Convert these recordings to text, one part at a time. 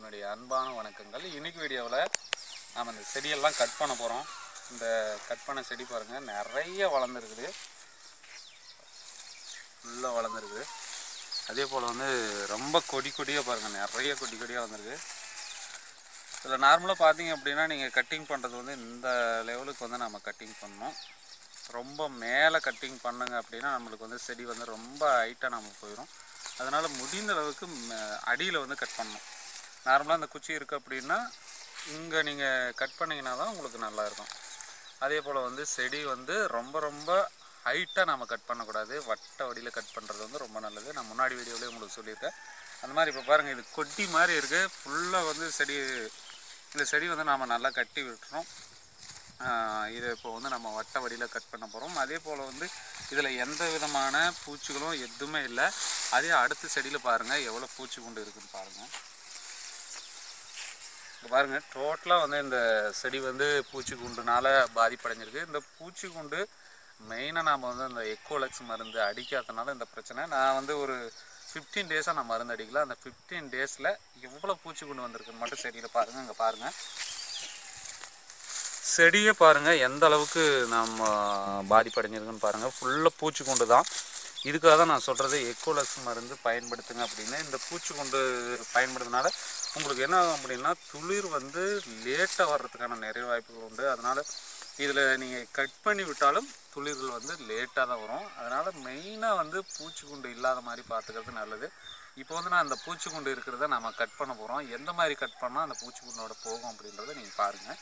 என்னுடைய அன்பான வணக்கங்கள் இன்னைக்கு வீடியோவில் நாம் இந்த செடியெல்லாம் கட் பண்ண போகிறோம் இந்த கட் பண்ண செடி பாருங்கள் நிறைய வளர்ந்துருக்குது ஃபுல்லாக வளர்ந்துருக்குது அதே போல் வந்து ரொம்ப கொடி கொடியாக பாருங்கள் நிறைய கொடி கொடியாக வந்திருக்கு இதில் நார்மலாக பார்த்தீங்க அப்படின்னா நீங்கள் கட்டிங் பண்ணுறது வந்து இந்த லெவலுக்கு வந்து நம்ம கட்டிங் பண்ணணும் ரொம்ப மேலே கட்டிங் பண்ணுங்க அப்படின்னா நம்மளுக்கு வந்து செடி வந்து ரொம்ப ஹைட்டாக நம்ம போயிடும் அதனால் முடிந்த அளவுக்கு அடியில் வந்து கட் பண்ணணும் நார்மலாக இந்த குச்சி இருக்குது அப்படின்னா இங்கே நீங்கள் கட் பண்ணிங்கன்னா தான் உங்களுக்கு நல்லா இருக்கும் அதே போல் வந்து செடி வந்து ரொம்ப ரொம்ப ஹைட்டாக நம்ம கட் பண்ணக்கூடாது வட்ட வடியில் கட் பண்ணுறது வந்து ரொம்ப நல்லது நான் முன்னாடி வீடியோலேயே உங்களுக்கு சொல்லியிருக்கேன் அந்த மாதிரி இப்போ பாருங்கள் இது கொட்டி மாதிரி இருக்குது ஃபுல்லாக வந்து செடி இந்த செடி வந்து நாம் நல்லா கட்டி விட்டுறோம் ஆஹ் இதை இப்போ வந்து நம்ம வட்ட வடியில் கட் பண்ண போகிறோம் அதே போல் வந்து இதில் எந்த விதமான பூச்சிகளும் எதுவுமே இல்லை அதே அடுத்த செடியில் பாருங்கள் எவ்வளோ பூச்சி குண்டு இருக்குன்னு பாருங்கள் இங்க பாருங்க டோட்டலாக வந்து இந்த செடி வந்து பூச்சி குண்டுனால பாதிப்படைஞ்சிருக்கு இந்த பூச்சி குண்டு மெயினாக நாம் வந்து இந்த எக்கோலக்ஸ் மருந்து அடிக்காதனால இந்த பிரச்சனை நான் வந்து ஒரு ஃபிஃப்டீன் டேஸாக நான் மருந்து அடிக்கல அந்த ஃபிஃப்டீன் டேஸில் எவ்வளோ பூச்சி குண்டு வந்திருக்குன்னு மட்டும் செடியில் பாருங்கள் இங்கே பாருங்கள் செடியை பாருங்கள் எந்த அளவுக்கு நம்ம பாதிப்படைஞ்சிருக்குன்னு பாருங்கள் ஃபுல்லாக பூச்சிக்கொண்டு தான் இதுக்காக தான் நான் சொல்கிறது எக்கோலக்ஸ் மருந்து பயன்படுத்துங்க அப்படின்னு இந்த பூச்சிக்கொண்டு பயன்படுத்தினால உங்களுக்கு என்ன ஆகும் அப்படின்னா துளிர் வந்து லேட்டாக வர்றதுக்கான நிறைய வாய்ப்புகள் உண்டு அதனால் இதில் நீங்கள் கட் பண்ணி விட்டாலும் துளிர்கள் வந்து லேட்டாக தான் வரும் அதனால் மெயினாக வந்து பூச்சிக்குண்டு இல்லாத மாதிரி பார்த்துக்கிறது நல்லது இப்போ வந்து நான் அந்த பூச்சிக்குண்டு இருக்கிறத நம்ம கட் பண்ண போகிறோம் எந்த மாதிரி கட் பண்ணால் அந்த பூச்சிக்குண்டோட போகும் அப்படின்றத நீங்கள் பாருங்கள்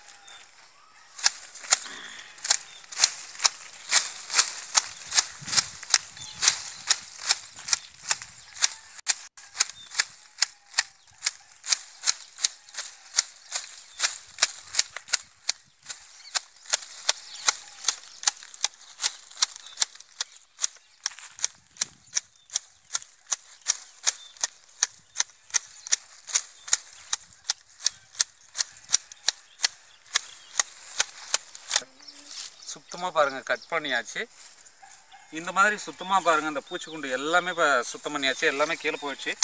சுத்தமாக பாருங்கள் கட் பண்ணியாச்சு இந்த மாதிரி சுத்தமாக பாருங்கள் இந்த பூச்சிக்குண்டு எல்லாமே இப்போ சுத்தம் பண்ணியாச்சு எல்லாமே கீழே போயிடுச்சு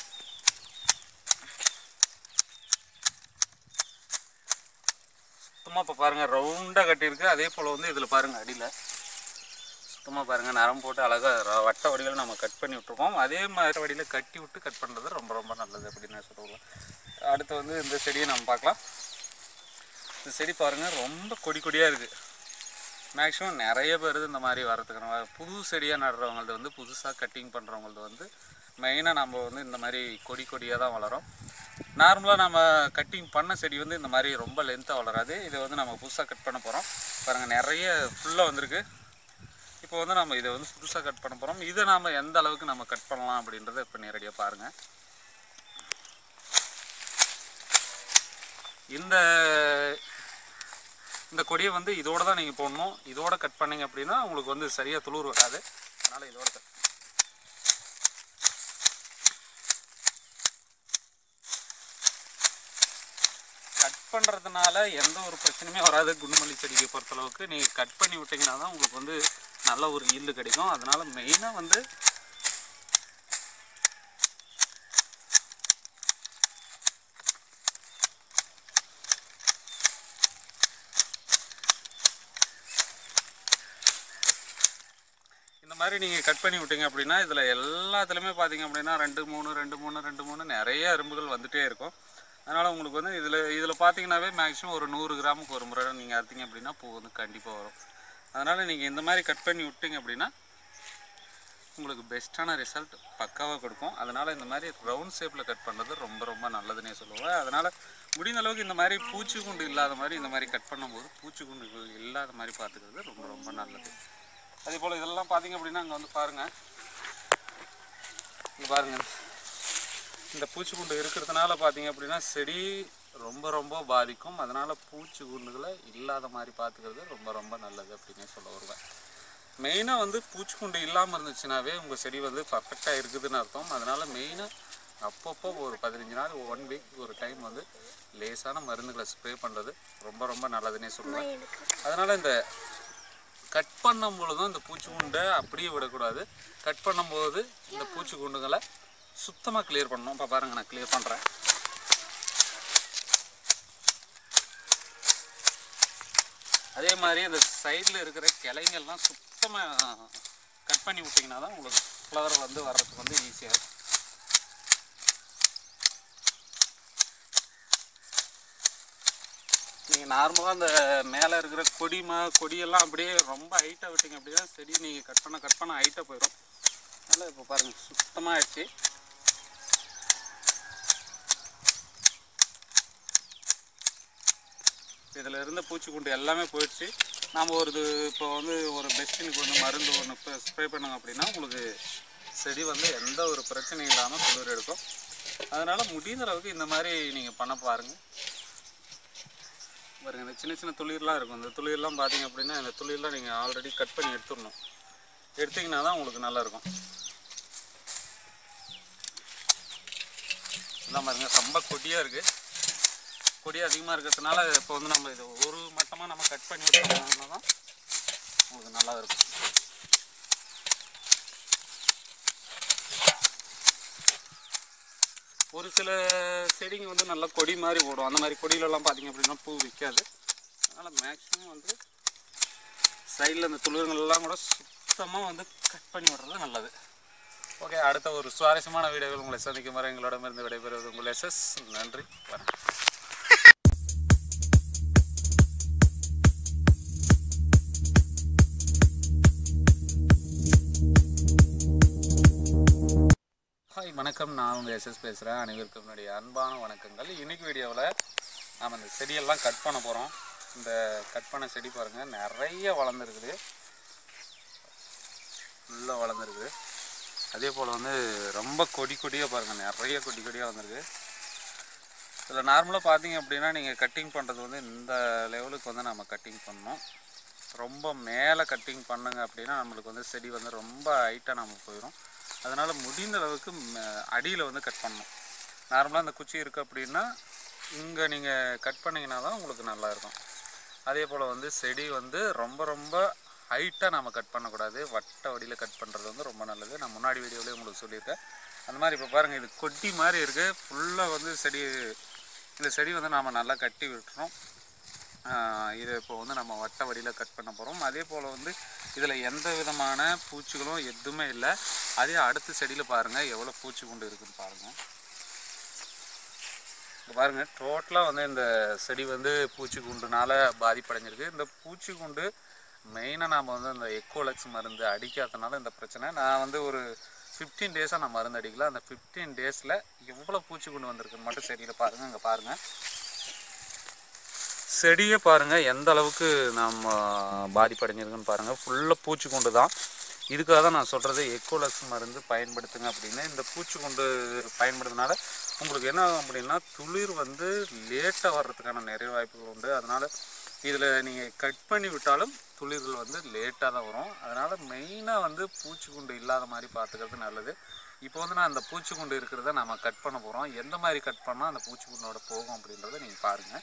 சுத்தமாக இப்போ பாருங்கள் ரவுண்டாக கட்டியிருக்கு அதே போல் வந்து இதில் பாருங்கள் அடியில் சுத்தமாக பாருங்கள் நரம் போட்டு அழகாக வட்ட வடிவில் நம்ம கட் பண்ணி விட்ருக்கோம் அதே மாதிரி வடியில் கட்டி விட்டு கட் பண்ணுறது ரொம்ப ரொம்ப நல்லது அப்படின்னு நான் சொல்லுவேன் அடுத்து வந்து இந்த செடியை நம்ம பார்க்கலாம் இந்த செடி பாருங்கள் ரொம்ப கொடி கொடியாக இருக்குது மேக்ஸிமம் நிறைய பேர் இந்த மாதிரி வரதுக்கான புது செடியாக நடுறவங்கள்து வந்து புதுசாக கட்டிங் பண்ணுறவங்கள்து வந்து மெயினாக நம்ம வந்து இந்த மாதிரி கொடி கொடியாக தான் வளரும் நார்மலாக நம்ம கட்டிங் பண்ண செடி வந்து இந்த மாதிரி ரொம்ப லென்த்தாக வளராது இதை வந்து நம்ம புதுசாக கட் பண்ண போகிறோம் பாருங்கள் நிறைய ஃபுல்லாக வந்திருக்கு இப்போ வந்து நம்ம இதை வந்து புதுசாக கட் பண்ண போகிறோம் இதை நாம் எந்த அளவுக்கு நம்ம கட் பண்ணலாம் அப்படின்றத இப்போ நேரடியாக பாருங்கள் இந்த இந்த கொடியை வந்து இதோட தான் நீங்கள் போடணும் இதோட கட் பண்ணீங்க அப்படின்னா உங்களுக்கு வந்து சரியாக துளிர் வராது அதனால் இதோட கட் கட் பண்ணுறதுனால எந்த ஒரு பிரச்சனையுமே வராது குண்டுமல்லி செடியை பொறுத்தளவுக்கு நீங்கள் கட் பண்ணி விட்டிங்கன்னா தான் உங்களுக்கு வந்து நல்ல ஒரு ஈல்டு கிடைக்கும் அதனால் மெயினாக வந்து இந்த மாதிரி நீங்கள் கட் பண்ணி விட்டீங்க அப்படின்னா இதில் எல்லாத்துலேயுமே பார்த்தீங்க அப்படின்னா ரெண்டு மூணு ரெண்டு மூணு ரெண்டு மூணு நிறைய எறும்புகள் வந்துகிட்டே இருக்கும் அதனால் உங்களுக்கு வந்து இதில் இதில் பார்த்தீங்கன்னாவே மேக்ஸிமம் ஒரு நூறு கிராமுக்கு ஒரு முறை நீங்கள் அறுத்தீங்க அப்படின்னா பூ வந்து கண்டிப்பாக வரும் அதனால் நீங்கள் இந்த மாதிரி கட் பண்ணி விட்டீங்க அப்படின்னா உங்களுக்கு பெஸ்ட்டான ரிசல்ட் பக்காவாக கொடுக்கும் அதனால் இந்த மாதிரி ரவுண்ட் ஷேப்பில் கட் பண்ணுறது ரொம்ப ரொம்ப நல்லதுன்னே சொல்லுவேன் அதனால் முடிந்த அளவுக்கு இந்த மாதிரி பூச்சிக்குண்டு இல்லாத மாதிரி இந்த மாதிரி கட் பண்ணும்போது பூச்சிக்குண்டுகள் இல்லாத மாதிரி பார்த்துக்கிறது ரொம்ப ரொம்ப நல்லது அதே போல் இதெல்லாம் பார்த்தீங்க அப்படின்னா அங்கே வந்து பாருங்கள் இங்கே பாருங்கள் இந்த பூச்சிக்குண்டு இருக்கிறதுனால பார்த்தீங்க அப்படின்னா செடி ரொம்ப ரொம்ப பாதிக்கும் அதனால் பூச்சிக்குண்டுகளை இல்லாத மாதிரி பார்த்துக்கிறது ரொம்ப ரொம்ப நல்லது அப்படின்னே சொல்ல வருவேன் மெயினாக வந்து பூச்சிக்குண்டு இல்லாமல் இருந்துச்சுனாவே உங்கள் செடி வந்து பர்ஃபெக்டாக இருக்குதுன்னு அர்த்தம் அதனால் மெயினாக அப்பப்போ ஒரு பதினஞ்சு நாள் ஒன் வீக் ஒரு டைம் வந்து லேசான மருந்துகளை ஸ்ப்ரே பண்ணுறது ரொம்ப ரொம்ப நல்லதுன்னே சொல்லுவேன் அதனால் இந்த கட் பண்ணும் பொழுதும் இந்த பூச்சிக்குண்டை அப்படியே விடக்கூடாது கட் பண்ணும்போது இந்த பூச்சிக்குண்டுகளை சுத்தமாக கிளியர் பண்ணணும் இப்போ பாருங்கள் நான் கிளியர் பண்ணுறேன் அதே மாதிரி அந்த சைடில் இருக்கிற கிளைங்கள்லாம் சுத்தமாக கட் பண்ணி விட்டிங்கன்னா தான் உங்களுக்கு ஃப்ளவர் வந்து வர்றதுக்கு வந்து ஈஸியாக இருக்கும் நீங்கள் நார்மலாக அந்த மேலே இருக்கிற கொடிமா கொடியெல்லாம் அப்படியே ரொம்ப ஹைட்டாக விட்டீங்க அப்படின்னா செடி நீங்கள் கட் பண்ண கட் பண்ண ஹைட்டாக போயிடும் அதனால் இப்போ பாருங்கள் சுத்தமாக ஆயிடுச்சு இதில் இருந்த பூச்சிக்குண்டு எல்லாமே போயிடுச்சு நாம் ஒரு இது இப்போ வந்து ஒரு பெஸ்டினுக்கு வந்து மருந்து ஒன்று இப்போ ஸ்ப்ரே பண்ணுங்க அப்படின்னா உங்களுக்கு செடி வந்து எந்த ஒரு பிரச்சனையும் இல்லாமல் குளிர் எடுக்கும் அதனால் முடிந்த அளவுக்கு இந்த மாதிரி நீங்கள் பண்ண பாருங்கள் பாருங்க இந்த சின்ன சின்ன துளிர்லாம் இருக்கும் இந்த துளிர்லாம் பார்த்தீங்க அப்படின்னா இந்த துளிர்லாம் நீங்கள் ஆல்ரெடி கட் பண்ணி எடுத்துடணும் எடுத்தீங்கன்னா தான் உங்களுக்கு நல்லா இருக்கும் இதான் பாருங்க ரொம்ப கொடியாக இருக்குது கொடி அதிகமாக இருக்கிறதுனால இப்போ வந்து நம்ம இது ஒரு மட்டமாக நம்ம கட் பண்ணி விட்டோம்னா தான் உங்களுக்கு நல்லா இருக்கும் ஒரு சில செடிங்க வந்து நல்லா கொடி மாதிரி ஓடும் அந்த மாதிரி கொடியிலலாம் பார்த்தீங்க அப்படின்னா பூ விற்காது அதனால் மேக்ஸிமம் வந்து சைடில் இந்த துளிர்கள்லாம் கூட சுத்தமாக வந்து கட் பண்ணி விடுறது நல்லது ஓகே அடுத்த ஒரு சுவாரஸ்யமான வீடியோவில் உங்களை சந்திக்கும் வரை எங்களிடமிருந்து விடைபெறுவது உங்கள் எஸ்எஸ் நன்றி வணக்கம் ஹாய் வணக்கம் நான் உங்கள் எஸ்எஸ் பேசுகிறேன் அனைவருக்கும் என்னுடைய அன்பான வணக்கங்கள் இன்னைக்கு வீடியோவில் நாம் இந்த செடியெல்லாம் கட் பண்ண போகிறோம் இந்த கட் பண்ண செடி பாருங்கள் நிறைய வளர்ந்துருக்குது ஃபுல்லாக வளர்ந்துருக்குது அதே போல் வந்து ரொம்ப கொடி கொடியாக பாருங்கள் நிறைய கொடி கொடியாக வந்திருக்கு இதில் நார்மலாக பார்த்தீங்க அப்படின்னா நீங்கள் கட்டிங் பண்ணுறது வந்து இந்த லெவலுக்கு வந்து நம்ம கட்டிங் பண்ணணும் ரொம்ப மேலே கட்டிங் பண்ணுங்க அப்படின்னா நம்மளுக்கு வந்து செடி வந்து ரொம்ப ஹைட்டாக நம்ம போயிடும் அதனால் முடிந்த அளவுக்கு அடியில் வந்து கட் பண்ணணும் நார்மலாக அந்த குச்சி இருக்குது அப்படின்னா இங்கே நீங்கள் கட் பண்ணிங்கன்னா தான் உங்களுக்கு நல்லா இருக்கும் அதே போல் வந்து செடி வந்து ரொம்ப ரொம்ப ஹைட்டாக நம்ம கட் பண்ணக்கூடாது வட்ட வடியில் கட் பண்ணுறது வந்து ரொம்ப நல்லது நான் முன்னாடி வீடியோலேயே உங்களுக்கு சொல்லியிருக்கேன் அந்த மாதிரி இப்போ பாருங்கள் இது கொட்டி மாதிரி இருக்குது ஃபுல்லாக வந்து செடி இந்த செடி வந்து நாம் நல்லா கட்டி விட்டுறோம் ஆஹ் இது இப்போ வந்து நம்ம வட்ட வடியில் கட் பண்ண போகிறோம் அதே போல் வந்து இதில் எந்த விதமான பூச்சிகளும் எதுவுமே இல்லை அதே அடுத்த செடியில் பாருங்கள் எவ்வளோ பூச்சி குண்டு இருக்குன்னு பாருங்கள் இங்க பாருங்க டோட்டலாக வந்து இந்த செடி வந்து பூச்சி குண்டுனால பாதிப்படைஞ்சிருக்கு இந்த பூச்சி குண்டு மெயினாக நாம் வந்து இந்த எக்கோலக்ஸ் மருந்து அடிக்காதனால இந்த பிரச்சனை நான் வந்து ஒரு ஃபிஃப்டீன் டேஸாக நான் மருந்து அடிக்கல அந்த ஃபிஃப்டீன் டேஸில் எவ்வளோ பூச்சி குண்டு வந்திருக்குன்னு மட்டும் செடியில் பாருங்கள் இங்கே பாருங்கள் செடியை பாருங்கள் எந்த அளவுக்கு நம்ம பாதிப்படைஞ்சிருக்குன்னு பாருங்கள் ஃபுல்லாக பூச்சிக்கொண்டு தான் இதுக்காக தான் நான் சொல்கிறது எக்கோலக்ஸ் மருந்து பயன்படுத்துங்க அப்படின்னு இந்த பூச்சிக்கொண்டு பயன்படுத்தினால உங்களுக்கு என்ன ஆகும் அப்படின்னா துளிர் வந்து லேட்டாக வர்றதுக்கான நிறைய வாய்ப்புகள் உண்டு அதனால் இதில் நீங்கள் கட் பண்ணி விட்டாலும் துளிர்கள் வந்து லேட்டாக தான் வரும் அதனால் மெயினாக வந்து பூச்சிக்குண்டு இல்லாத மாதிரி பார்த்துக்கிறது நல்லது இப்போ வந்து நான் அந்த பூச்சிக்குண்டு இருக்கிறத நம்ம கட் பண்ண போகிறோம் எந்த மாதிரி கட் பண்ணால் அந்த பூச்சிக்குண்டோட போகும் அப்படின்றத நீங்கள் பாருங்கள்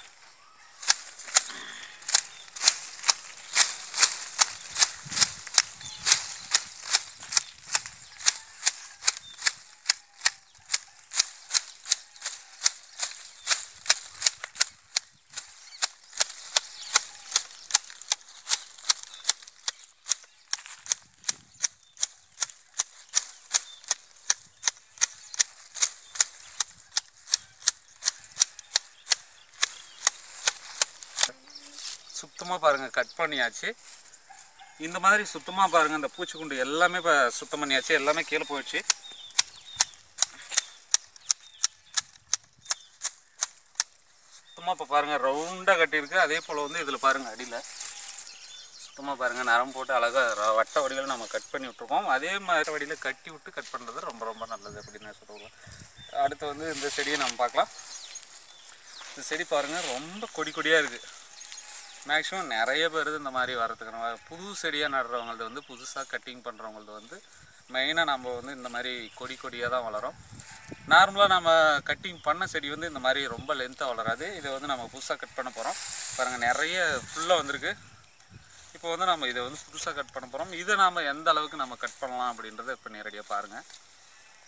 சுத்தமாக பாருங்கள் கட் பண்ணியாச்சு இந்த மாதிரி சுத்தமாக பாருங்கள் இந்த பூச்சிக்குண்டு எல்லாமே இப்போ சுத்தம் பண்ணியாச்சு எல்லாமே கீழே போயிடுச்சு சுத்தமாக இப்போ பாருங்கள் ரவுண்டாக கட்டியிருக்கு அதே போல் வந்து இதில் பாருங்கள் அடியில் சுத்தமாக பாருங்கள் நரம் போட்டு அழகாக வட்ட வடிவில் நம்ம கட் பண்ணி விட்ருக்கோம் அதே மாதிரி வடியில் கட்டி விட்டு கட் பண்ணுறது ரொம்ப ரொம்ப நல்லது அப்படின்னு நான் சொல்லுவேன் அடுத்து வந்து இந்த செடியை நம்ம பார்க்கலாம் இந்த செடி பாருங்கள் ரொம்ப கொடி கொடியாக இருக்குது மேக்ஸிமம் நிறைய பேர் இந்த மாதிரி வரதுக்கான புது செடியாக நடுறவங்களது வந்து புதுசாக கட்டிங் பண்ணுறவங்களது வந்து மெயினாக நம்ம வந்து இந்த மாதிரி கொடி கொடியாக தான் வளரும் நார்மலாக நம்ம கட்டிங் பண்ண செடி வந்து இந்த மாதிரி ரொம்ப லென்த்தாக வளராது இதை வந்து நம்ம புதுசாக கட் பண்ண போகிறோம் பாருங்கள் நிறைய ஃபுல்லாக வந்திருக்கு இப்போ வந்து நம்ம இதை வந்து புதுசாக கட் பண்ண போகிறோம் இதை நாம் எந்த அளவுக்கு நம்ம கட் பண்ணலாம் அப்படின்றத இப்போ நேரடியாக பாருங்கள்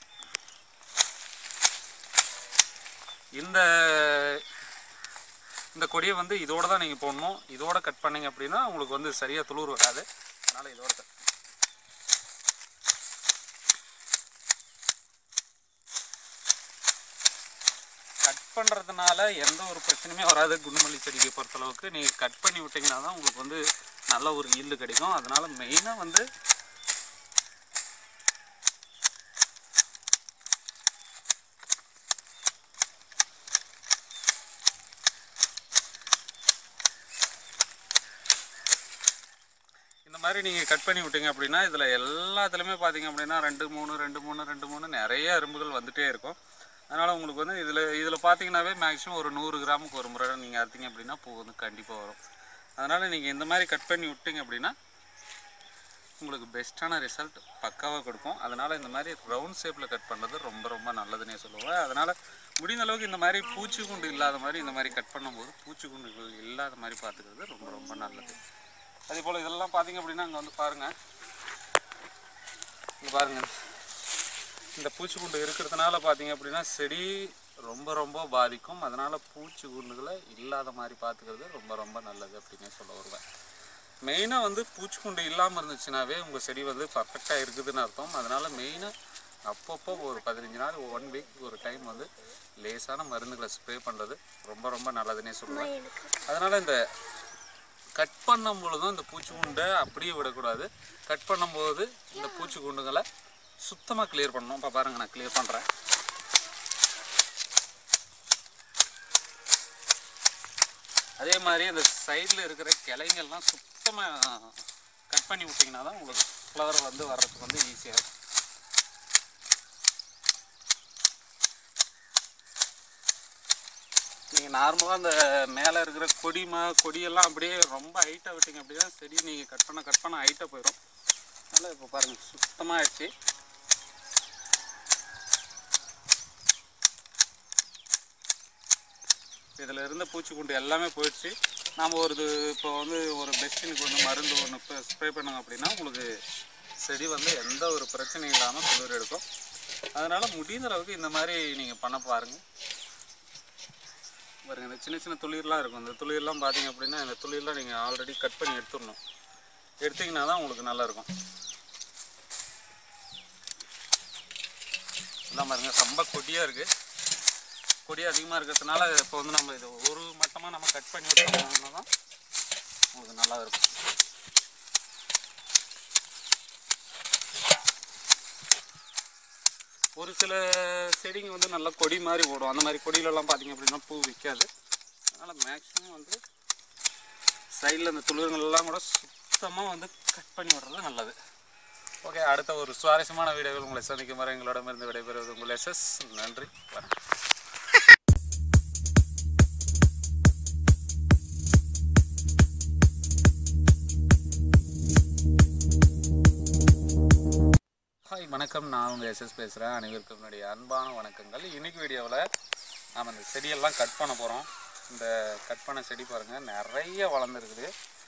இந்த இந்த கொடியை வந்து இதோட தான் நீங்கள் போடணும் இதோட கட் பண்ணீங்க அப்படின்னா உங்களுக்கு வந்து சரியாக துளிர் வராது அதனால் இதோட cut கட் பண்ணுறதுனால எந்த ஒரு பிரச்சனையுமே வராது குண்டுமல்லி செடிக்கு பொறுத்தளவுக்கு நீங்கள் கட் பண்ணி விட்டிங்கன்னா தான் உங்களுக்கு வந்து நல்ல ஒரு ஈல்டு கிடைக்கும் அதனால் மெயினாக வந்து இந்த மாதிரி நீங்கள் கட் பண்ணி விட்டீங்க அப்படின்னா இதில் எல்லாத்துலேயுமே பார்த்தீங்க அப்படின்னா ரெண்டு மூணு ரெண்டு மூணு ரெண்டு மூணு நிறைய எறும்புகள் வந்துட்டே இருக்கும் அதனால் உங்களுக்கு வந்து இதில் இதில் பார்த்தீங்கன்னாவே மேக்ஸிமம் ஒரு நூறு கிராமுக்கு ஒரு முறை நீங்கள் அறுத்தீங்க அப்படின்னா பூ வந்து கண்டிப்பாக வரும் அதனால் நீங்கள் இந்த மாதிரி கட் பண்ணி விட்டீங்க அப்படின்னா உங்களுக்கு பெஸ்ட்டான ரிசல்ட் பக்காவாக கொடுக்கும் அதனால் இந்த மாதிரி ரவுண்ட் ஷேப்பில் கட் பண்ணுறது ரொம்ப ரொம்ப நல்லதுன்னே சொல்லுவேன் அதனால் முடிந்த அளவுக்கு இந்த மாதிரி பூச்சிக்குண்டு இல்லாத மாதிரி இந்த மாதிரி கட் பண்ணும்போது பூச்சிக்குண்டுகள் இல்லாத மாதிரி பார்த்துக்கிறது ரொம்ப ரொம்ப நல்லது அதே போல் இதெல்லாம் பார்த்தீங்க அப்படின்னா அங்கே வந்து பாருங்கள் இங்கே பாருங்கள் இந்த பூச்சிக்குண்டு இருக்கிறதுனால பார்த்தீங்க அப்படின்னா செடி ரொம்ப ரொம்ப பாதிக்கும் அதனால் பூச்சிக்குண்டுகளை இல்லாத மாதிரி பார்த்துக்கிறது ரொம்ப ரொம்ப நல்லது அப்படின்னே சொல்ல வருவேன் மெயினாக வந்து பூச்சிக்குண்டு இல்லாமல் இருந்துச்சுனாவே உங்கள் செடி வந்து பர்ஃபெக்டாக இருக்குதுன்னு அர்த்தம் அதனால் மெயினாக அப்பப்போ ஒரு பதினஞ்சு நாள் ஒன் வீக் ஒரு டைம் வந்து லேசான மருந்துகளை ஸ்ப்ரே பண்ணுறது ரொம்ப ரொம்ப நல்லதுன்னே சொல்லுவேன் அதனால் இந்த கட் பண்ணும் பொழுதும் இந்த பூச்சிக்குண்டை அப்படியே விடக்கூடாது கட் பண்ணும்போது இந்த பூச்சிக்குண்டுகளை சுத்தமாக கிளியர் பண்ணணும் இப்போ பாருங்கள் நான் கிளியர் பண்ணுறேன் அதே மாதிரி அந்த சைடில் இருக்கிற கிளைங்கள்லாம் சுத்தமாக கட் பண்ணி விட்டிங்கன்னா தான் உங்களுக்கு ஃப்ளவர் வந்து வர்றதுக்கு வந்து ஈஸியாக இருக்கும் நீங்கள் நார்மலாக அந்த மேலே இருக்கிற கொடிமா கொடியெல்லாம் அப்படியே ரொம்ப ஹைட்டாக விட்டீங்க அப்படின்னா செடி நீங்கள் கட் பண்ண கட் பண்ண ஹைட்டாக போயிடும் அதனால் இப்போ பாருங்கள் சுத்தமாக ஆயிடுச்சு இதில் இருந்த பூச்சிக்குண்டு எல்லாமே போயிடுச்சு நாம் ஒரு இது இப்போ வந்து ஒரு பெஸ்டினுக்கு வந்து மருந்து ஒன்று ஸ்ப்ரே பண்ணோங்க அப்படின்னா உங்களுக்கு செடி வந்து எந்த ஒரு பிரச்சனையும் இல்லாமல் குளிர் எடுக்கும் அதனால் முடிந்த அளவுக்கு இந்த மாதிரி நீங்கள் பண்ண பாருங்கள் பாருங்க இந்த சின்ன சின்ன துளிர்லாம் இருக்கும் இந்த துளிர்லாம் பார்த்தீங்க அப்படின்னா இந்த துளிர்லாம் நீங்கள் ஆல்ரெடி கட் பண்ணி எடுத்துடணும் எடுத்தீங்கன்னா தான் உங்களுக்கு நல்லா இருக்கும் எல்லாம் பாருங்க ரொம்ப கொடியாக இருக்குது கொடி அதிகமாக இருக்கிறதுனால இப்போ வந்து நம்ம இது ஒரு மட்டமாக நம்ம கட் பண்ணி விட்டோம்னா தான் உங்களுக்கு நல்லா இருக்கும் ஒரு சில செடிங்க வந்து நல்லா கொடி மாதிரி ஓடும் அந்த மாதிரி கொடியிலலாம் பார்த்தீங்க அப்படின்னா பூ விற்காது அதனால் மேக்ஸிமம் வந்து சைடில் இந்த துளிர்கள் எல்லாம் கூட சுத்தமாக வந்து கட் பண்ணி விடுறது நல்லது ஓகே அடுத்த ஒரு சுவாரஸ்யமான வீடியோவில் உங்களை சந்திக்கும் வரை எங்களிடமிருந்து விடைபெறுவது உங்கள் எஸ்எஸ் நன்றி வணக்கம் ஹாய் வணக்கம் நான் உங்கள் எஸ்எஸ் பேசுகிறேன் அனைவருக்கும் என்னுடைய அன்பான வணக்கங்கள் இன்னைக்கு வீடியோவில் நாம் இந்த செடியெல்லாம் கட் பண்ண போகிறோம் இந்த கட் பண்ண செடி பாருங்கள் நிறைய வளர்ந்துருக்குது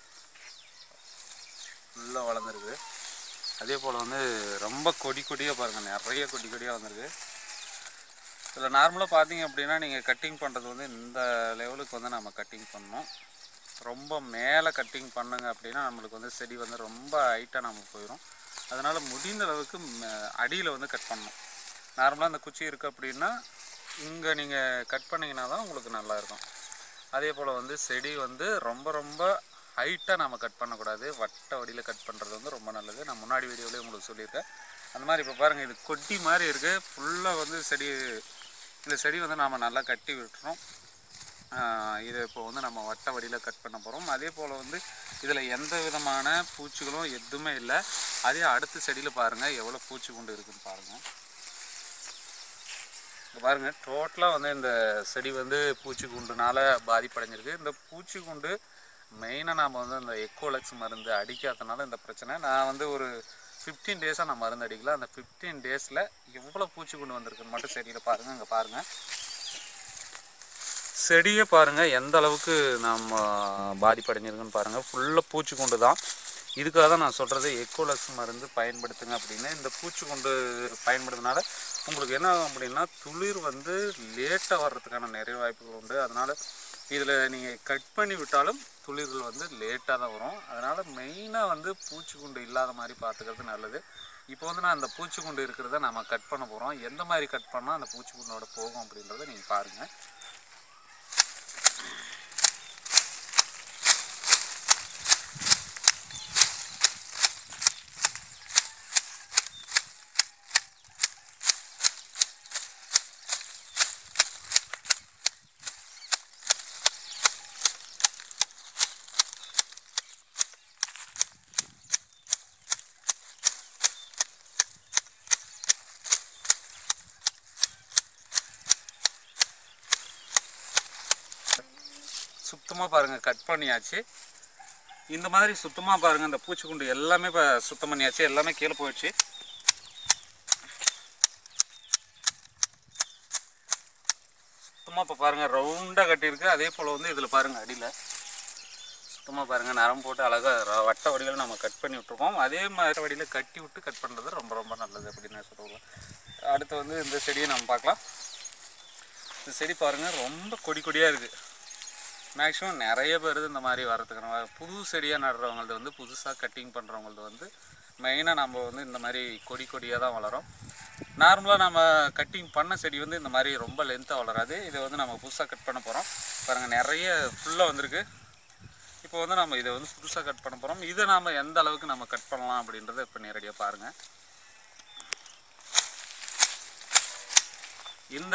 ஃபுல்லாக வளர்ந்துருக்குது அதே போல் வந்து ரொம்ப கொடி கொடியாக பாருங்கள் நிறைய கொடி கொடியாக வந்திருக்கு இதில் நார்மலாக பார்த்தீங்க அப்படின்னா நீங்கள் கட்டிங் பண்ணுறது வந்து இந்த லெவலுக்கு வந்து நம்ம கட்டிங் பண்ணணும் ரொம்ப மேலே கட்டிங் பண்ணுங்க அப்படின்னா நம்மளுக்கு வந்து செடி வந்து ரொம்ப ஹைட்டாக நம்ம போயிடும் அதனால் முடிந்த அளவுக்கு அடியில் வந்து கட் பண்ணணும் நார்மலாக அந்த குச்சி இருக்குது அப்படின்னா இங்கே நீங்கள் கட் பண்ணிங்கன்னா தான் உங்களுக்கு நல்லா இருக்கும் அதே போல் வந்து செடி வந்து ரொம்ப ரொம்ப ஹைட்டாக நம்ம கட் பண்ணக்கூடாது வட்ட வடியில் கட் பண்ணுறது வந்து ரொம்ப நல்லது நான் முன்னாடி வீடியோலேயே உங்களுக்கு சொல்லியிருக்கேன் அந்த மாதிரி இப்போ பாருங்கள் இது கொட்டி மாதிரி இருக்குது ஃபுல்லாக வந்து செடி இந்த செடி வந்து நாம் நல்லா கட்டி விட்டுறோம் ஆஹ் இதை இப்போ வந்து நம்ம வட்ட வடியில் கட் பண்ண போகிறோம் அதே போல் வந்து இதில் எந்த விதமான பூச்சிகளும் எதுவுமே இல்லை அதே அடுத்த செடியில் பாருங்கள் எவ்வளோ பூச்சி குண்டு இருக்குன்னு பாருங்கள் இங்க பாருங்கள் டோட்டலாக வந்து இந்த செடி வந்து பூச்சி குண்டுனால பாதிப்படைஞ்சிருக்கு இந்த பூச்சி குண்டு மெயினாக நாம் வந்து அந்த எக்கோலக்ஸ் மருந்து அடிக்காதனால இந்த பிரச்சனை நான் வந்து ஒரு ஃபிஃப்டீன் டேஸாக நான் மருந்து அடிக்கல அந்த ஃபிஃப்டீன் டேஸில் எவ்வளோ பூச்சி குண்டு வந்திருக்குன்னு மட்டும் செடியில் பாருங்கள் இங்கே பாருங்கள் செடியை பாருங்கள் எந்த அளவுக்கு நம்ம பாதிப்படைஞ்சிருக்குன்னு பாருங்கள் ஃபுல்லாக பூச்சிக்கொண்டு தான் இதுக்காக தான் நான் சொல்கிறது எக்கோலக்ஸ் மருந்து பயன்படுத்துங்க அப்படின்னு இந்த பூச்சிக்கொண்டு பயன்படுத்தினால உங்களுக்கு என்ன ஆகும் அப்படின்னா துளிர் வந்து லேட்டாக வர்றதுக்கான நிறைய வாய்ப்புகள் உண்டு அதனால் இதில் நீங்கள் கட் பண்ணி விட்டாலும் துளிர்கள் வந்து லேட்டாக தான் வரும் அதனால் மெயினாக வந்து பூச்சிக்குண்டு இல்லாத மாதிரி பார்த்துக்கிறது நல்லது இப்போ வந்து நான் அந்த பூச்சிக்குண்டு இருக்கிறத நம்ம கட் பண்ண போகிறோம் எந்த மாதிரி கட் பண்ணால் அந்த பூச்சிக்குண்டோட போகும் அப்படின்றத நீங்கள் பாருங்கள் சுத்தமாக பாருங்கள் கட் பண்ணியாச்சு இந்த மாதிரி சுத்தமாக பாருங்கள் இந்த பூச்சிக்குண்டு எல்லாமே இப்போ சுத்தம் பண்ணியாச்சு எல்லாமே கீழே போயிடுச்சு சுத்தமாக இப்போ பாருங்கள் ரவுண்டாக கட்டியிருக்கு அதே போல் வந்து இதில் பாருங்கள் அடியில் சுத்தமாக பாருங்கள் நரம் போட்டு அழகாக வட்ட வடிவில் நம்ம கட் பண்ணி விட்ருக்கோம் அதே மாதிரி வடியில் கட்டி விட்டு கட் பண்ணுறது ரொம்ப ரொம்ப நல்லது அப்படின்னு நான் சொல்லுவேன் அடுத்து வந்து இந்த செடியை நம்ம பார்க்கலாம் இந்த செடி பாருங்கள் ரொம்ப கொடி கொடியாக இருக்குது மேக்ஸிமம் நிறைய பேர் இந்த மாதிரி வரதுக்கான புது செடியாக நடுறவங்களது வந்து புதுசாக கட்டிங் பண்ணுறவங்களது வந்து மெயினாக நம்ம வந்து இந்த மாதிரி கொடி கொடியாக தான் வளரும் நார்மலாக நம்ம கட்டிங் பண்ண செடி வந்து இந்த மாதிரி ரொம்ப லென்த்தாக வளராது இதை வந்து நம்ம புதுசாக கட் பண்ண போகிறோம் பாருங்கள் நிறைய ஃபுல்லாக வந்திருக்கு இப்போ வந்து நம்ம இதை வந்து புதுசாக கட் பண்ண போகிறோம் இதை நாம் எந்த அளவுக்கு நம்ம கட் பண்ணலாம் அப்படின்றத இப்போ நேரடியாக பாருங்கள் இந்த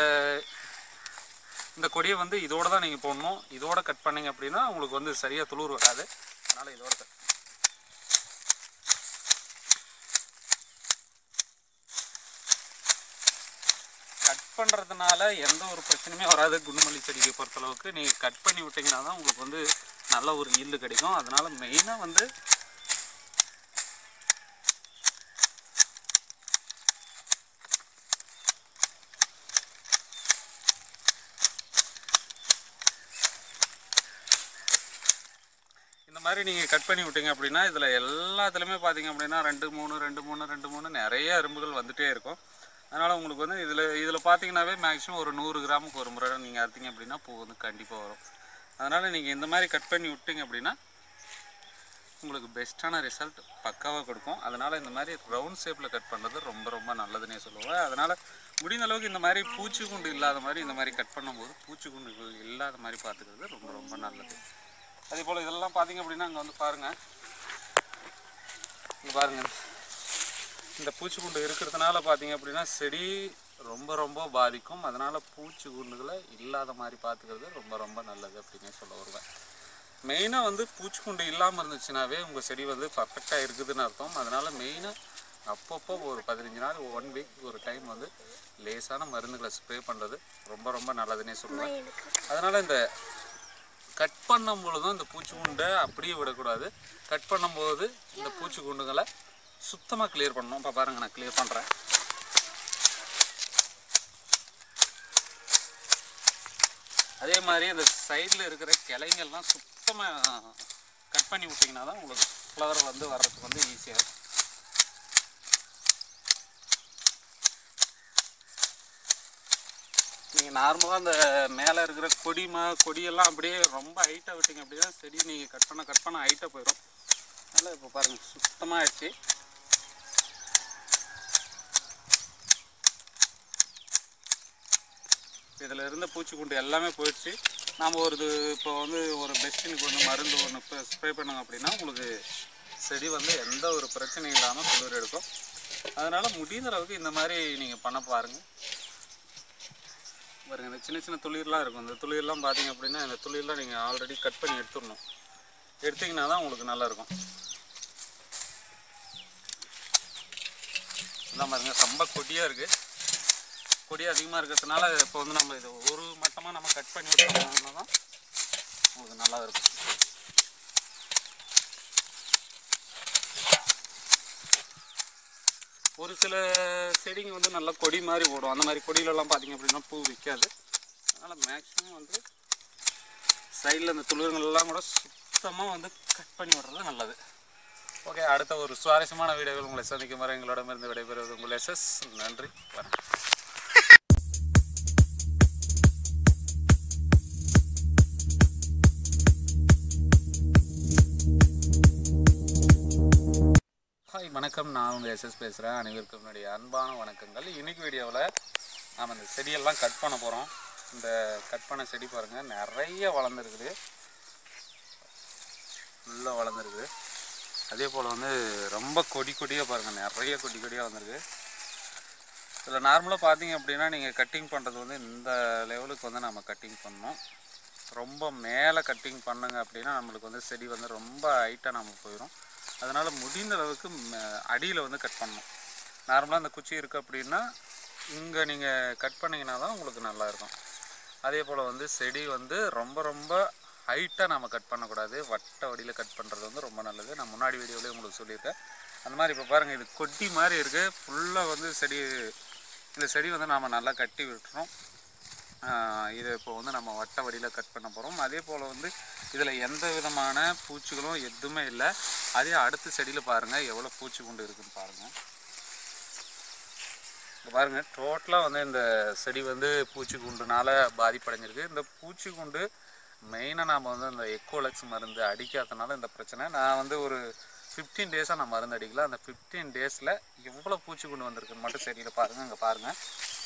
இந்த கொடியை வந்து இதோட தான் நீங்கள் போடணும் இதோட கட் பண்ணீங்க அப்படின்னா உங்களுக்கு வந்து சரியாக துளிர் வராது அதனால் இதோட கட் கட் பண்ணுறதுனால எந்த ஒரு பிரச்சனையுமே வராது குண்டுமல்லி செடிக்கு பொறுத்தளவுக்கு நீங்கள் கட் பண்ணி விட்டிங்கன்னா தான் உங்களுக்கு வந்து நல்ல ஒரு ஈல்டு கிடைக்கும் அதனால் மெயினாக வந்து இந்த மாதிரி நீங்கள் கட் பண்ணி விட்டீங்க அப்படின்னா இதில் எல்லாத்துலேயுமே பார்த்தீங்க அப்படின்னா ரெண்டு மூணு ரெண்டு மூணு ரெண்டு மூணு நிறைய எறும்புகள் வந்துகிட்டே இருக்கும் அதனால் உங்களுக்கு வந்து இதில் இதில் பார்த்தீங்கன்னாவே மேக்ஸிமம் ஒரு நூறு கிராமுக்கு ஒரு முறை நீங்கள் அறுத்தீங்க அப்படின்னா பூ வந்து கண்டிப்பாக வரும் அதனால் நீங்கள் இந்த மாதிரி கட் பண்ணி விட்டீங்க அப்படின்னா உங்களுக்கு பெஸ்ட்டான ரிசல்ட் பக்காவாக கொடுக்கும் அதனால் இந்த மாதிரி ரவுண்ட் ஷேப்பில் கட் பண்ணுறது ரொம்ப ரொம்ப நல்லதுன்னே சொல்லுவேன் அதனால் முடிந்த அளவுக்கு இந்த மாதிரி பூச்சிக்குண்டு இல்லாத மாதிரி இந்த மாதிரி கட் பண்ணும்போது பூச்சிக்குண்டுகள் இல்லாத மாதிரி பார்த்துக்கிறது ரொம்ப ரொம்ப நல்லது அதே போல் இதெல்லாம் பார்த்தீங்க அப்படின்னா அங்கே வந்து பாருங்கள் இங்கே பாருங்கள் இந்த பூச்சிக்குண்டு இருக்கிறதுனால பார்த்தீங்க அப்படின்னா செடி ரொம்ப ரொம்ப பாதிக்கும் அதனால் பூச்சிக்குண்டுகளை இல்லாத மாதிரி பார்த்துக்கிறது ரொம்ப ரொம்ப நல்லது அப்படின்னே சொல்ல வருவேன் மெயினாக வந்து பூச்சிக்குண்டு இல்லாமல் இருந்துச்சுனாவே உங்கள் செடி வந்து பர்ஃபெக்டாக இருக்குதுன்னு அர்த்தம் அதனால் மெயினாக அப்பப்போ ஒரு பதினஞ்சு நாள் ஒன் வீக் ஒரு டைம் வந்து லேசான மருந்துகளை ஸ்ப்ரே பண்ணுறது ரொம்ப ரொம்ப நல்லதுன்னே சொல்லுவேன் அதனால் இந்த கட் பண்ணும் பொழுதும் இந்த பூச்சிக்குண்டை அப்படியே விடக்கூடாது கட் பண்ணும்போது இந்த பூச்சிக்குண்டுகளை சுத்தமாக கிளியர் பண்ணணும் இப்போ பாருங்கள் நான் கிளியர் பண்ணுறேன் அதே மாதிரி அந்த சைடில் இருக்கிற கிளைங்கள்லாம் சுத்தமாக கட் பண்ணி விட்டிங்கன்னா தான் உங்களுக்கு ஃப்ளவர் வந்து வர்றதுக்கு வந்து ஈஸியாக இருக்கும் நீங்கள் நார்மலாக அந்த மேலே இருக்கிற கொடிமா கொடியெல்லாம் அப்படியே ரொம்ப ஹைட்டாக விட்டீங்க அப்படின்னா செடி நீங்கள் கட் பண்ண கட் பண்ண ஹைட்டாக போயிடும் அதனால் இப்போ பாருங்கள் சுத்தமாக ஆயிடுச்சு இதில் இருந்த பூச்சிக்குண்டு எல்லாமே போயிடுச்சு நாம் ஒரு இது இப்போ வந்து ஒரு பெஸ்டினுக்கு ஒன்று மருந்து ஒன்று இப்போ ஸ்ப்ரே பண்ணோங்க அப்படின்னா உங்களுக்கு செடி வந்து எந்த ஒரு பிரச்சனையும் இல்லாமல் குளிர் எடுக்கும் அதனால் முடிந்த அளவுக்கு இந்த மாதிரி நீங்கள் பண்ண பாருங்கள் பாருங்க இந்த சின்ன சின்ன துளிர்லாம் இருக்கும் இந்த துளிர்லாம் பார்த்தீங்க அப்படின்னா இந்த துளிர்லாம் நீங்கள் ஆல்ரெடி கட் பண்ணி எடுத்துடணும் எடுத்தீங்கன்னா தான் உங்களுக்கு நல்லா இருக்கும் இதான் பாருங்க ரொம்ப கொடியாக இருக்குது கொடி அதிகமாக இருக்கிறதுனால இப்போ வந்து நம்ம இது ஒரு மட்டமாக நம்ம கட் பண்ணி விட்டோம்னா தான் உங்களுக்கு நல்லா இருக்கும் ஒரு சில செடிங்க வந்து நல்லா கொடி மாதிரி போடும் அந்த மாதிரி கொடியிலலாம் பார்த்தீங்க அப்படின்னா பூ விற்காது அதனால் மேக்ஸிமம் வந்து சைடில் இந்த துளிர்கள்லாம் கூட சுத்தமாக வந்து கட் பண்ணி விடுறது நல்லது ஓகே அடுத்த ஒரு சுவாரஸ்யமான வீடியோவில் உங்களை சந்திக்கும் வரை எங்களிடமிருந்து விடைபெறுவது உங்கள் எஸ்எஸ் நன்றி வணக்கம் வணக்கம் நான் உங்கள் எஸ்எஸ் பேசுகிறேன் அனைவருக்கும் என்னுடைய அன்பான வணக்கங்கள் இன்னைக்கு வீடியோவில் நாம் இந்த செடியெல்லாம் கட் பண்ண போகிறோம் இந்த கட் பண்ண செடி பாருங்கள் நிறைய வளர்ந்துருக்குது ஃபுல்லாக வளர்ந்துருக்குது அதே போல் வந்து ரொம்ப கொடி கொடியாக பாருங்கள் நிறைய கொடி கொடியாக வந்திருக்கு இதில் நார்மலாக பார்த்தீங்க அப்படின்னா நீங்கள் கட்டிங் பண்ணுறது வந்து இந்த லெவலுக்கு வந்து நம்ம கட்டிங் பண்ணணும் ரொம்ப மேலே கட்டிங் பண்ணுங்க அப்படின்னா நம்மளுக்கு வந்து செடி வந்து ரொம்ப ஹைட்டாக நம்ம போயிடும் அதனால் முடிந்த அளவுக்கு அடியில் வந்து கட் பண்ணணும் நார்மலாக இந்த குச்சி இருக்குது அப்படின்னா இங்கே நீங்கள் கட் பண்ணிங்கன்னா தான் உங்களுக்கு நல்லா இருக்கும் அதே போல் வந்து செடி வந்து ரொம்ப ரொம்ப ஹைட்டாக நம்ம கட் பண்ணக்கூடாது வட்ட வடியில் கட் பண்ணுறது வந்து ரொம்ப நல்லது நான் முன்னாடி வீடியோவிலே உங்களுக்கு சொல்லியிருக்கேன் அந்த மாதிரி இப்போ பாருங்கள் இது கொட்டி மாதிரி இருக்குது ஃபுல்லாக வந்து செடி இந்த செடி வந்து நாம் நல்லா கட்டி விட்டுறோம் ஆஹ் இதை இப்போ வந்து நம்ம வட்ட வடியில் கட் பண்ண போகிறோம் அதே போல் வந்து இதில் எந்த விதமான பூச்சிகளும் எதுவுமே இல்லை அதே அடுத்த செடியில் பாருங்கள் எவ்வளோ பூச்சி குண்டு இருக்குன்னு பாருங்கள் இங்க பாருங்க டோட்டலாக வந்து இந்த செடி வந்து பூச்சி குண்டுனால பாதிப்படைஞ்சிருக்கு இந்த பூச்சி குண்டு மெயினாக நாம் வந்து இந்த எக்கோலக்ஸ் மருந்து அடிக்காதனால இந்த பிரச்சனை நான் வந்து ஒரு ஃபிஃப்டீன் டேஸாக நான் மருந்து அடிக்கல அந்த ஃபிஃப்டீன் டேஸில் எவ்வளோ பூச்சி குண்டு வந்திருக்குன்னு மட்டும் செடியில் பாருங்கள் இங்கே பாருங்கள்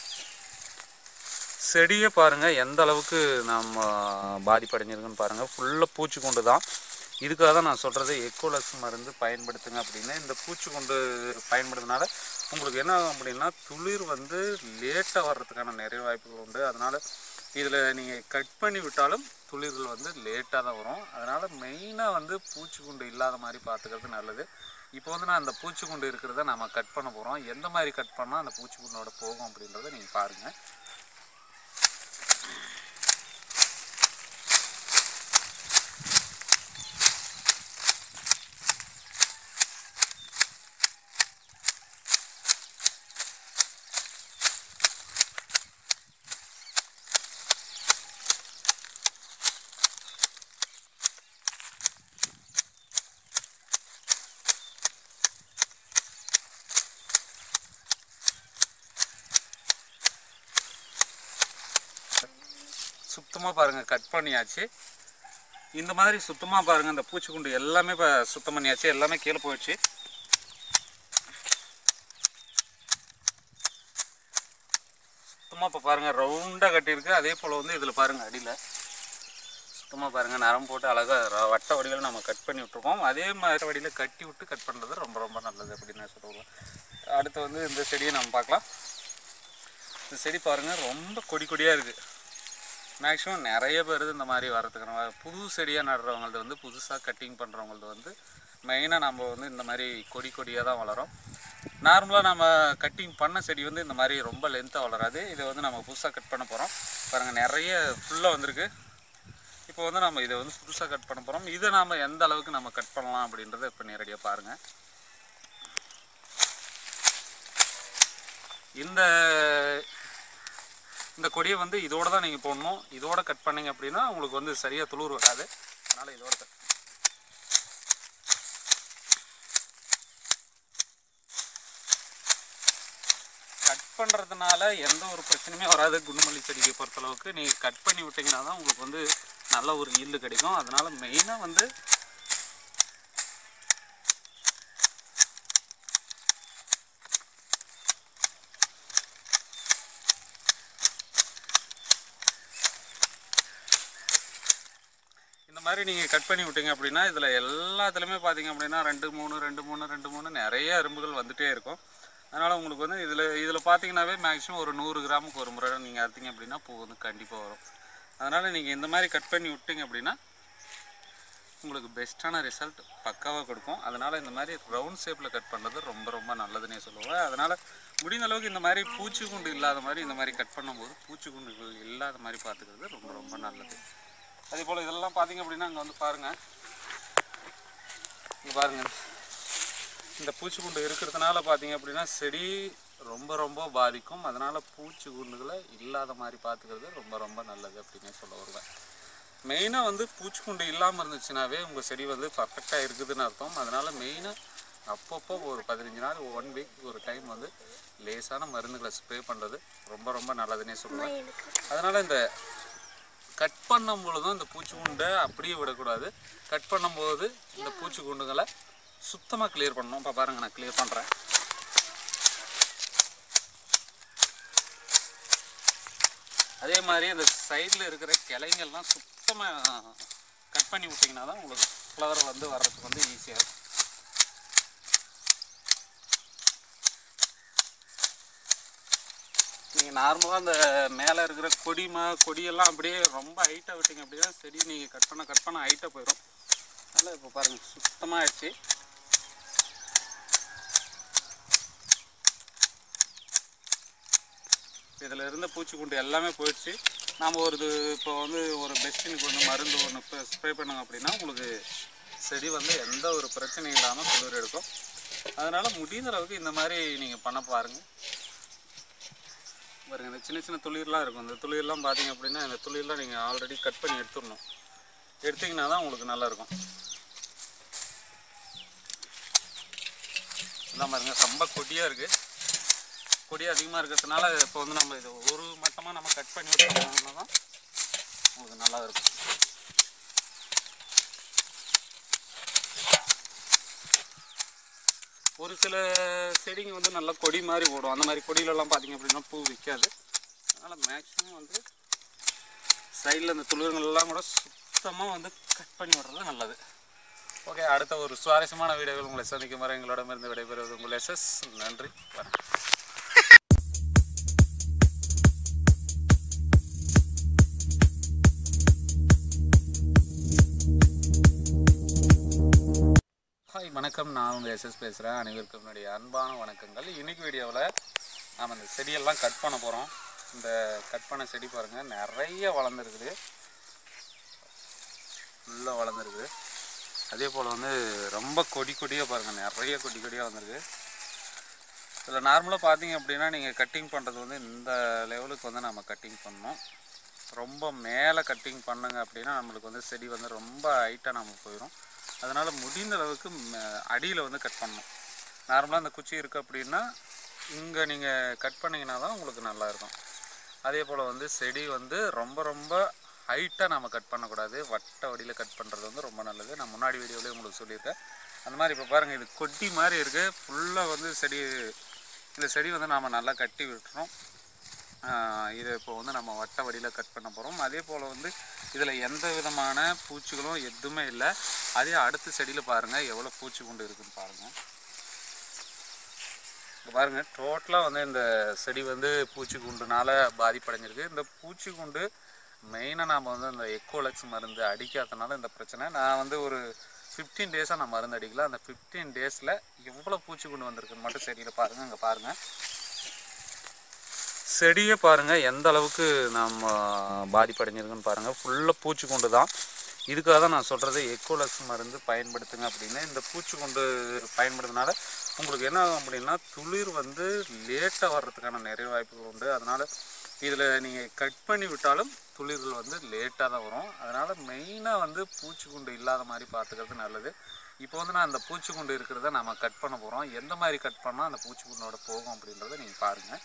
செடியை பாருங்கள் எந்த அளவுக்கு நம்ம பாதிப்படைஞ்சிருக்குன்னு பாருங்கள் ஃபுல்லாக பூச்சிக்கொண்டு தான் இதுக்காக தான் நான் சொல்கிறது எக்கோலக்ஸ் மருந்து பயன்படுத்துங்க அப்படின்னு இந்த பூச்சிக்கொண்டு பயன்படுத்தினால உங்களுக்கு என்ன ஆகும் அப்படின்னா துளிர் வந்து லேட்டாக வர்றதுக்கான நிறைய வாய்ப்புகள் உண்டு அதனால் இதில் நீங்கள் கட் பண்ணி விட்டாலும் துளிர்கள் வந்து லேட்டாக தான் வரும் அதனால் மெயினாக வந்து பூச்சிக்குண்டு இல்லாத மாதிரி பார்த்துக்கிறது நல்லது இப்போ வந்து நான் அந்த பூச்சிக்குண்டு இருக்கிறத நம்ம கட் பண்ண போகிறோம் எந்த மாதிரி கட் பண்ணால் அந்த பூச்சிக்குண்டோட போகும் அப்படின்றத நீங்கள் பாருங்கள் சுத்தமாக பாருங்கள் கட் பண்ணியாச்சு இந்த மாதிரி சுத்தமாக பாருங்கள் இந்த பூச்சிக்குண்டு எல்லாமே இப்போ சுத்தம் பண்ணியாச்சு எல்லாமே கீழே போயிடுச்சு சுத்தமாக இப்போ பாருங்கள் ரவுண்டாக கட்டியிருக்கு அதே போல் வந்து இதில் பாருங்கள் அடியில் சுத்தமாக பாருங்கள் நரம் போட்டு அழகாக வட்ட வடிவில் நம்ம கட் பண்ணி விட்ருக்கோம் அதே மாதிரி வடியில் கட்டி விட்டு கட் பண்ணுறது ரொம்ப ரொம்ப நல்லது அப்படின்னு நான் சொல்லுவேன் அடுத்து வந்து இந்த செடியை நம்ம பார்க்கலாம் இந்த செடி பாருங்கள் ரொம்ப கொடி கொடியாக இருக்குது மேக்ஸிமம் நிறைய பேர் இந்த மாதிரி வரதுக்கான வா- புது செடியாக நடுறவங்களது வந்து புதுசாக கட்டிங் பண்ணுறவங்களது வந்து மெயினாக நம்ம வந்து இந்த மாதிரி கொடி கொடியாக தான் வளரும் நார்மலாக நம்ம கட்டிங் பண்ண செடி வந்து இந்த மாதிரி ரொம்ப லென்த்தாக வளராது இதை வந்து நம்ம புதுசாக கட் பண்ண போகிறோம் பாருங்கள் நிறைய ஃபுல்லாக வந்திருக்கு இப்போ வந்து நம்ம இதை வந்து புதுசாக கட் பண்ண போகிறோம் இதை நாம் எந்த அளவுக்கு நம்ம கட் பண்ணலாம் அப்படின்றத இப்போ நேரடியாக பாருங்கள் இந்த இந்த கொடியை வந்து இதோட தான் நீங்கள் போடணும் இதோட கட் பண்ணீங்க அப்படின்னா உங்களுக்கு வந்து சரியாக துளிர் வராது அதனால் இதோட cut. கட் பண்ணுறதுனால எந்த ஒரு பிரச்சனையுமே வராது குண்டுமல்லி செடியை பொறுத்தளவுக்கு நீங்கள் கட் பண்ணி விட்டீங்கன்னா தான் உங்களுக்கு வந்து நல்ல ஒரு ஈல்டு கிடைக்கும் அதனால் மெயினாக வந்து இந்த மாதிரி நீங்கள் கட் பண்ணி விட்டீங்க அப்படின்னா இதில் எல்லாத்துலேயுமே பார்த்தீங்க அப்படின்னா ரெண்டு மூணு ரெண்டு மூணு ரெண்டு மூணு நிறைய எறும்புகள் வந்துகிட்டே இருக்கும் அதனால் உங்களுக்கு வந்து இதில் இதில் பார்த்தீங்கன்னாவே மேக்ஸிமம் ஒரு நூறு கிராமுக்கு ஒரு முறை நீங்கள் அறுத்தீங்க அப்படின்னா பூ வந்து கண்டிப்பாக வரும் அதனால் நீங்கள் இந்த மாதிரி கட் பண்ணி விட்டீங்க அப்படின்னா உங்களுக்கு பெஸ்ட்டான ரிசல்ட் பக்காவாக கொடுக்கும் அதனால் இந்த மாதிரி ரவுண்ட் ஷேப்பில் கட் பண்ணுறது ரொம்ப ரொம்ப நல்லதுன்னே சொல்லுவேன் அதனால் முடிந்த அளவுக்கு இந்த மாதிரி பூச்சிக்குண்டு இல்லாத மாதிரி இந்த மாதிரி கட் பண்ணும்போது பூச்சிக்குண்டுகள் இல்லாத மாதிரி பார்த்துக்கிறது ரொம்ப ரொம்ப நல்லது அதே போல் இதெல்லாம் பார்த்தீங்க அப்படின்னா அங்கே வந்து பாருங்கள் இங்கே பாருங்கள் இந்த பூச்சிக்குண்டு இருக்கிறதுனால பார்த்தீங்க அப்படின்னா செடி ரொம்ப ரொம்ப பாதிக்கும் அதனால் பூச்சிக்குண்டுகளை இல்லாத மாதிரி பார்த்துக்கிறது ரொம்ப ரொம்ப நல்லது அப்படின்னே சொல்ல வருவேன் மெயினாக வந்து பூச்சிக்குண்டு இல்லாமல் இருந்துச்சுனாவே உங்கள் செடி வந்து பர்ஃபெக்டாக இருக்குதுன்னு அர்த்தம் அதனால் மெயினாக அப்பப்போ ஒரு பதினஞ்சு நாள் ஒன் வீக் ஒரு டைம் வந்து லேசான மருந்துகளை ஸ்ப்ரே பண்ணுறது ரொம்ப ரொம்ப நல்லதுன்னே சொல்லுவேன் அதனால் இந்த கட் பண்ணும் பொழுதும் இந்த பூச்சிக்குண்டை அப்படியே விடக்கூடாது கட் பண்ணும்போது இந்த பூச்சிக்குண்டுகளை சுத்தமாக கிளியர் பண்ணணும் இப்போ பாருங்கள் நான் கிளியர் பண்ணுறேன் அதே மாதிரி அந்த சைடில் இருக்கிற கிளைங்கள்லாம் சுத்தமாக கட் பண்ணி விட்டிங்கன்னா தான் உங்களுக்கு ஃப்ளவர் வந்து வர்றதுக்கு வந்து ஈஸியாக இருக்கும் நீங்கள் நார்மலாக அந்த மேலே இருக்கிற கொடிமா கொடியெல்லாம் அப்படியே ரொம்ப ஹைட்டாக விட்டீங்க அப்படின்னா செடி நீங்கள் கட் பண்ண கட் பண்ண ஹைட்டாக போயிடும் அதனால் இப்போ பாருங்கள் சுத்தமாக ஆயிடுச்சு இதில் இருந்த பூச்சிக்குண்டு எல்லாமே போயிடுச்சு நாம் ஒரு இது இப்போ வந்து ஒரு பெஸ்டினுக்கு வந்து மருந்து ஒன்று ஸ்ப்ரே பண்ணோங்க அப்படின்னா உங்களுக்கு செடி வந்து எந்த ஒரு பிரச்சனையும் இல்லாமல் குளிர் எடுக்கும் அதனால் முடிந்த அளவுக்கு இந்த மாதிரி நீங்கள் பண்ண பாருங்கள் பாருங்க இந்த சின்ன சின்ன துளிர்லாம் இருக்கும் இந்த துளிர்லாம் பார்த்தீங்க அப்படின்னா இந்த துளிர்லாம் நீங்கள் ஆல்ரெடி கட் பண்ணி எடுத்துடணும் எடுத்தீங்கன்னா தான் உங்களுக்கு நல்லா இருக்கும் இதான் பாருங்க ரொம்ப கொடியாக இருக்குது கொடி அதிகமாக இருக்கிறதுனால இப்போ வந்து நம்ம இது ஒரு மட்டமாக நம்ம கட் பண்ணி விட்டோம்னா தான் உங்களுக்கு நல்லா இருக்கும் ஒரு சில செடிங்க வந்து நல்லா கொடி மாதிரி ஓடும் அந்த மாதிரி கொடியிலலாம் பார்த்தீங்க அப்படின்னா பூ விற்காது அதனால் மேக்ஸிமம் வந்து சைடில் இந்த துளிர்கள்லாம் கூட சுத்தமாக வந்து கட் பண்ணி விடுறது நல்லது ஓகே அடுத்த ஒரு சுவாரஸ்யமான வீடியோவில் உங்களை சந்திக்கும் வரை எங்களோடமிருந்து விடைபெறுவது உங்கள் எஸ்எஸ் நன்றி வணக்கம் ஹாய் வணக்கம் நான் உங்கள் எஸ்எஸ் பேசுகிறேன் அனைவருக்கும் என்னுடைய அன்பான வணக்கங்கள் இன்னைக்கு வீடியோவில் நாம் இந்த செடியெல்லாம் கட் பண்ண போகிறோம் இந்த கட் பண்ண செடி பாருங்கள் நிறைய வளர்ந்துருக்குது ஃபுல்லாக வளர்ந்துருக்குது அதே போல் வந்து ரொம்ப கொடி கொடியாக பாருங்கள் நிறைய கொடி கொடியாக வந்திருக்கு இதில் நார்மலாக பார்த்தீங்க அப்படின்னா நீங்கள் கட்டிங் பண்ணுறது வந்து இந்த லெவலுக்கு வந்து நம்ம கட்டிங் பண்ணணும் ரொம்ப மேலே கட்டிங் பண்ணுங்க அப்படின்னா நம்மளுக்கு வந்து செடி வந்து ரொம்ப ஹைட்டாக நம்ம போயிடும் அதனால் முடிந்த அளவுக்கு அடியில் வந்து கட் பண்ணணும் நார்மலாக இந்த குச்சி இருக்குது அப்படின்னா இங்கே நீங்கள் கட் பண்ணிங்கன்னா தான் உங்களுக்கு நல்லா இருக்கும் அதே போல் வந்து செடி வந்து ரொம்ப ரொம்ப ஹைட்டாக நம்ம கட் பண்ணக்கூடாது வட்ட வடியில் கட் பண்ணுறது வந்து ரொம்ப நல்லது நான் முன்னாடி வீடியோலேயே உங்களுக்கு சொல்லியிருக்கேன் அந்த மாதிரி இப்போ பாருங்கள் இது கொட்டி மாதிரி இருக்குது ஃபுல்லாக வந்து செடி இந்த செடி வந்து நாம் நல்லா கட்டி விட்டுறோம் ஆஹ் இது இப்போ வந்து நம்ம வட்ட வடியில் கட் பண்ண போகிறோம் அதே போல் வந்து இதில் எந்த விதமான பூச்சிகளும் எதுவுமே இல்லை அதே அடுத்த செடியில் பாருங்கள் எவ்வளோ பூச்சி கொண்டு இருக்குன்னு பாருங்கள் இங்க பாருங்க டோட்டலாக வந்து இந்த செடி வந்து பூச்சி குண்டுனால பாதிப்படைஞ்சிருக்கு இந்த பூச்சி குண்டு மெயினாக நாம் வந்து இந்த எக்கோலக்ஸ் மருந்து அடிக்காதனால இந்த பிரச்சனை நான் வந்து ஒரு ஃபிஃப்டீன் டேஸாக நான் மருந்து அடிக்கல அந்த ஃபிஃப்டீன் டேஸில் எவ்வளோ பூச்சி குண்டு வந்திருக்குன்னு மட்டும் செடியில் பாருங்கள் இங்கே பாருங்கள் செடியை பாருங்கள் எந்த அளவுக்கு நம்ம பாதிப்படைஞ்சிருக்குன்னு பாருங்கள் ஃபுல்லாக பூச்சிக்கொண்டு தான் இதுக்காக தான் நான் சொல்கிறது எக்கோலக்ஸ் மருந்து பயன்படுத்துங்க அப்படின்னு இந்த பூச்சிக்கொண்டு பயன்படுத்தினால உங்களுக்கு என்ன ஆகும் அப்படின்னா துளிர் வந்து லேட்டாக வர்றதுக்கான நிறைய வாய்ப்புகள் உண்டு அதனால் இதில் நீங்கள் கட் பண்ணி விட்டாலும் துளிர்கள் வந்து லேட்டாக தான் வரும் அதனால் மெயினாக வந்து பூச்சிக்குண்டு இல்லாத மாதிரி பார்த்துக்கிறது நல்லது இப்போ வந்து நான் அந்த பூச்சிக்குண்டு இருக்கிறத நம்ம கட் பண்ண போகிறோம் எந்த மாதிரி கட் பண்ணால் அந்த பூச்சிக்குண்டோட போகும் அப்படின்றத நீங்கள் பாருங்கள்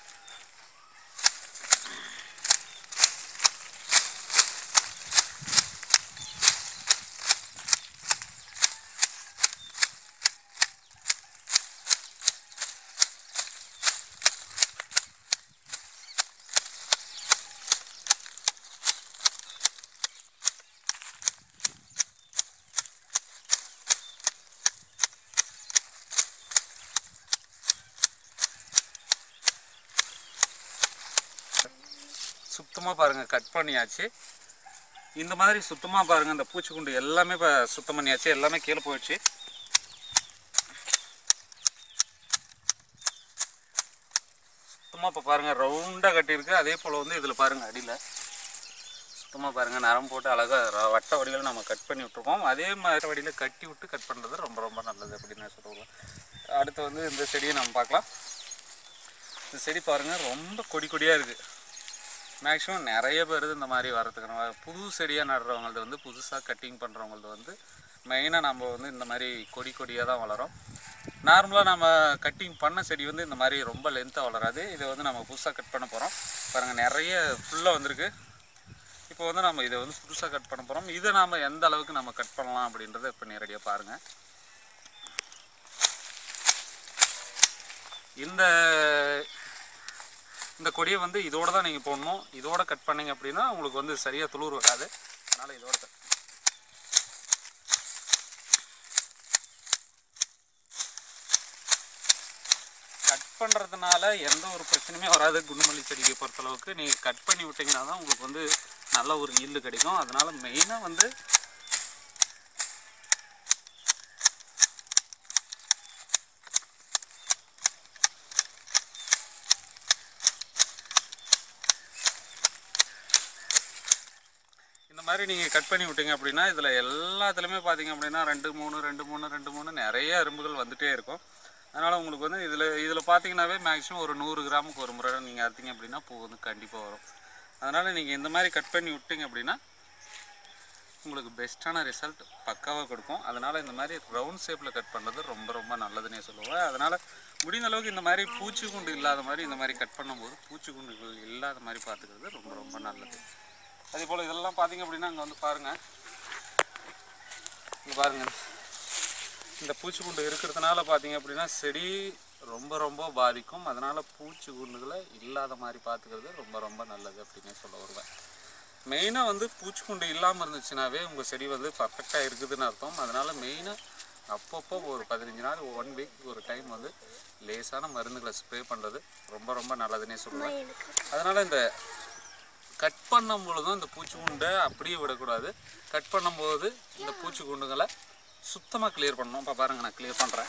சுத்தமாக பாருங்கள் கட் பண்ணியாச்சு இந்த மாதிரி சுத்தமாக பாருங்கள் இந்த பூச்சிக்குண்டு எல்லாமே இப்போ சுத்தம் பண்ணியாச்சு எல்லாமே கீழே போயிடுச்சு சுத்தமாக இப்போ பாருங்கள் ரவுண்டாக கட்டியிருக்கு அதே போல் வந்து இதில் பாருங்கள் அடியில் சுத்தமாக பாருங்கள் நரம் போட்டு அழகாக வட்ட வடிவில் நம்ம கட் பண்ணி விட்ருக்கோம் அதே மாதிரி வடியில் கட்டி விட்டு கட் பண்ணுறது ரொம்ப ரொம்ப நல்லது அப்படின்னு நான் சொல்லுவேன் அடுத்து வந்து இந்த செடியை நம்ம பார்க்கலாம் இந்த செடி பாருங்கள் ரொம்ப கொடி கொடியாக இருக்குது மேக்ஸிமம் நிறைய பேர் இந்த மாதிரி வர்றதுக்கான புது செடியாக நடுறவங்களது வந்து புதுசாக கட்டிங் பண்ணுறவங்களது வந்து மெயினாக நம்ம வந்து இந்த மாதிரி கொடி கொடியாக தான் வளரும் நார்மலாக நம்ம கட்டிங் பண்ண செடி வந்து இந்த மாதிரி ரொம்ப லென்த்தாக வளராது இதை வந்து நம்ம புதுசாக கட் பண்ண போகிறோம் பாருங்கள் நிறைய ஃபுல்லாக வந்திருக்கு இப்போ வந்து நம்ம இதை வந்து புதுசாக கட் பண்ண போகிறோம் இதை நாம் எந்த அளவுக்கு நம்ம கட் பண்ணலாம் அப்படின்றத இப்போ நேரடியாக பாருங்கள் இந்த இந்த கொடியை வந்து இதோட தான் நீங்கள் போடணும் இதோட கட் பண்ணீங்க அப்படின்னா உங்களுக்கு வந்து சரியாக துளிர் வராது அதனால் இதோட cut கட் பண்ணுறதுனால எந்த ஒரு பிரச்சனையுமே வராது குண்டுமல்லி செடிக்கு பொறுத்தளவுக்கு நீங்கள் கட் பண்ணி விட்டீங்கன்னா தான் உங்களுக்கு வந்து நல்ல ஒரு ஈல்டு கிடைக்கும் அதனால் மெயினாக வந்து இந்த மாதிரி நீங்கள் கட் பண்ணி விட்டீங்க அப்படின்னா இதில் எல்லாத்துலேயுமே பார்த்தீங்க அப்படின்னா ரெண்டு மூணு ரெண்டு மூணு ரெண்டு மூணு நிறைய எறும்புகள் வந்துட்டே இருக்கும் அதனால் உங்களுக்கு வந்து இதில் இதில் பார்த்தீங்கன்னாவே மேக்ஸிமம் ஒரு நூறு கிராமுக்கு ஒரு முறை நீங்கள் அறுத்தீங்க அப்படின்னா பூ வந்து கண்டிப்பாக வரும் அதனால் நீங்கள் இந்த மாதிரி கட் பண்ணி விட்டீங்க அப்படின்னா உங்களுக்கு பெஸ்ட்டான ரிசல்ட் பக்காவாக கொடுக்கும் அதனால் இந்த மாதிரி ரவுண்ட் ஷேப்பில் கட் பண்ணுறது ரொம்ப ரொம்ப நல்லதுன்னே சொல்லுவேன் அதனால் முடிந்த அளவுக்கு இந்த மாதிரி பூச்சிக்குண்டு இல்லாத மாதிரி இந்த மாதிரி கட் பண்ணும்போது பூச்சிக்குண்டுகள் இல்லாத மாதிரி பார்த்துக்கிறது ரொம்ப ரொம்ப நல்லது அதே போல் இதெல்லாம் பார்த்தீங்க அப்படின்னா அங்கே வந்து பாருங்கள் இங்கே பாருங்கள் இந்த பூச்சிக்குண்டு இருக்கிறதுனால பார்த்தீங்க அப்படின்னா செடி ரொம்ப ரொம்ப பாதிக்கும் அதனால் பூச்சிக்குண்டுகளை இல்லாத மாதிரி பார்த்துக்கிறது ரொம்ப ரொம்ப நல்லது அப்படின்னே சொல்ல வருவேன் மெயினாக வந்து பூச்சிக்குண்டு இல்லாமல் இருந்துச்சுனாவே உங்கள் செடி வந்து பர்ஃபெக்டாக இருக்குதுன்னு அர்த்தம் அதனால் மெயினாக அப்பப்போ ஒரு பதினஞ்சு நாள் ஒன் வீக் ஒரு டைம் வந்து லேசான மருந்துகளை ஸ்ப்ரே பண்ணுறது ரொம்ப ரொம்ப நல்லதுன்னே சொல்லுவேன் அதனால் இந்த கட் பண்ணும் பொழுதும் இந்த பூச்சிக்குண்டை அப்படியே விடக்கூடாது கட் பண்ணும்போது இந்த பூச்சிக்குண்டுகளை சுத்தமாக கிளியர் பண்ணணும் இப்போ பாருங்கள் நான் கிளியர் பண்ணுறேன்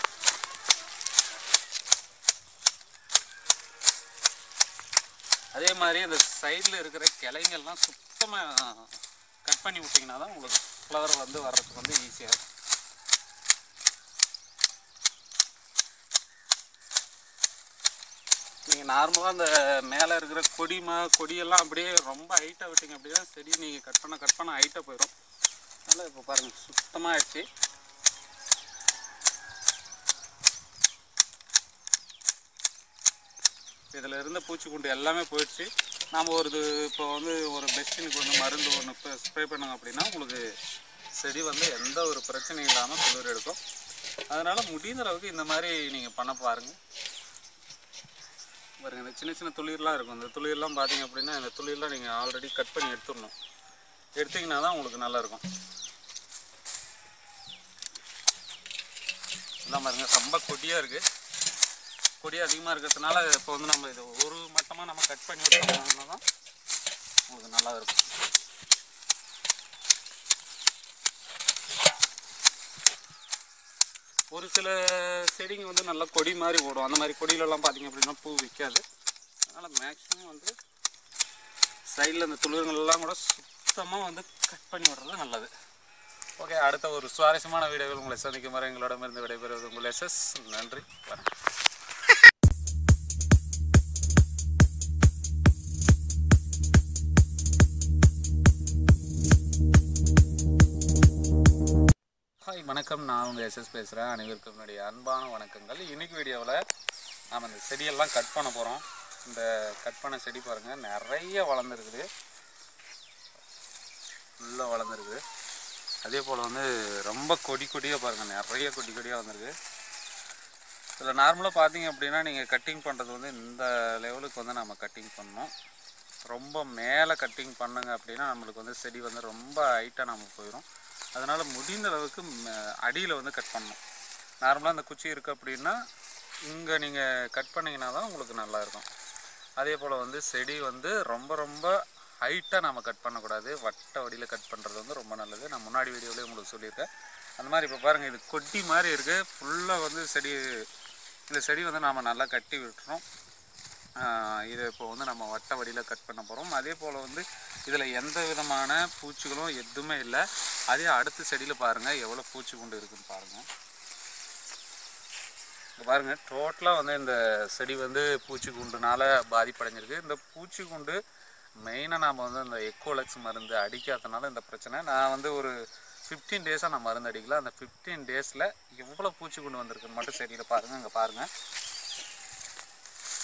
அதே மாதிரி இந்த சைடில் இருக்கிற கிளைங்கள்லாம் சுத்தமாக கட் பண்ணி விட்டிங்கன்னா தான் உங்களுக்கு ஃப்ளவர் வந்து வர்றதுக்கு வந்து ஈஸியாக இருக்கும் நீங்கள் நார்மலாக அந்த மேலே இருக்கிற கொடி மா கொடியெல்லாம் அப்படியே ரொம்ப ஹைட்டாக விட்டீங்க அப்படின்னா செடி நீங்கள் கட் பண்ண கட் பண்ண ஹைட்டாக போயிடும் அதனால் இப்போ பாருங்கள் சுத்தமாக ஆயிடுச்சு இதில் இருந்த பூச்சிக்குண்டு எல்லாமே போயிடுச்சு நாம் ஒரு இது இப்போ வந்து ஒரு பெஸ்டினுக்கு வந்து மருந்து ஒன்று ஸ்ப்ரே பண்ணோங்க அப்படின்னா உங்களுக்கு செடி வந்து எந்த ஒரு பிரச்சனையும் இல்லாமல் குளிர் எடுக்கும் அதனால் முடிந்த அளவுக்கு இந்த மாதிரி நீங்கள் பண்ண பாருங்கள் பாருங்க இந்த சின்ன சின்ன துளிர்லாம் இருக்கும் இந்த துளிர்லாம் பார்த்தீங்க அப்படின்னா இந்த துளிர்லாம் நீங்கள் ஆல்ரெடி கட் பண்ணி எடுத்துடணும் எடுத்தீங்கன்னா தான் உங்களுக்கு நல்லா இருக்கும் எல்லாம் பாருங்க ரொம்ப கொடியாக இருக்குது கொடி அதிகமாக இருக்கிறதுனால இப்போ வந்து நம்ம இது ஒரு மட்டமாக நம்ம கட் பண்ணி விட்டோம்னா தான் உங்களுக்கு நல்லா இருக்கும் ஒரு சில செடிங்க வந்து நல்லா கொடி மாதிரி ஓடும் அந்த மாதிரி கொடியிலலாம் பார்த்தீங்க அப்படின்னா பூ விற்காது அதனால் மேக்ஸிமம் வந்து சைடில் இந்த துளிர்கள்லாம் கூட சுத்தமாக வந்து கட் பண்ணி விடுறது நல்லது ஓகே அடுத்த ஒரு சுவாரஸ்யமான வீடியோவில் உங்களை சந்திக்கும் வரை எங்களோடமிருந்து விடைபெறுவது உங்கள் எஸ்எஸ் நன்றி வணக்கம் ஹாய் வணக்கம் நான் உங்கள் எஸ்எஸ் பேசுகிறேன் அனைவருக்கும் என்னுடைய அன்பான வணக்கங்கள் இன்னைக்கு வீடியோவில் நாம் இந்த செடியெல்லாம் கட் பண்ண போகிறோம் இந்த கட் பண்ண செடி பாருங்கள் நிறைய வளர்ந்துருக்குது ஃபுல்லாக வளர்ந்துருக்குது அதே போல் வந்து ரொம்ப கொடி கொடியாக பாருங்கள் நிறைய கொடி கொடியாக வந்திருக்கு இதில் நார்மலாக பார்த்தீங்க அப்படின்னா நீங்கள் கட்டிங் பண்ணுறது வந்து இந்த லெவலுக்கு வந்து நம்ம கட்டிங் பண்ணணும் ரொம்ப மேலே கட்டிங் பண்ணுங்க அப்படின்னா நம்மளுக்கு வந்து செடி வந்து ரொம்ப ஹைட்டாக நம்ம போயிடும் அதனால் முடிந்த அளவுக்கு அடியில் வந்து கட் பண்ணணும் நார்மலாக அந்த குச்சி இருக்குது அப்படின்னா இங்கே நீங்கள் கட் பண்ணிங்கன்னா தான் உங்களுக்கு நல்லா இருக்கும் அதே போல் வந்து செடி வந்து ரொம்ப ரொம்ப ஹைட்டாக நம்ம கட் பண்ணக்கூடாது வட்ட வடியில் கட் பண்ணுறது வந்து ரொம்ப நல்லது நான் முன்னாடி வீடியோலேயே உங்களுக்கு சொல்லியிருக்கேன் அந்த மாதிரி இப்போ பாருங்கள் இது கொட்டி மாதிரி இருக்குது ஃபுல்லாக வந்து செடி இந்த செடி வந்து நாம் நல்லா கட்டி விட்டுறோம் ஆஹ் இதை இப்போ வந்து நம்ம வட்ட வடியில் கட் பண்ண போகிறோம் அதே போல் வந்து இதில் எந்த விதமான பூச்சிகளும் எதுவுமே இல்லை அதே அடுத்த செடியில் பாருங்கள் எவ்வளோ பூச்சி குண்டு இருக்குன்னு பாருங்கள் இங்க பாருங்கள் டோட்டலாக வந்து இந்த செடி வந்து பூச்சி குண்டுனால பாதிப்படைஞ்சிருக்கு இந்த பூச்சி குண்டு மெயினாக நாம் வந்து இந்த எக்கோலக்ஸ் மருந்து அடிக்காதனால இந்த பிரச்சனை நான் வந்து ஒரு ஃபிஃப்டீன் டேஸாக நான் மருந்து அடிக்கல அந்த ஃபிஃப்டீன் டேஸில் எவ்வளோ பூச்சி குண்டு வந்திருக்குன்னு மட்டும் செடியில் பாருங்கள் இங்கே பாருங்கள்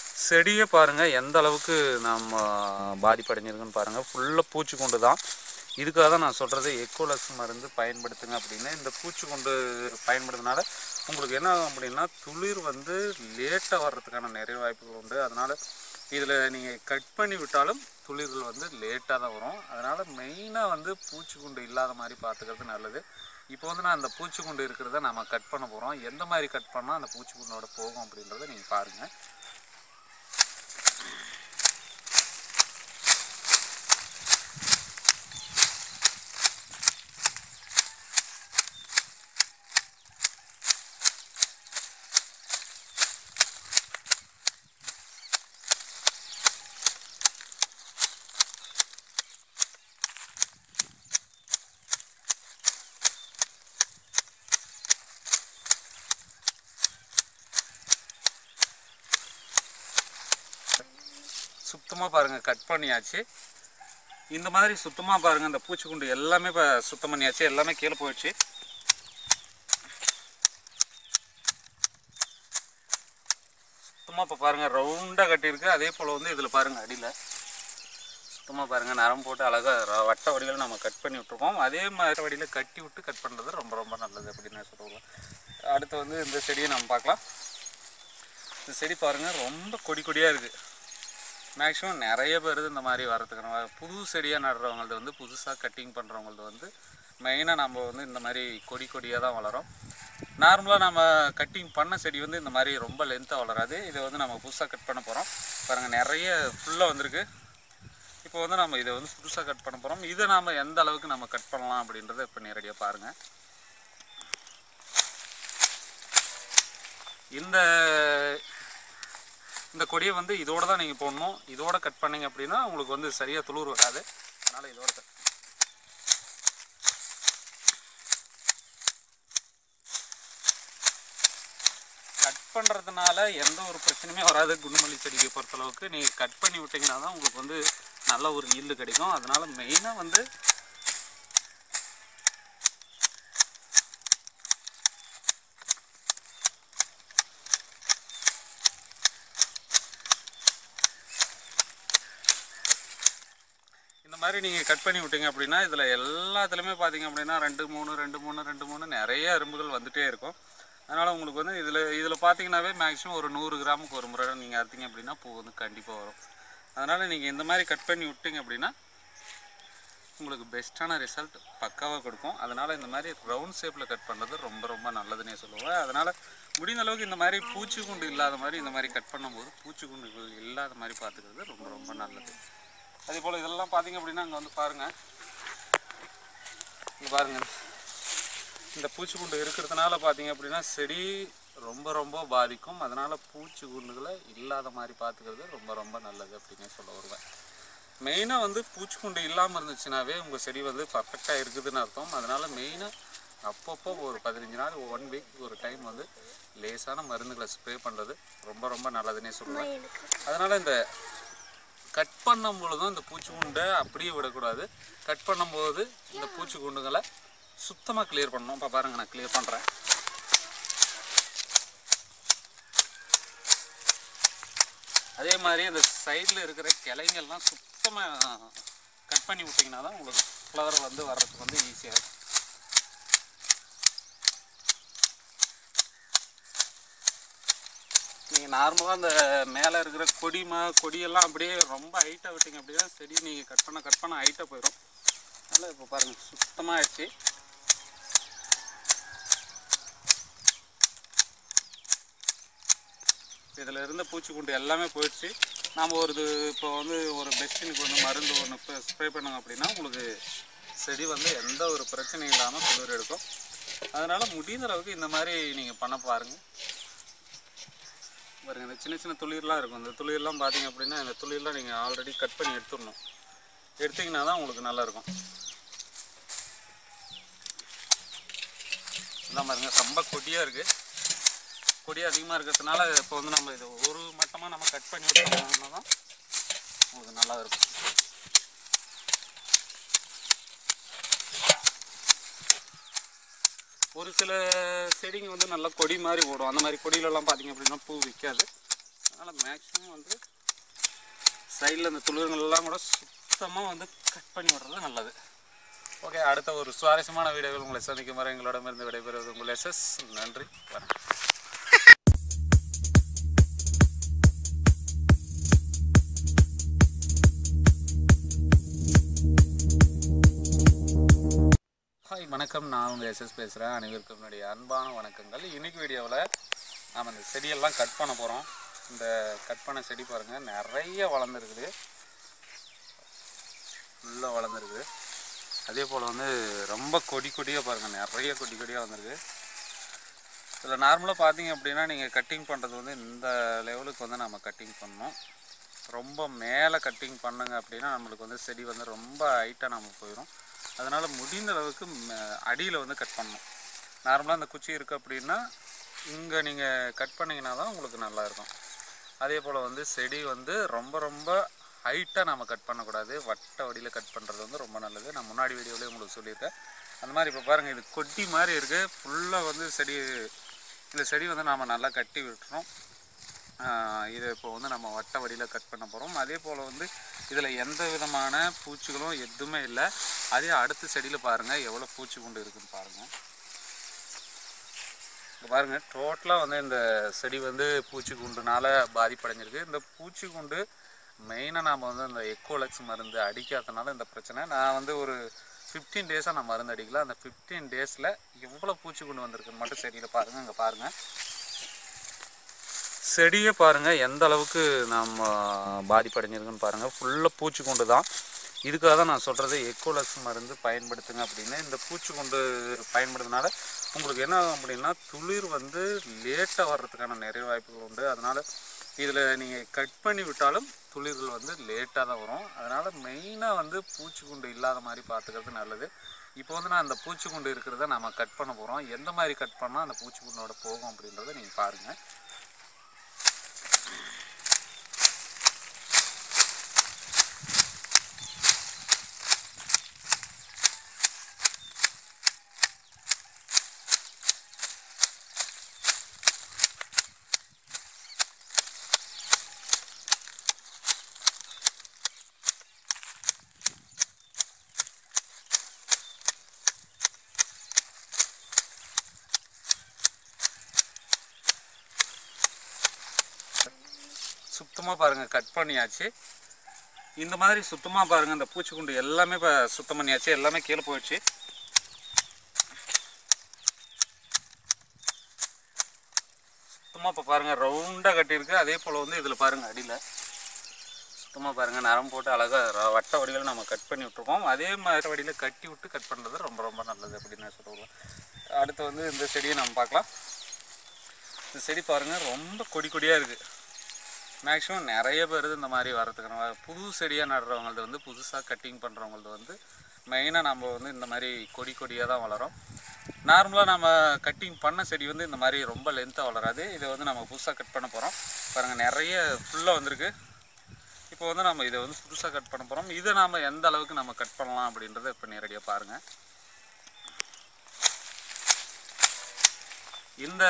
செடியை பாருங்கள் எந்த அளவுக்கு நம்ம பாதிப்படைஞ்சிருக்குன்னு பாருங்கள் ஃபுல்லாக பூச்சி கொண்டு தான் இதுக்காக தான் நான் சொல்கிறது எக்கோலக்ஸ் மருந்து பயன்படுத்துங்க அப்படின்னு இந்த பூச்சிக்கொண்டு பயன்படுத்தினால உங்களுக்கு என்ன ஆகும் அப்படின்னா துளிர் வந்து லேட்டாக வர்றதுக்கான நிறைய வாய்ப்புகள் உண்டு அதனால் இதில் நீங்கள் கட் பண்ணி விட்டாலும் துளிர்கள் வந்து லேட்டாக தான் வரும் அதனால் மெயினாக வந்து பூச்சிக்குண்டு இல்லாத மாதிரி பார்த்துக்கிறது நல்லது இப்போ வந்து நான் அந்த பூச்சிக்குண்டு இருக்கிறத நம்ம கட் பண்ண போகிறோம் எந்த மாதிரி கட் பண்ணால் அந்த பூச்சிக்குண்டோட போகும் அப்படின்றத நீங்கள் பாருங்கள் சுத்தமாக பாருங்கள் கட் பண்ணியாச்சு இந்த மாதிரி சுத்தமாக பாருங்கள் இந்த பூச்சிக்குண்டு எல்லாமே இப்போ சுத்தம் பண்ணியாச்சு எல்லாமே கீழே போயிடுச்சு சுத்தமாக இப்போ பாருங்கள் ரவுண்டாக கட்டியிருக்கு அதே போல் வந்து இதில் பாருங்கள் அடியில் சுத்தமாக பாருங்கள் நரம் போட்டு அழகாக வட்ட வடிவில் நம்ம கட் பண்ணி விட்ருக்கோம் அதே மாதிரி வடியில் கட்டி விட்டு கட் பண்ணுறது ரொம்ப ரொம்ப நல்லது அப்படின்னு நான் சொல்லுவேன் அடுத்து வந்து இந்த செடியை நம்ம பார்க்கலாம் இந்த செடி பாருங்கள் ரொம்ப கொடி கொடியாக இருக்குது மேக்ஸிமம் நிறைய பேர் இந்த மாதிரி வரதுக்கான புது செடியாக நடுறவங்கள்து வந்து புதுசாக கட்டிங் பண்ணுறவங்கள்து வந்து மெயினாக நம்ம வந்து இந்த மாதிரி கொடி கொடியாக தான் வளரும் நார்மலாக நம்ம கட்டிங் பண்ண செடி வந்து இந்த மாதிரி ரொம்ப லென்த்தாக வளராது இதை வந்து நம்ம புதுசாக கட் பண்ண போகிறோம் பாருங்கள் நிறைய ஃபுல்லாக வந்திருக்கு இப்போ வந்து நம்ம இதை வந்து புதுசாக கட் பண்ண போகிறோம் இதை நாம் எந்த அளவுக்கு நம்ம கட் பண்ணலாம் அப்படின்றத இப்போ நேரடியாக பாருங்கள் இந்த இந்த கொடியை வந்து இதோட தான் நீங்கள் போடணும் இதோட கட் பண்ணீங்க அப்படின்னா உங்களுக்கு வந்து சரியாக துளிர் வராது அதனால் இதோட கட் கட் பண்ணுறதுனால எந்த ஒரு பிரச்சனையுமே வராது குண்டுமல்லி செடியை பொறுத்தளவுக்கு நீங்கள் கட் பண்ணி விட்டிங்கன்னா தான் உங்களுக்கு வந்து நல்ல ஒரு ஈல்டு கிடைக்கும் அதனால் மெயினாக வந்து இந்த மாதிரி நீங்கள் கட் பண்ணி விட்டீங்க அப்படின்னா இதில் எல்லாத்துலேயுமே பார்த்தீங்க அப்படின்னா ரெண்டு மூணு ரெண்டு மூணு ரெண்டு மூணு நிறைய எறும்புகள் வந்துகிட்டே இருக்கும் அதனால் உங்களுக்கு வந்து இதில் இதில் பார்த்தீங்கன்னாவே மேக்ஸிமம் ஒரு நூறு கிராமுக்கு ஒரு முறை நீங்கள் அறுத்தீங்க அப்படின்னா பூ வந்து கண்டிப்பாக வரும் அதனால் நீங்கள் இந்த மாதிரி கட் பண்ணி விட்டீங்க அப்படின்னா உங்களுக்கு பெஸ்ட்டான ரிசல்ட் பக்காவாக கொடுக்கும் அதனால் இந்த மாதிரி ரவுண்ட் ஷேப்பில் கட் பண்ணுறது ரொம்ப ரொம்ப நல்லதுன்னே சொல்லுவேன் அதனால் முடிந்த அளவுக்கு இந்த மாதிரி பூச்சிக்குண்டு இல்லாத மாதிரி இந்த மாதிரி கட் பண்ணும்போது பூச்சிக்குண்டுகள் இல்லாத மாதிரி பார்த்துக்கிறது ரொம்ப ரொம்ப நல்லது அதே போல் இதெல்லாம் பார்த்தீங்க அப்படின்னா அங்கே வந்து பாருங்கள் இங்கே பாருங்கள் இந்த பூச்சிக்குண்டு இருக்கிறதுனால பார்த்தீங்க அப்படின்னா செடி ரொம்ப ரொம்ப பாதிக்கும் அதனால் பூச்சிக்குண்டுகளை இல்லாத மாதிரி பார்த்துக்கிறது ரொம்ப ரொம்ப நல்லது அப்படின்னே சொல்ல வருவேன் மெயினாக வந்து பூச்சிக்குண்டு இல்லாமல் இருந்துச்சுனாவே உங்கள் செடி வந்து பர்ஃபெக்டாக இருக்குதுன்னு அர்த்தம் அதனால் மெயினாக அப்பப்போ ஒரு பதினஞ்சு நாள் ஒன் வீக் ஒரு டைம் வந்து லேசான மருந்துகளை ஸ்ப்ரே பண்ணுறது ரொம்ப ரொம்ப நல்லதுன்னே சொல்லுவேன் அதனால் இந்த கட் பண்ணும் பொழுதும் இந்த பூச்சிக்குண்டை அப்படியே விடக்கூடாது கட் பண்ணும்போது இந்த பூச்சிக்குண்டுகளை சுத்தமாக கிளியர் பண்ணணும் இப்போ பாருங்கள் நான் கிளியர் பண்ணுறேன் அதே மாதிரி அந்த சைடில் இருக்கிற கிளைங்கள்லாம் சுத்தமாக கட் பண்ணி விட்டிங்கன்னா தான் உங்களுக்கு ஃப்ளவர் வந்து வர்றதுக்கு வந்து ஈஸியாக இருக்கும் நீங்கள் நார்மலாக அந்த மேலே இருக்கிற கொடிமா கொடியெல்லாம் அப்படியே ரொம்ப ஹைட்டாக விட்டீங்க அப்படின்னா செடி நீங்கள் கட் பண்ண கட் பண்ண ஹைட்டாக போயிடும் அதனால் இப்போ பாருங்கள் சுத்தமாக ஆயிடுச்சு இதில் இருந்த பூச்சிக்குண்டு எல்லாமே போயிடுச்சு நாம் ஒரு இது இப்போ வந்து ஒரு பெஸ்டினுக்கு வந்து மருந்து ஒன்று ஸ்ப்ரே பண்ணுங்க அப்படின்னா உங்களுக்கு செடி வந்து எந்த ஒரு பிரச்சனையும் இல்லாமல் குளிர் எடுக்கும் அதனால் முடிந்த அளவுக்கு இந்த மாதிரி நீங்கள் பண்ண பாருங்கள் பாருங்க இந்த சின்ன சின்ன துளிர்லாம் இருக்கும் இந்த துளிர்லாம் பார்த்தீங்க அப்படின்னா இந்த துளிர்லாம் நீங்கள் ஆல்ரெடி கட் பண்ணி எடுத்துடணும் எடுத்தீங்கன்னா தான் உங்களுக்கு நல்லா இருக்கும் இதான் பாருங்க ரொம்ப கொடியாக இருக்குது கொடி அதிகமாக இருக்கிறதுனால இப்போ வந்து நம்ம இது ஒரு மட்டமாக நம்ம கட் பண்ணி விட்டோம்னா தான் உங்களுக்கு நல்லா இருக்கும் ஒரு சில செடிங்க வந்து நல்லா கொடி மாதிரி ஓடும் அந்த மாதிரி கொடியிலலாம் பார்த்தீங்க அப்படின்னா பூ விற்காது அதனால் மேக்ஸிமம் வந்து சைடில் இந்த துளிர்கள்லாம் கூட சுத்தமாக வந்து கட் பண்ணி விடுறது நல்லது ஓகே அடுத்த ஒரு சுவாரஸ்யமான வீடியோவில் உங்களை சந்திக்கும் வரை எங்களிடமிருந்து விடைபெறுவது உங்கள் எஸ்எஸ் நன்றி வணக்கம் ஹாய் வணக்கம் நான் உங்கள் எஸ்எஸ் பேசுகிறேன் அனைவருக்கும் என்னுடைய அன்பான வணக்கங்கள் இன்னைக்கு வீடியோவில் நாம் இந்த செடியெல்லாம் கட் பண்ண போகிறோம் இந்த கட் பண்ண செடி பாருங்கள் நிறைய வளர்ந்துருக்குது ஃபுல்லாக வளர்ந்துருக்கு அதே போல் வந்து ரொம்ப கொடி கொடியாக பாருங்கள் நிறைய கொடி கொடியாக வந்திருக்கு இதில் நார்மலாக பார்த்தீங்க அப்படின்னா நீங்கள் கட்டிங் பண்ணுறது வந்து இந்த லெவலுக்கு வந்து நம்ம கட்டிங் பண்ணணும் ரொம்ப மேலே கட்டிங் பண்ணுங்க அப்படின்னா நம்மளுக்கு வந்து செடி வந்து ரொம்ப ஹைட்டாக நம்ம போயிடும் அதனால் முடிந்த அளவுக்கு அடியில் வந்து கட் பண்ணணும் நார்மலாக இந்த குச்சி இருக்குது அப்படின்னா இங்கே நீங்கள் கட் பண்ணிங்கன்னா தான் உங்களுக்கு நல்லா இருக்கும் அதே போல் வந்து செடி வந்து ரொம்ப ரொம்ப ஹைட்டாக நம்ம கட் பண்ணக்கூடாது வட்ட வடியில் கட் பண்ணுறது வந்து ரொம்ப நல்லது நான் முன்னாடி வீடியோவிலே உங்களுக்கு சொல்லியிருக்கேன் அந்த மாதிரி இப்போ பாருங்கள் இது கொட்டி மாதிரி இருக்குது ஃபுல்லாக வந்து செடி இந்த செடி வந்து நாம் நல்லா கட்டி விட்டுறோம் ஆஹ் இதை இப்போ வந்து நம்ம வட்ட வடியில் கட் பண்ண போகிறோம் அதே போல் வந்து இதில் எந்த விதமான பூச்சிகளும் எதுவுமே இல்லை அதே அடுத்த செடியில் பாருங்கள் எவ்வளோ பூச்சி குண்டு இருக்குன்னு பாருங்கள் இங்க பாருங்க டோட்டலாக வந்து இந்த செடி வந்து பூச்சி குண்டுனால பாதிப்படைஞ்சிருக்கு இந்த பூச்சி குண்டு மெயினாக நாம் வந்து இந்த எக்கோலக்ஸ் மருந்து அடிக்காதனால இந்த பிரச்சனை நான் வந்து ஒரு ஃபிஃப்டீன் டேஸாக நான் மருந்து அடிக்கல அந்த ஃபிஃப்டீன் டேஸில் எவ்வளோ பூச்சி குண்டு வந்திருக்குன்னு மட்டும் செடியில் பாருங்கள் இங்கே பாருங்கள் செடியை பாருங்கள் எந்த அளவுக்கு நம்ம பாதிப்படைஞ்சிருக்குன்னு பாருங்கள் ஃபுல்லாக பூச்சிக்கொண்டு தான் இதுக்காக தான் நான் சொல்கிறது எக்கோலக்ஸ் மருந்து பயன்படுத்துங்க அப்படின்னு இந்த பூச்சிக்கொண்டு பயன்படுத்தினால உங்களுக்கு என்ன ஆகும் அப்படின்னா துளிர் வந்து லேட்டாக வர்றதுக்கான நிறைய வாய்ப்புகள் உண்டு அதனால் இதில் நீங்கள் கட் பண்ணி விட்டாலும் துளிர்கள் வந்து லேட்டாக தான் வரும் அதனால் மெயினாக வந்து பூச்சிக்குண்டு இல்லாத மாதிரி பார்த்துக்கிறது நல்லது இப்போ வந்து நான் அந்த பூச்சிக்குண்டு இருக்கிறத நம்ம கட் பண்ண போகிறோம் எந்த மாதிரி கட் பண்ணால் அந்த பூச்சிக்குண்டோட போகும் அப்படின்றத நீங்கள் பாருங்கள் சுத்தமாக பாருங்கள் கட் பண்ணியாச்சு இந்த மாதிரி சுத்தமாக பாருங்கள் இந்த பூச்சிக்குண்டு எல்லாமே இப்போ சுத்தம் பண்ணியாச்சு எல்லாமே கீழே போயிடுச்சு சுத்தமாக இப்போ பாருங்கள் ரவுண்டாக கட்டியிருக்கு அதே போல் வந்து இதில் பாருங்கள் அடியில் சுத்தமாக பாருங்கள் நரம் போட்டு அழகாக வட்ட வடிவில் நம்ம கட் பண்ணி விட்ருக்கோம் அதே மாதிரி வடியில் கட்டி விட்டு கட் பண்ணுறது ரொம்ப ரொம்ப நல்லது அப்படின்னு நான் சொல்லுவேன் அடுத்து வந்து இந்த செடியை நம்ம பார்க்கலாம் இந்த செடி பாருங்கள் ரொம்ப கொடி கொடியாக இருக்குது மேக்ஸிமம் நிறைய பேர் இந்த மாதிரி வரதுக்கான வா- புது செடியாக நடுறவங்களது வந்து புதுசாக கட்டிங் பண்ணுறவங்களது வந்து மெயினாக நம்ம வந்து இந்த மாதிரி கொடி கொடியாக தான் வளரும் நார்மலாக நம்ம கட்டிங் பண்ண செடி வந்து இந்த மாதிரி ரொம்ப லென்த்தாக வளராது இதை வந்து நம்ம புதுசாக கட் பண்ண போகிறோம் பாருங்கள் நிறைய ஃபுல்லாக வந்திருக்கு இப்போ வந்து நம்ம இதை வந்து புதுசாக கட் பண்ண போகிறோம் இதை நாம் எந்த அளவுக்கு நம்ம கட் பண்ணலாம் அப்படின்றத இப்போ நேரடியாக பாருங்கள் இந்த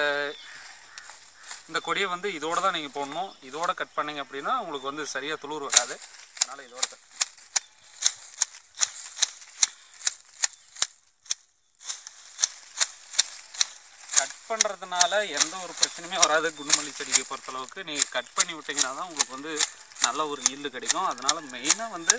இந்த கொடியை வந்து இதோட தான் நீங்கள் போடணும் இதோட கட் பண்ணீங்க அப்படின்னா உங்களுக்கு வந்து சரியாக துளிர் வராது அதனால் இதோட cut. கட் பண்ணுறதுனால எந்த ஒரு பிரச்சனையுமே வராது குண்டுமல்லி செடியை பொறுத்தளவுக்கு நீங்கள் கட் பண்ணி விட்டீங்கன்னா தான் உங்களுக்கு வந்து நல்ல ஒரு ஈல்டு கிடைக்கும் அதனால் மெயினாக வந்து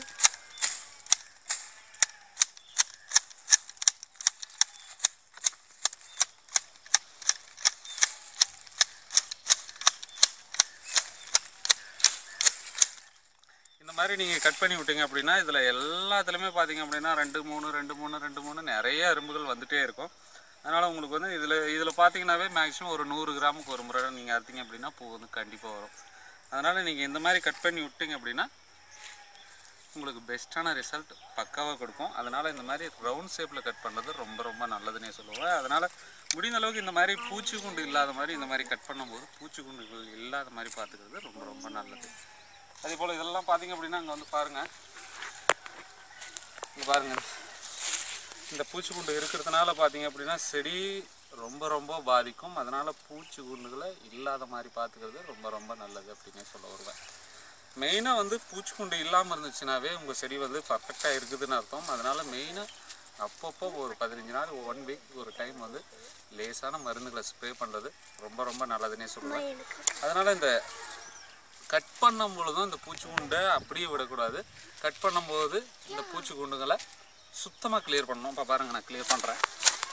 இந்த மாதிரி நீங்கள் கட் பண்ணி விட்டீங்க அப்படின்னா இதில் எல்லாத்துலேயுமே பார்த்தீங்க அப்படின்னா ரெண்டு மூணு ரெண்டு மூணு ரெண்டு மூணு நிறைய எறும்புகள் வந்துட்டே இருக்கும் அதனால் உங்களுக்கு வந்து இதில் இதில் பார்த்தீங்கன்னாவே மேக்ஸிமம் ஒரு நூறு கிராமுக்கு ஒரு முறை நீங்கள் அறுத்தீங்க அப்படின்னா பூ வந்து கண்டிப்பாக வரும் அதனால் நீங்கள் இந்த மாதிரி கட் பண்ணி விட்டீங்க அப்படின்னா உங்களுக்கு பெஸ்ட்டான ரிசல்ட் பக்காவாக கொடுக்கும் அதனால் இந்த மாதிரி ரவுண்ட் ஷேப்பில் கட் பண்ணுறது ரொம்ப ரொம்ப நல்லதுன்னே சொல்லுவேன் அதனால் முடிந்த அளவுக்கு இந்த மாதிரி பூச்சிக்குண்டு இல்லாத மாதிரி இந்த மாதிரி கட் பண்ணும்போது பூச்சிக்குண்டுகள் இல்லாத மாதிரி பார்த்துக்கிறது ரொம்ப ரொம்ப நல்லது அதே போல் இதெல்லாம் பார்த்தீங்க அப்படின்னா அங்கே வந்து பாருங்கள் இங்கே பாருங்கள் இந்த பூச்சிக்குண்டு இருக்கிறதுனால பார்த்தீங்க அப்படின்னா செடி ரொம்ப ரொம்ப பாதிக்கும் அதனால் பூச்சிக்குண்டுகளை இல்லாத மாதிரி பார்த்துக்கிறது ரொம்ப ரொம்ப நல்லது அப்படின்னே சொல்ல வருவேன் மெயினாக வந்து பூச்சிக்குண்டு இல்லாமல் இருந்துச்சுனாவே உங்கள் செடி வந்து பர்ஃபெக்டாக இருக்குதுன்னு அர்த்தம் அதனால் மெயினாக அப்பப்போ ஒரு பதினஞ்சு நாள் ஒன் வீக் ஒரு டைம் வந்து லேசான மருந்துகளை ஸ்ப்ரே பண்ணுறது ரொம்ப ரொம்ப நல்லதுன்னே சொல்லுவேன் அதனால் இந்த கட் பண்ணும் பொழுதும் இந்த பூச்சிக்குண்டை அப்படியே விடக்கூடாது கட் பண்ணும்போது இந்த பூச்சிக்குண்டுகளை சுத்தமாக கிளியர் பண்ணணும் இப்போ பாருங்கள் நான் கிளியர் பண்ணுறேன்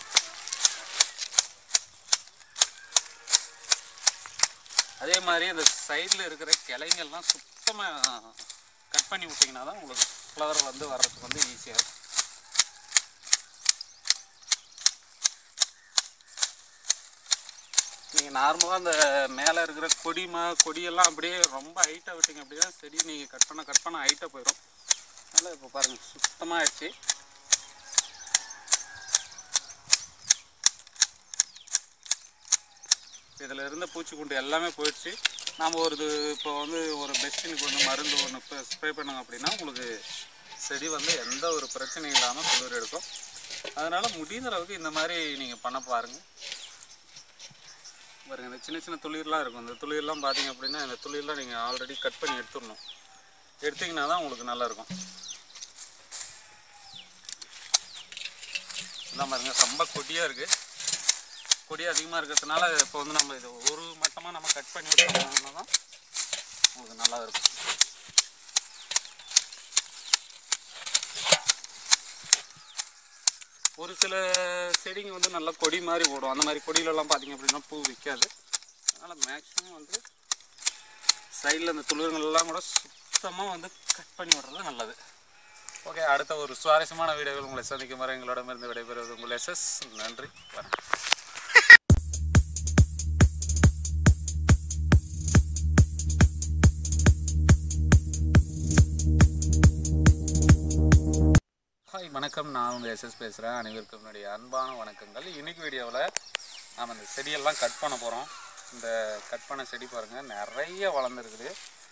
அதே மாதிரி அந்த சைடில் இருக்கிற கிளைங்கள்லாம் சுத்தமாக கட் பண்ணி விட்டிங்கன்னா தான் உங்களுக்கு ஃப்ளவர் வந்து வர்றதுக்கு வந்து ஈஸியாக இருக்கும் நீங்கள் நார்மலாக அந்த மேலே இருக்கிற கொடிமா கொடியெல்லாம் அப்படியே ரொம்ப ஹைட்டாக விட்டீங்க அப்படின்னா செடி நீங்கள் கட் பண்ண கட் பண்ண ஹைட்டாக போயிடும் அதனால் இப்போ பாருங்கள் சுத்தமாக ஆயிடுச்சு இதில் இருந்த பூச்சிக்குண்டு எல்லாமே போயிடுச்சு நாம் ஒரு இது இப்போ வந்து ஒரு பெஸ்டினுக்கு வந்து மருந்து ஒன்று இப்போ ஸ்ப்ரே பண்ணோங்க அப்படின்னா உங்களுக்கு செடி வந்து எந்த ஒரு பிரச்சனையும் இல்லாமல் குளிர் எடுக்கும் அதனால் முடிந்த அளவுக்கு இந்த மாதிரி நீங்கள் பண்ண பாருங்கள் பாருங்க இந்த சின்ன சின்ன துளிர்லாம் இருக்கும் இந்த துளிர்லாம் பார்த்தீங்க அப்படின்னா இந்த துளிர்லாம் நீங்கள் ஆல்ரெடி கட் பண்ணி எடுத்துடணும் எடுத்தீங்கன்னா தான் உங்களுக்கு நல்லா இருக்கும் இதான் பாருங்க ரொம்ப கொடியாக இருக்குது கொடி அதிகமாக இருக்கிறதுனால இப்போ வந்து நம்ம இது ஒரு மட்டமாக நம்ம கட் பண்ணி விட்டோம்னா தான் உங்களுக்கு நல்லா இருக்கும் ஒரு சில செடிங்க வந்து நல்லா கொடி மாதிரி ஓடும் அந்த மாதிரி கொடியிலலாம் பார்த்தீங்க அப்படின்னா பூ விற்காது அதனால் மேக்ஸிமம் வந்து சைடில் இந்த துளிர்கள் எல்லாம் கூட சுத்தமாக வந்து கட் பண்ணி விடுறது நல்லது ஓகே அடுத்த ஒரு சுவாரஸ்யமான வீடியோவில் உங்களை சந்திக்கும் வரை எங்களிடமிருந்து விடைபெறுவது உங்கள் எஸ்எஸ் நன்றி வணக்கம் ஹாய் வணக்கம் நான் உங்கள் எஸ்எஸ் பேசுகிறேன் அனைவருக்கும் என்னுடைய அன்பான வணக்கங்கள் இன்னைக்கு வீடியோவில் நாம் இந்த செடியெல்லாம் கட் பண்ண போகிறோம் இந்த கட் பண்ண செடி பாருங்கள் நிறைய வளர்ந்துருக்குது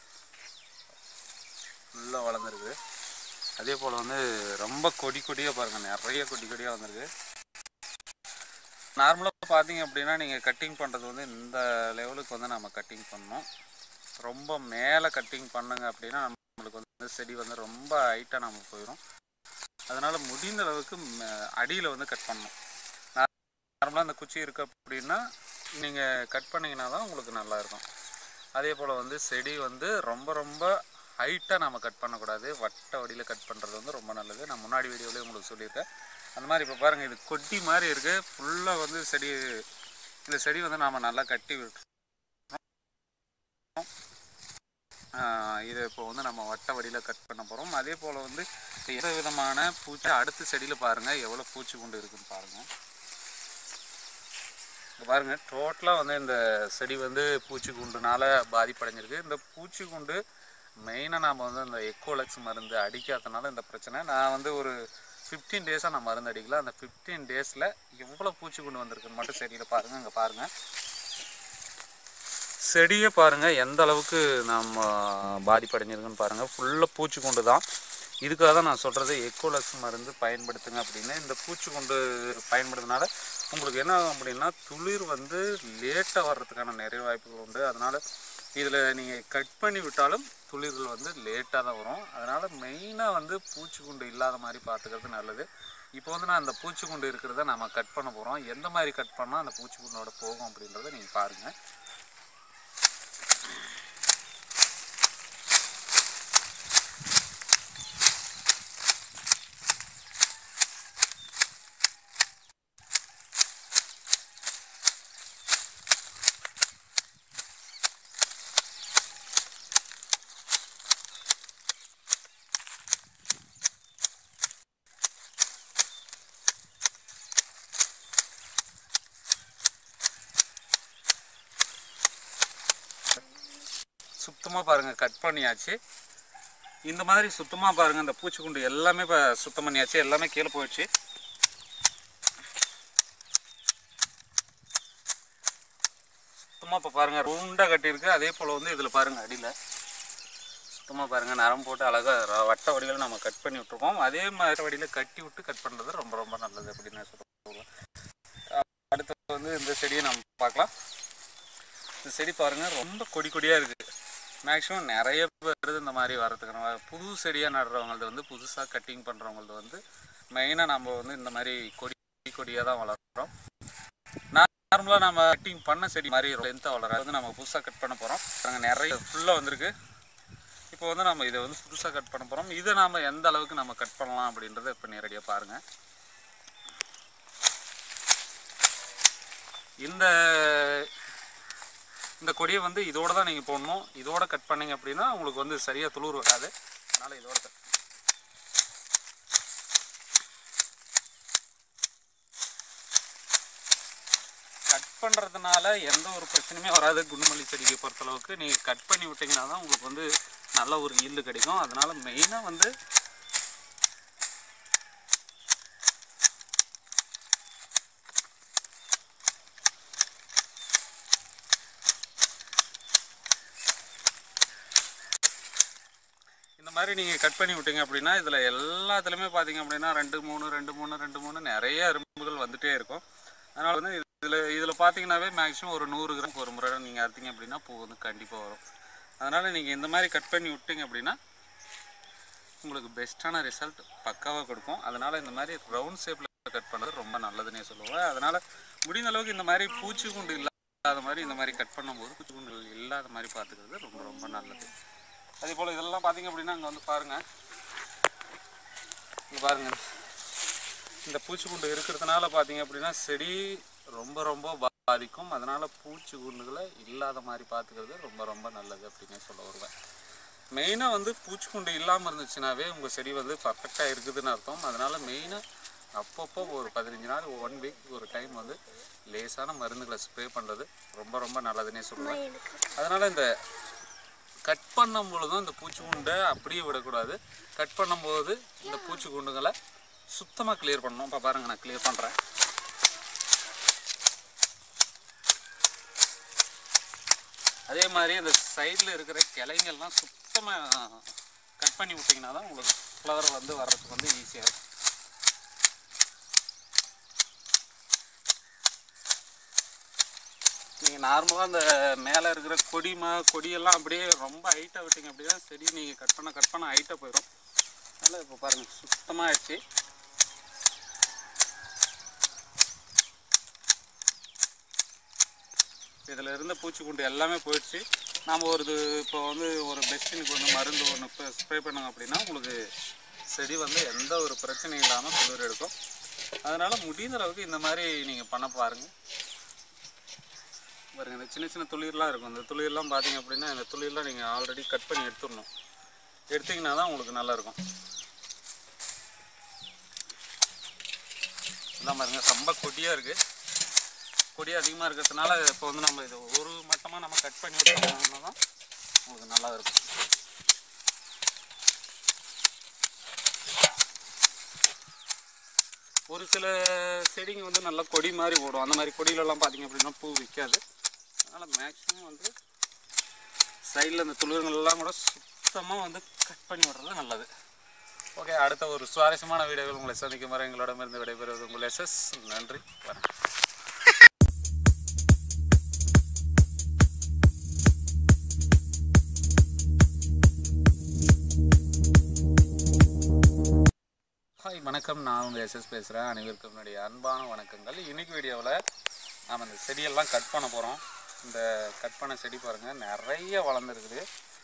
ஃபுல்லாக வளர்ந்துருக்குது அதே போல் வந்து ரொம்ப கொடி கொடியாக பாருங்கள் நிறைய கொடி கொடியாக வந்திருக்கு நார்மலாக பார்த்தீங்க அப்படின்னா நீங்கள் கட்டிங் பண்ணுறது வந்து இந்த லெவலுக்கு வந்து நம்ம கட்டிங் பண்ணணும் ரொம்ப மேலே கட்டிங் பண்ணுங்க அப்படின்னா நம்மளுக்கு வந்து செடி வந்து ரொம்ப ஹைட்டாக நம்ம போயிடும் அதனால் முடிந்த அளவுக்கு அடியில் வந்து கட் பண்ணணும் நார்மலாக அந்த குச்சி இருக்குது அப்படின்னா நீங்கள் கட் பண்ணிங்கன்னா தான் உங்களுக்கு நல்லா இருக்கும் அதே போல் வந்து செடி வந்து ரொம்ப ரொம்ப ஹைட்டாக நம்ம கட் பண்ணக்கூடாது வட்ட வடியில் கட் பண்ணுறது வந்து ரொம்ப நல்லது நான் முன்னாடி வீடியோலேயே உங்களுக்கு சொல்லியிருக்கேன் அந்த மாதிரி இப்போ பாருங்கள் இது கொட்டி மாதிரி இருக்குது ஃபுல்லாக வந்து செடி இந்த செடி வந்து நாம் நல்லா கட்டி விட்டு இதை இப்போ வந்து நம்ம வட்ட வடியில் கட் பண்ண போகிறோம் அதே போல் வந்து எந்த விதமான பூச்சி அடுத்த செடியில் பாருங்கள் எவ்வளோ பூச்சி கொண்டு இருக்குன்னு பாருங்கள் இங்கே பாருங்கள் டோட்டலாக வந்து இந்த செடி வந்து பூச்சி குண்டுனால பாதிப்படைஞ்சிருக்கு இந்த பூச்சி குண்டு மெயினாக நாம் வந்து இந்த எக்கோலக்ஸ் மருந்து அடிக்காதனால இந்த பிரச்சனை நான் வந்து ஒரு ஃபிஃப்டீன் டேஸாக நான் மருந்து அடிக்கல அந்த ஃபிஃப்டீன் டேஸில் எவ்வளோ பூச்சி குண்டு வந்திருக்குன்னு மட்டும் செடியில் பாருங்கள் இங்கே பாருங்கள் செடியை பாருங்கள் எந்த அளவுக்கு நம்ம பாதிப்படைஞ்சிருக்குன்னு பாருங்கள் ஃபுல்லாக பூச்சிக்கொண்டு தான் இதுக்காக தான் நான் சொல்கிறது எக்கோலக்ஸ் மருந்து பயன்படுத்துங்க அப்படின்னு இந்த பூச்சிக்கொண்டு பயன்படுத்தினால உங்களுக்கு என்ன ஆகும் அப்படின்னா துளிர் வந்து லேட்டாக வர்றதுக்கான நிறைய வாய்ப்புகள் உண்டு அதனால் இதில் நீங்கள் கட் பண்ணி விட்டாலும் துளிர்கள் வந்து லேட்டாக தான் வரும் அதனால் மெயினாக வந்து பூச்சிக்குண்டு இல்லாத மாதிரி பார்த்துக்கிறது நல்லது இப்போ வந்து நான் அந்த பூச்சிக்குண்டு இருக்கிறத நம்ம கட் பண்ண போகிறோம் எந்த மாதிரி கட் பண்ணால் அந்த பூச்சிக்குண்டோட போகும் அப்படின்றத நீங்கள் பாருங்கள் சுத்தமாக பாருங்கள் கட் பண்ணியாச்சு இந்த மாதிரி சுத்தமாக பாருங்கள் இந்த பூச்சிக்குண்டு எல்லாமே இப்போ சுத்தம் பண்ணியாச்சு எல்லாமே கீழே போயிடுச்சு சுத்தமாக இப்போ பாருங்கள் ரவுண்டாக கட்டியிருக்கு அதே போல் வந்து இதில் பாருங்கள் அடியில் சுத்தமாக பாருங்கள் நரம் போட்டு அழகாக வட்ட வடிவில் நம்ம கட் பண்ணி விட்ருக்கோம் அதே மாதிரி வடியில் கட்டி விட்டு கட் பண்ணுறது ரொம்ப ரொம்ப நல்லது அப்படின்னு நான் சொல்லுவேன் அடுத்து வந்து இந்த செடியை நம்ம பார்க்கலாம் இந்த செடி பாருங்கள் ரொம்ப கொடி கொடியாக இருக்குது மேக்ஸிமம் நிறைய பேர் இந்த மாதிரி வரதுக்கான புது செடியாக நடுறவங்களது வந்து புதுசாக கட்டிங் பண்ணுறவங்களது வந்து மெயினாக நம்ம வந்து இந்த மாதிரி கொடி கொடியாக தான் வளர்க்குறோம் நார்மலாக நம்ம கட்டிங் பண்ண செடி மாதிரி லென்த்தாக வளர வந்து நம்ம புதுசாக கட் பண்ண போகிறோம் அங்கே நிறைய ஃபுல்லாக வந்திருக்கு இப்போ வந்து நம்ம இதை வந்து புதுசாக கட் பண்ண போகிறோம் இதை நாம் எந்த அளவுக்கு நம்ம கட் பண்ணலாம் அப்படின்றத இப்போ நேரடியாக பாருங்கள் இந்த இந்த கொடியை வந்து இதோட தான் நீங்கள் போடணும் இதோட கட் பண்ணீங்க அப்படின்னா உங்களுக்கு வந்து சரியாக துளிர் வராது அதனால் இதோட கட் கட் பண்ணுறதுனால எந்த ஒரு பிரச்சனையுமே வராது குண்டுமல்லி செடிக்கு பொறுத்தளவுக்கு நீங்கள் கட் பண்ணி விட்டிங்கன்னா தான் உங்களுக்கு வந்து நல்ல ஒரு ஈல்டு கிடைக்கும் அதனால் மெயினாக வந்து இந்த மாதிரி நீங்கள் கட் பண்ணி விட்டீங்க அப்படின்னா இதில் எல்லாத்துலேயுமே பார்த்தீங்க அப்படின்னா ரெண்டு மூணு ரெண்டு மூணு ரெண்டு மூணு நிறைய எறும்புகள் வந்துட்டே இருக்கும் அதனால் வந்து இதில் இதில் பார்த்தீங்கன்னாவே மேக்ஸிமம் ஒரு நூறு கிராம் ஒரு முறை நீங்கள் அறுத்தீங்க அப்படின்னா பூ வந்து கண்டிப்பாக வரும் அதனால் நீங்கள் இந்த மாதிரி கட் பண்ணி விட்டீங்க அப்படின்னா உங்களுக்கு பெஸ்ட்டான ரிசல்ட் பக்காவாக கொடுக்கும் அதனால் இந்த மாதிரி ரவுண்ட் ஷேப்பில் கட் பண்ணுறது ரொம்ப நல்லதுன்னே சொல்லுவேன் அதனால் முடிந்த அளவுக்கு இந்த மாதிரி பூச்சிக்குண்டு இல்லாத மாதிரி இந்த மாதிரி கட் பண்ணும்போது பூச்சிக்குண்டுகள் இல்லாத மாதிரி பார்த்துக்கிறது ரொம்ப ரொம்ப நல்லது அதே போல் இதெல்லாம் பார்த்தீங்க அப்படின்னா அங்கே வந்து பாருங்கள் இங்கே பாருங்கள் இந்த பூச்சிக்குண்டு இருக்கிறதுனால பார்த்தீங்க அப்படின்னா செடி ரொம்ப ரொம்ப பாதிக்கும் அதனால் பூச்சிக்குண்டுகளை இல்லாத மாதிரி பார்த்துக்கிறது ரொம்ப ரொம்ப நல்லது அப்படின்னே சொல்ல வருவேன் மெயினாக வந்து பூச்சிக்குண்டு இல்லாமல் இருந்துச்சுனாவே உங்கள் செடி வந்து பர்ஃபெக்டாக இருக்குதுன்னு அர்த்தம் அதனால் மெயினாக அப்பப்போ ஒரு பதினஞ்சு நாள் ஒன் வீக் ஒரு டைம் வந்து லேசான மருந்துகளை ஸ்ப்ரே பண்ணுறது ரொம்ப ரொம்ப நல்லதுன்னே சொல்லுவேன் அதனால் இந்த கட் பண்ணும் பொழுதும் இந்த பூச்சிக்குண்டை அப்படியே விடக்கூடாது கட் பண்ணும்போது இந்த பூச்சிக்குண்டுகளை சுத்தமாக கிளியர் பண்ணணும் இப்போ பாருங்கள் நான் கிளியர் பண்ணுறேன் அதே மாதிரி அந்த சைடில் இருக்கிற கிளைங்கள்லாம் சுத்தமாக கட் பண்ணி விட்டிங்கன்னா தான் உங்களுக்கு ஃப்ளவர் வந்து வர்றதுக்கு வந்து ஈஸியாக இருக்கும் நீங்கள் நார்மலாக அந்த மேலே இருக்கிற கொடிமா கொடியெல்லாம் அப்படியே ரொம்ப ஹைட்டாக விட்டீங்க அப்படின்னா செடி நீங்கள் கட் பண்ண கட் பண்ண ஹைட்டாக போயிடும் அதனால் இப்போ பாருங்கள் சுத்தமாக ஆயிடுச்சு இதில் இருந்த பூச்சிக்குண்டு எல்லாமே போயிடுச்சு நாம் ஒரு இது இப்போ வந்து ஒரு பெஸ்டினுக்கு வந்து மருந்து ஒன்று ஸ்ப்ரே பண்ணோங்க அப்படின்னா உங்களுக்கு செடி வந்து எந்த ஒரு பிரச்சனையும் இல்லாமல் குளிர் எடுக்கும் அதனால் முடிந்த அளவுக்கு இந்த மாதிரி நீங்கள் பண்ண பாருங்கள் பாருங்க இந்த சின்ன சின்ன துளிர்லாம் இருக்கும் இந்த துளிர்லாம் பார்த்தீங்க அப்படின்னா இந்த துளிர்லாம் நீங்கள் ஆல்ரெடி கட் பண்ணி எடுத்துடணும் எடுத்தீங்கன்னா தான் உங்களுக்கு நல்லா இருக்கும் இதான் பாருங்க ரொம்ப கொடியாக இருக்குது கொடி அதிகமாக இருக்கிறதுனால இப்போ வந்து நம்ம இது ஒரு மட்டமாக நம்ம கட் பண்ணி விட்டோம்னா தான் உங்களுக்கு நல்லா இருக்கும் ஒரு சில செடிங்க வந்து நல்லா கொடி மாதிரி ஓடும் அந்த மாதிரி கொடியிலலாம் பார்த்தீங்க அப்படின்னா பூ விற்காது அதனால் மேக்ஸிமம் வந்து சைடில் இந்த துளிர்கள்லாம் கூட சுத்தமாக வந்து கட் பண்ணி விடுறது நல்லது ஓகே அடுத்த ஒரு சுவாரஸ்யமான வீடியோவில் உங்களை சந்திக்கும் வரை எங்களிடமிருந்து விடைபெறுவது உங்கள் எஸ்எஸ் நன்றி வணக்கம் ஹாய் வணக்கம் நான் உங்கள் எஸ்எஸ் பேசுகிறேன் அனைவருக்கும் என்னுடைய அன்பான வணக்கங்கள் இன்னைக்கு வீடியோவில் நாம் இந்த செடியெல்லாம் கட் பண்ண போகிறோம் இந்த கட் பண்ண செடி பாருங்கள் நிறைய வளர்ந்துருக்குது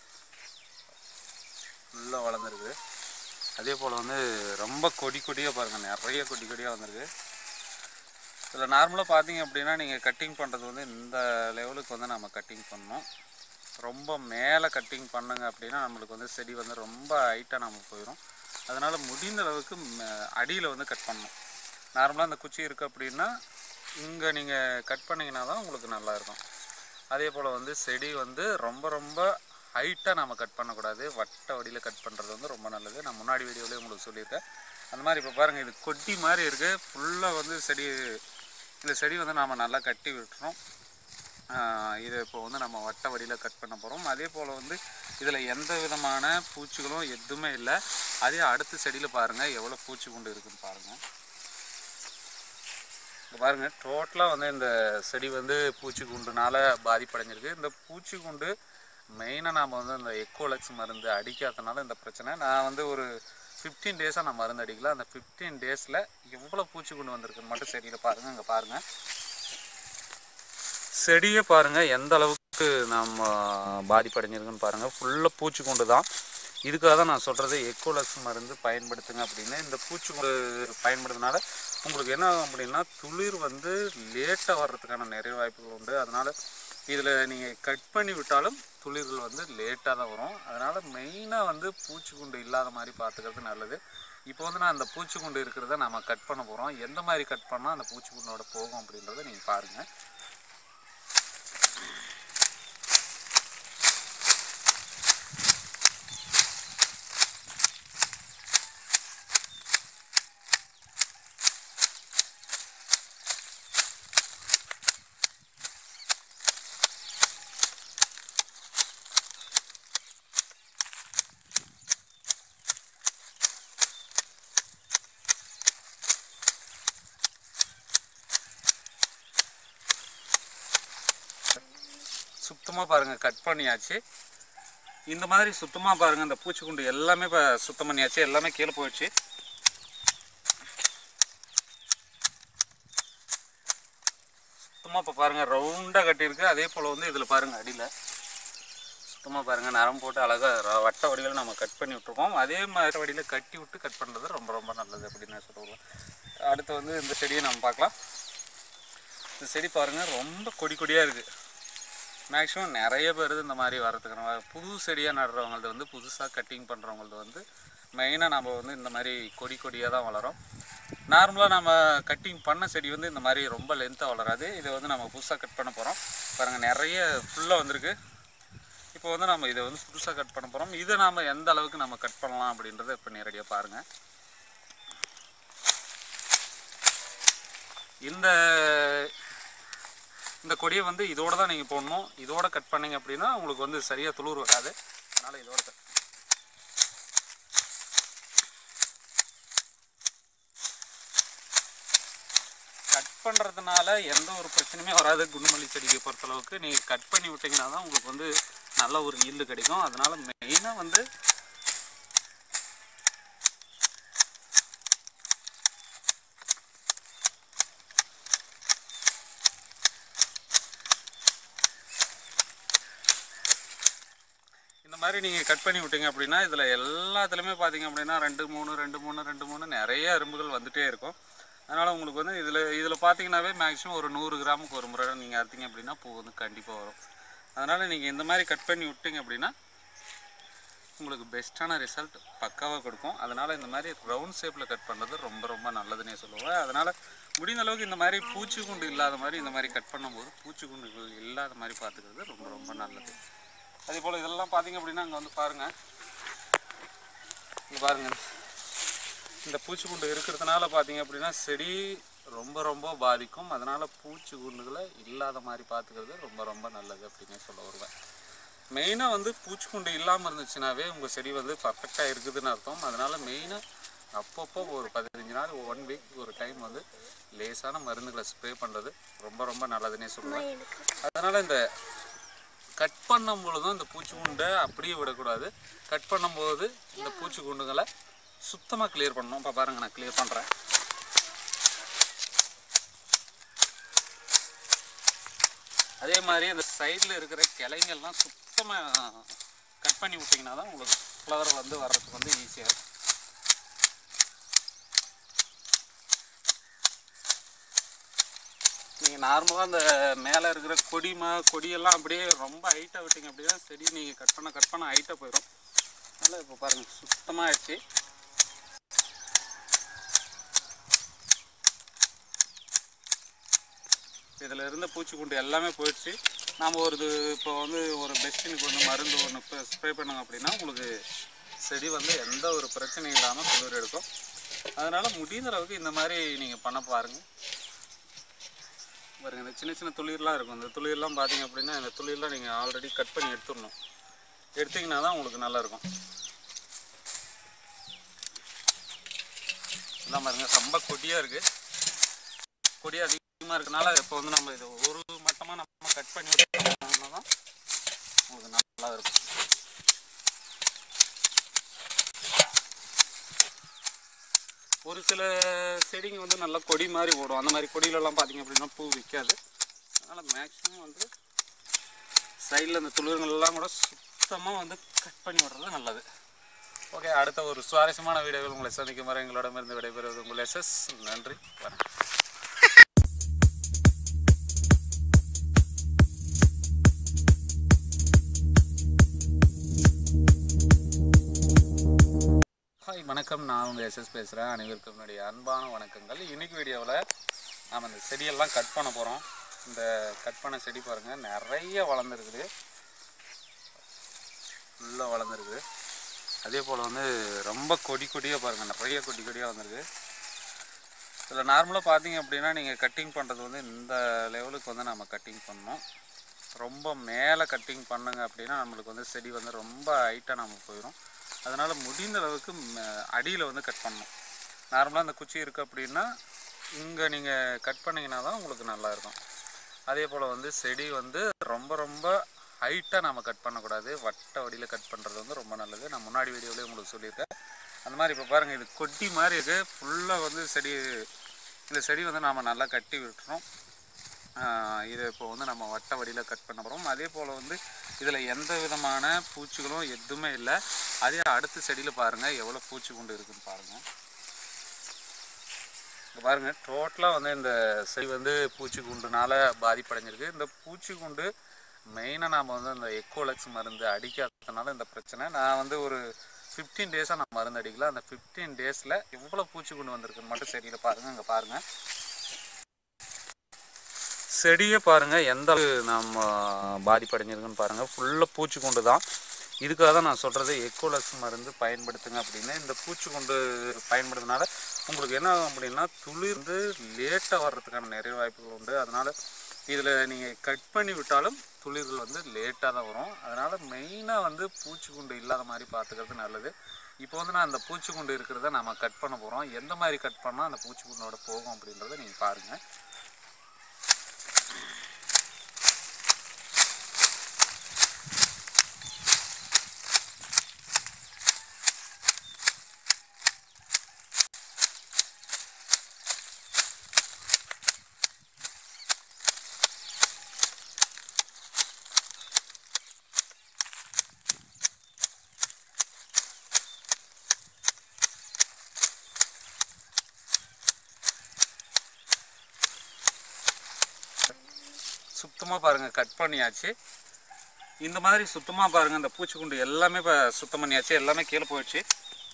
ஃபுல்லாக வளர்ந்துருக்குது அதே போல் வந்து ரொம்ப கொடி கொடியாக பாருங்கள் நிறைய கொடி கொடியாக வந்திருக்கு இதில் நார்மலாக பார்த்தீங்க அப்படின்னா நீங்கள் கட்டிங் பண்ணுறது வந்து இந்த லெவலுக்கு வந்து நம்ம கட்டிங் பண்ணணும் ரொம்ப மேலே கட்டிங் பண்ணுங்க அப்படின்னா நம்மளுக்கு வந்து செடி வந்து ரொம்ப ஹைட்டாக நம்ம போயிடும் அதனால் முடிந்த அளவுக்கு அடியில் வந்து கட் பண்ணணும் நார்மலாக இந்த குச்சி இருக்குது அப்படின்னா இங்கே நீங்கள் கட் பண்ணிங்கன்னா தான் உங்களுக்கு நல்லா இருக்கும் அதே போல் வந்து செடி வந்து ரொம்ப ரொம்ப ஹைட்டாக நம்ம கட் பண்ணக்கூடாது வட்ட வடியில் கட் பண்ணுறது வந்து ரொம்ப நல்லது நான் முன்னாடி வீடியோலேயே உங்களுக்கு சொல்லியிருக்கேன் அந்த மாதிரி இப்போ பாருங்கள் இது கொட்டி மாதிரி இருக்குது ஃபுல்லாக வந்து செடி இந்த செடி வந்து நாம் நல்லா கட்டி விட்டுறோம் ஆஹ் இதை இப்போ வந்து நம்ம வட்ட வடியில் கட் பண்ண போகிறோம் அதே போல் வந்து இதில் எந்த விதமான பூச்சிகளும் எதுவுமே இல்லை அதே அடுத்த செடியில் பாருங்கள் எவ்வளோ பூச்சி குண்டு இருக்குன்னு பாருங்கள் இங்க பாருங்க டோட்டலாக வந்து இந்த செடி வந்து பூச்சி குண்டுனால பாதிப்படைஞ்சிருக்கு இந்த பூச்சி குண்டு மெயினாக நாம் வந்து இந்த எக்கோலக்ஸ் மருந்து அடிக்காதனால இந்த பிரச்சனை நான் வந்து ஒரு ஃபிஃப்டீன் டேஸாக நான் மருந்து அடிக்கல அந்த ஃபிஃப்டீன் டேஸில் எவ்வளோ பூச்சி கொண்டு வந்திருக்குன்னு மட்டும் செடியில் பாருங்கள் இங்கே பாருங்கள் செடியை பாருங்கள் எந்த அளவுக்கு நம்ம பாதிப்படைஞ்சிருக்குன்னு பாருங்கள் ஃபுல்லாக பூச்சி கொண்டு தான் இதுக்காக தான் நான் சொல்கிறது எக்கோலக்ஸ் மருந்து பயன்படுத்துங்க அப்படின்னு இந்த பூச்சிக்கொண்டு பயன்படுத்தினால உங்களுக்கு என்ன ஆகும் அப்படின்னா துளிர் வந்து லேட்டாக வர்றதுக்கான நிறைய வாய்ப்புகள் உண்டு அதனால் இதில் நீங்கள் கட் பண்ணி விட்டாலும் துளிர்கள் வந்து லேட்டாக தான் வரும் அதனால் மெயினாக வந்து பூச்சிக்குண்டு இல்லாத மாதிரி பார்த்துக்கிறது நல்லது இப்போ வந்து நான் அந்த பூச்சிக்குண்டு இருக்கிறத நம்ம கட் பண்ண போகிறோம் எந்த மாதிரி கட் பண்ணால் அந்த பூச்சிக்குண்டோட போகும் அப்படின்றத நீங்கள் பாருங்கள் சுத்தமாக பாருங்கள் கட் பண்ணியாச்சு இந்த மாதிரி சுத்தமாக பாருங்கள் இந்த பூச்சிக்குண்டு எல்லாமே இப்போ சுத்தம் பண்ணியாச்சு எல்லாமே கீழே போயிடுச்சு சுத்தமாக இப்போ பாருங்கள் ரவுண்டாக கட்டியிருக்கு அதே போல் வந்து இதில் பாருங்கள் அடியில் சுத்தமாக பாருங்கள் நரம் போட்டு அழகாக வட்ட வடிவில் நம்ம கட் பண்ணி விட்ருக்கோம் அதே மாதிரி வடியில் கட்டி விட்டு கட் பண்ணுறது ரொம்ப ரொம்ப நல்லது அப்படின்னு நான் சொல்லுவேன் அடுத்து வந்து இந்த செடியை நம்ம பார்க்கலாம் இந்த செடி பாருங்கள் ரொம்ப கொடி கொடியாக இருக்குது மேக்ஸிமம் நிறைய பேர் இந்த மாதிரி வரதுக்கு புது செடியாக நடுறவங்களது வந்து புதுசாக கட்டிங் பண்ணுறவங்களது வந்து மெயினாக நம்ம வந்து இந்த மாதிரி கொடி கொடியாக தான் வளரும் நார்மலாக நம்ம கட்டிங் பண்ண செடி வந்து இந்த மாதிரி ரொம்ப லென்த்தாக வளராது இதை வந்து நம்ம புதுசாக கட் பண்ண போகிறோம் பாருங்கள் நிறைய ஃபுல்லாக வந்திருக்கு இப்போ வந்து நம்ம இதை வந்து புதுசாக கட் பண்ண போகிறோம் இதை நாம் எந்த அளவுக்கு நம்ம கட் பண்ணலாம் அப்படின்றத இப்போ நேரடியாக பாருங்கள் இந்த இந்த கொடியை வந்து இதோட தான் நீங்கள் போடணும் இதோட கட் பண்ணீங்க அப்படின்னா உங்களுக்கு வந்து சரியாக துளிர் வராது அதனால் இதோட கட் கட் பண்ணுறதுனால எந்த ஒரு பிரச்சனையுமே வராது குண்டுமல்லி செடியை பொறுத்தளவுக்கு நீங்கள் கட் பண்ணி விட்டிங்கன்னா தான் உங்களுக்கு வந்து நல்ல ஒரு ஈல்டு கிடைக்கும் அதனால் மெயினாக வந்து இந்த மாதிரி நீங்கள் கட் பண்ணி விட்டீங்க அப்படின்னா இதில் எல்லாத்துலேயுமே பார்த்தீங்க அப்படின்னா ரெண்டு மூணு ரெண்டு மூணு ரெண்டு மூணு நிறைய எறும்புகள் வந்துகிட்டே இருக்கும் அதனால் உங்களுக்கு வந்து இதில் இதில் பார்த்தீங்கன்னாவே மேக்ஸிமம் ஒரு நூறு கிராமுக்கு ஒரு முறை நீங்கள் அறுத்தீங்க அப்படின்னா பூ வந்து கண்டிப்பாக வரும் அதனால் நீங்கள் இந்த மாதிரி கட் பண்ணி விட்டீங்க அப்படின்னா உங்களுக்கு பெஸ்ட்டான ரிசல்ட் பக்காவாக கொடுக்கும் அதனால் இந்த மாதிரி ரவுண்ட் ஷேப்பில் கட் பண்ணுறது ரொம்ப ரொம்ப நல்லதுன்னே சொல்லுவேன் அதனால் முடிந்த அளவுக்கு இந்த மாதிரி பூச்சிக்குண்டு இல்லாத மாதிரி இந்த மாதிரி கட் பண்ணும்போது பூச்சிக்குண்டுகள் இல்லாத மாதிரி பார்த்துக்கிறது ரொம்ப ரொம்ப நல்லது அதே போல் இதெல்லாம் பார்த்தீங்க அப்படின்னா அங்கே வந்து பாருங்கள் இங்கே பாருங்கள் இந்த பூச்சிக்குண்டு இருக்கிறதுனால பார்த்தீங்க அப்படின்னா செடி ரொம்ப ரொம்ப பாதிக்கும் அதனால் பூச்சிக்குண்டுகளை இல்லாத மாதிரி பார்த்துக்கிறது ரொம்ப ரொம்ப நல்லது அப்படின்னே சொல்ல வருவேன் மெயினாக வந்து பூச்சிக்குண்டு இல்லாமல் இருந்துச்சுனாவே உங்கள் செடி வந்து பர்ஃபெக்டாக இருக்குதுன்னு அர்த்தம் அதனால் மெயினாக அப்பப்போ ஒரு பதினஞ்சு நாள் ஒன் வீக் ஒரு டைம் வந்து லேசான மருந்துகளை ஸ்ப்ரே பண்ணுறது ரொம்ப ரொம்ப நல்லதுன்னே சொல்லுவேன் அதனால் இந்த கட் பண்ணும் பொழுதும் இந்த பூச்சிக்குண்டை அப்படியே விடக்கூடாது கட் பண்ணும்போது இந்த பூச்சிக்குண்டுகளை சுத்தமாக கிளியர் பண்ணணும் இப்போ பாருங்கள் நான் கிளியர் பண்ணுறேன் அதே மாதிரி அந்த சைடில் இருக்கிற கிளைங்கள்லாம் சுத்தமாக கட் பண்ணி விட்டிங்கன்னா தான் உங்களுக்கு ஃப்ளவர் வந்து வர்றதுக்கு வந்து ஈஸியாக இருக்கும் நீங்கள் நார்மலாக அந்த மேலே இருக்கிற கொடிமா கொடியெல்லாம் அப்படியே ரொம்ப ஹைட்டாக விட்டீங்க அப்படின்னா செடி நீங்கள் கட் பண்ண கட் பண்ண ஹைட்டாக போயிடும் அதனால் இப்போ பாருங்கள் சுத்தமாக ஆயிடுச்சு இதில் இருந்த பூச்சிக்குண்டு எல்லாமே போயிடுச்சு நாம் ஒரு இது இப்போ வந்து ஒரு பெஸ்டினுக்கு வந்து மருந்து ஒன்று ஸ்ப்ரே பண்ணோங்க அப்படின்னா உங்களுக்கு செடி வந்து எந்த ஒரு பிரச்சனையும் இல்லாமல் குளிர் எடுக்கும் அதனால் முடிந்த அளவுக்கு இந்த மாதிரி நீங்கள் பண்ண பாருங்கள் பாருங்க இந்த சின்ன சின்ன துளிர்லாம் இருக்கும் இந்த துளிர்லாம் பார்த்தீங்க அப்படின்னா இந்த துளிர்லாம் நீங்கள் ஆல்ரெடி கட் பண்ணி எடுத்துடணும் எடுத்தீங்கன்னா தான் உங்களுக்கு நல்லா இருக்கும் இதான் பாருங்க ரொம்ப கொடியாக இருக்குது கொடி அதிகமாக இருக்கனால இப்போ வந்து நம்ம இது ஒரு மட்டமாக நம்ம கட் பண்ணி விட்டோம்னா தான் உங்களுக்கு நல்லா இருக்கும் ஒரு சில செடிங்க வந்து நல்லா கொடி மாதிரி ஓடும் அந்த மாதிரி கொடியிலலாம் பார்த்தீங்க அப்படின்னா பூ விற்காது அதனால் மேக்ஸிமம் வந்து சைடில் இந்த துளிர்கள்லாம் கூட சுத்தமாக வந்து கட் பண்ணி விடுறது நல்லது ஓகே அடுத்த ஒரு சுவாரஸ்யமான வீடியோவில் உங்களை சந்திக்கும் வரை எங்களிடமிருந்து விடைபெறுவது உங்கள் எஸ்எஸ் நன்றி வணக்கம் ஹாய் வணக்கம் நான் உங்கள் எஸ்எஸ் பேசுகிறேன் அனைவருக்கும் என்னுடைய அன்பான வணக்கங்கள் இன்னைக்கு வீடியோவில் நாம் இந்த செடியெல்லாம் கட் பண்ண போகிறோம் இந்த கட் பண்ண செடி பாருங்கள் நிறைய வளர்ந்துருக்குது ஃபுல்லாக வளர்ந்துருக்குது அதே போல் வந்து ரொம்ப கொடி கொடியாக பாருங்கள் நிறைய கொடி கொடியாக வந்திருக்கு இதில் நார்மலாக பார்த்தீங்க அப்படின்னா நீங்கள் கட்டிங் பண்ணுறது வந்து இந்த லெவலுக்கு வந்து நம்ம கட்டிங் பண்ணணும் ரொம்ப மேலே கட்டிங் பண்ணுங்க அப்படின்னா நம்மளுக்கு வந்து செடி வந்து ரொம்ப ஹைட்டாக நம்ம போயிடும் அதனால் முடிந்த அளவுக்கு அடியில் வந்து கட் பண்ணணும் நார்மலாக இந்த குச்சி இருக்குது அப்படின்னா இங்கே நீங்கள் கட் பண்ணிங்கன்னா தான் உங்களுக்கு நல்லா இருக்கும் அதே போல் வந்து செடி வந்து ரொம்ப ரொம்ப ஹைட்டாக நம்ம கட் பண்ணக்கூடாது வட்ட வடியில் கட் பண்ணுறது வந்து ரொம்ப நல்லது நான் முன்னாடி வீடியோலேயே உங்களுக்கு சொல்லியிருக்கேன் அந்த மாதிரி இப்போ பாருங்கள் இது கொட்டி மாதிரி இருக்குது ஃபுல்லாக வந்து செடி இந்த செடி வந்து நாம் நல்லா கட்டி விட்டுறோம் ஆஹ் இது இப்போ வந்து நம்ம வட்ட வடியில் கட் பண்ண போகிறோம் அதே போல் வந்து இதில் எந்த விதமான பூச்சிகளும் எதுவுமே இல்லை அதே அடுத்த செடியில் பாருங்கள் எவ்வளோ பூச்சி குண்டு இருக்குன்னு பாருங்கள் இங்கே பாருங்கள் டோட்டலாக வந்து இந்த செடி வந்து பூச்சி குண்டுனால பாதிப்படைஞ்சிருக்கு இந்த பூச்சி குண்டு மெயினாக நாம் வந்து இந்த எக்கோலக்ஸ் மருந்து அடிக்காததுனால இந்த பிரச்சனை நான் வந்து ஒரு ஃபிஃப்டீன் டேஸாக நான் மருந்து அடிக்கல அந்த ஃபிஃப்டீன் டேஸில் எவ்வளோ பூச்சி குண்டு வந்திருக்குன்னு மட்டும் செடியில் பாருங்கள் இங்கே பாருங்கள் செடியை பாருங்கள் எந்த அளவு நம்ம பாதிப்படைஞ்சிருக்குன்னு பாருங்கள் ஃபுல்லாக பூச்சிக்கொண்டு தான் இதுக்காக தான் நான் சொல்கிறது எக்கோலக்ஸ் மருந்து பயன்படுத்துங்க அப்படின்னு இந்த பூச்சிக்கொண்டு பயன்படுத்தினால உங்களுக்கு என்ன ஆகும் அப்படின்னா துளிர் வந்து லேட்டாக வர்றதுக்கான நிறைய வாய்ப்புகள் உண்டு அதனால் இதில் நீங்கள் கட் பண்ணி விட்டாலும் துளிர்கள் வந்து லேட்டாக தான் வரும் அதனால் மெயினாக வந்து பூச்சிக்குண்டு இல்லாத மாதிரி பார்த்துக்கிறது நல்லது இப்போ வந்து நான் அந்த பூச்சிக்குண்டு இருக்கிறத நம்ம கட் பண்ண போகிறோம் எந்த மாதிரி கட் பண்ணால் அந்த பூச்சிக்குண்டோட போகும் அப்படின்றத நீங்கள் பாருங்கள் சுத்தமாக பாருங்கள் கட் பண்ணியாச்சு இந்த மாதிரி சுத்தமாக பாருங்கள் இந்த பூச்சிக்குண்டு எல்லாமே இப்போ சுத்தம் பண்ணியாச்சு எல்லாமே கீழே போயிடுச்சு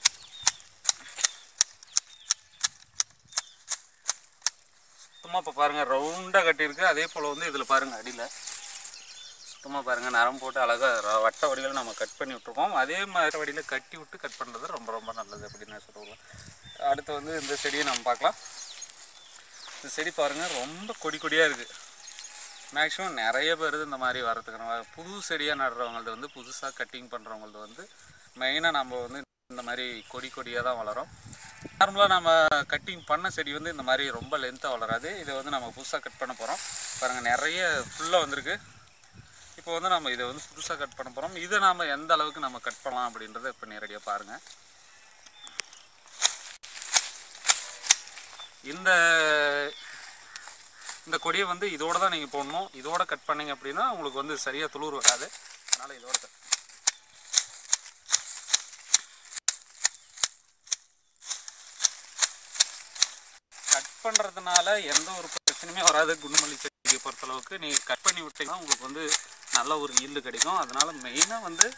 சுத்தமாக இப்போ பாருங்கள் ரவுண்டாக கட்டியிருக்கு அதே போல் வந்து இதில் பாருங்கள் அடியில் சுத்தமாக பாருங்கள் நரம் போட்டு அழகாக வட்ட வடிவில் நம்ம கட் பண்ணி விட்ருக்கோம் அதே மாதிரி வடியில் கட்டி விட்டு கட் பண்ணுறது ரொம்ப ரொம்ப நல்லது அப்படின்னு நான் சொல்லுவேன் அடுத்து வந்து இந்த செடியை நம்ம பார்க்கலாம் இந்த செடி பாருங்கள் ரொம்ப கொடி கொடியாக இருக்குது மேக்ஸிமம் நிறைய பேர் இந்த மாதிரி வரதுக்கான புது செடியாக நடுறவங்கள்ட்ட வந்து புதுசாக கட்டிங் பண்ணுறவங்கள்ட்ட வந்து மெயினாக நம்ம வந்து இந்த மாதிரி கொடி கொடியாக தான் வளரும் நார்மலாக நம்ம கட்டிங் பண்ண செடி வந்து இந்த மாதிரி ரொம்ப லென்த்தாக வளராது இதை வந்து நம்ம புதுசாக கட் பண்ண போகிறோம் பாருங்கள் நிறைய ஃபுல்லாக வந்திருக்கு இப்போ வந்து நம்ம இதை வந்து புதுசாக கட் பண்ண போகிறோம் இதை நாம் எந்த அளவுக்கு நம்ம கட் பண்ணலாம் அப்படின்றத இப்போ நேரடியாக பாருங்கள் இந்த இந்த கொடியை வந்து இதோட தான் நீங்கள் போடணும் இதோட கட் பண்ணீங்க அப்படின்னா உங்களுக்கு வந்து சரியாக துளிர் வராது அதனால் இதோட கட் கட் பண்ணுறதுனால எந்த ஒரு பிரச்சனையுமே வராது குண்டுமல்லி செடியை பொறுத்தளவுக்கு நீங்கள் கட் பண்ணி விட்டீங்கன்னா உங்களுக்கு வந்து நல்ல ஒரு ஈல்டு கிடைக்கும் அதனால் மெயினாக வந்து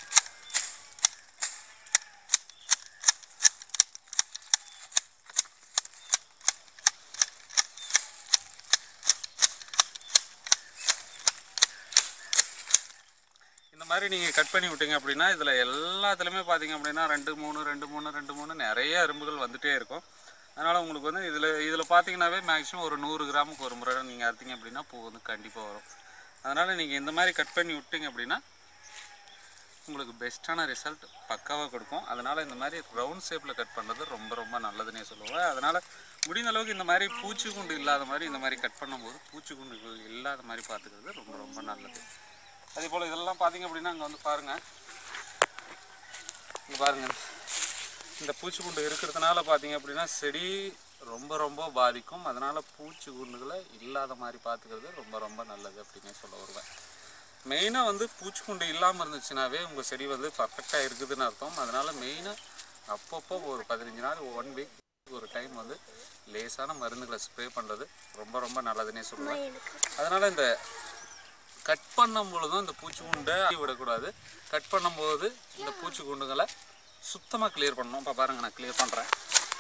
இந்த மாதிரி நீங்கள் கட் பண்ணி விட்டீங்க அப்படின்னா இதில் எல்லாத்துலேயுமே பார்த்தீங்க அப்படின்னா ரெண்டு மூணு ரெண்டு மூணு ரெண்டு மூணு நிறைய எறும்புகள் வந்துகிட்டே இருக்கும் அதனால் உங்களுக்கு வந்து இதில் இதில் பார்த்தீங்கன்னாவே மேக்ஸிமம் ஒரு நூறு கிராமுக்கு ஒரு முறை நீங்கள் அறுத்தீங்க அப்படின்னா பூ வந்து கண்டிப்பாக வரும் அதனால் நீங்கள் இந்த மாதிரி கட் பண்ணி விட்டீங்க அப்படின்னா உங்களுக்கு பெஸ்ட்டான ரிசல்ட் பக்காவாக கொடுக்கும் அதனால் இந்த மாதிரி ரவுண்ட் ஷேப்பில் கட் பண்ணுறது ரொம்ப ரொம்ப நல்லதுன்னே சொல்லுவேன் அதனால் முடிந்த அளவுக்கு இந்த மாதிரி பூச்சிக்குண்டு இல்லாத மாதிரி இந்த மாதிரி கட் பண்ணும்போது பூச்சிக்குண்டுகள் இல்லாத மாதிரி பார்த்துக்கிறது ரொம்ப ரொம்ப நல்லது அதே போல் இதெல்லாம் பார்த்தீங்க அப்படின்னா அங்கே வந்து பாருங்கள் இங்கே பாருங்கள் இந்த பூச்சிக்குண்டு இருக்கிறதுனால பார்த்தீங்க அப்படின்னா செடி ரொம்ப ரொம்ப பாதிக்கும் அதனால் பூச்சிக்குண்டுகளை இல்லாத மாதிரி பார்த்துக்கிறது ரொம்ப ரொம்ப நல்லது அப்படின்னே சொல்ல வருவேன் மெயினாக வந்து பூச்சிக்குண்டு இல்லாமல் இருந்துச்சுனாவே உங்கள் செடி வந்து பர்ஃபெக்டாக இருக்குதுன்னு அர்த்தம் அதனால் மெயினாக அப்பப்போ ஒரு பதினஞ்சு நாள் ஒன் வீக் ஒரு டைம் வந்து லேசான மருந்துகளை ஸ்ப்ரே பண்ணுறது ரொம்ப ரொம்ப நல்லதுன்னே சொல்லுவேன் அதனால் இந்த கட் பண்ணும் பொழுதும் இந்த பூச்சிக்குண்டை விடக்கூடாது கட் பண்ணும்போது இந்த பூச்சிக்குண்டுகளை சுத்தமாக கிளியர் பண்ணணும் இப்போ பாருங்கள் நான் கிளியர் பண்ணுறேன்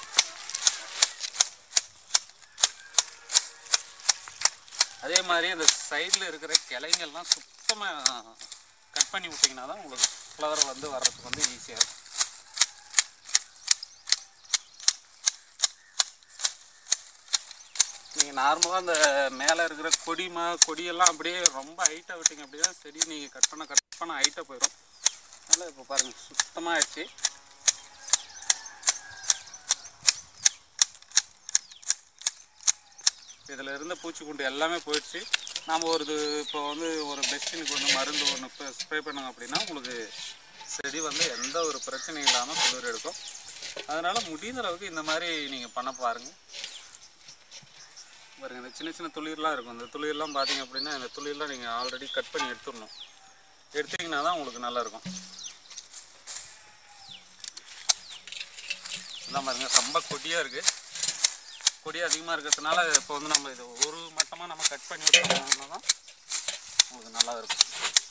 அதே மாதிரி அந்த சைடில் இருக்கிற கிளைங்கள்லாம் சுத்தமாக கட் பண்ணி விட்டிங்கன்னா தான் உங்களுக்கு ஃப்ளவர் வந்து வர்றதுக்கு வந்து ஈஸியாக இருக்கும் நீங்கள் நார்மலாக அந்த மேலே இருக்கிற கொடிமா கொடியெல்லாம் அப்படியே ரொம்ப ஹைட்டாக விட்டீங்க அப்படின்னா செடி நீங்கள் கட் பண்ண கட் பண்ண ஹைட்டாக போயிடும் அதனால் இப்போ பாருங்கள் சுத்தமாக ஆயிடுச்சு இதில் இருந்த பூச்சிக்குண்டு எல்லாமே போயிடுச்சு நாம் ஒரு இது இப்போ வந்து ஒரு பெஸ்டினுக்கு வந்து மருந்து ஒன்று ஸ்ப்ரே பண்ணோங்க அப்படின்னா உங்களுக்கு செடி வந்து எந்த ஒரு பிரச்சனையும் இல்லாமல் குளிர் எடுக்கும் அதனால் முடிந்த அளவுக்கு இந்த மாதிரி நீங்கள் பண்ண பாருங்கள் பாருங்க இந்த சின்ன சின்ன துளிர்லாம் இருக்கும் இந்த துளிர்லாம் பார்த்தீங்க அப்படின்னா இந்த துளிர்லாம் நீங்கள் ஆல்ரெடி கட் பண்ணி எடுத்துடணும் எடுத்தீங்கன்னா தான் உங்களுக்கு நல்லா இருக்கும் இதான் பாருங்க ரொம்ப கொடியாக இருக்குது கொடி அதிகமாக இருக்கிறதுனால இப்போ வந்து நம்ம இது ஒரு மட்டமாக நம்ம கட் பண்ணி விட்டோம்னா தான் உங்களுக்கு நல்லா இருக்கும்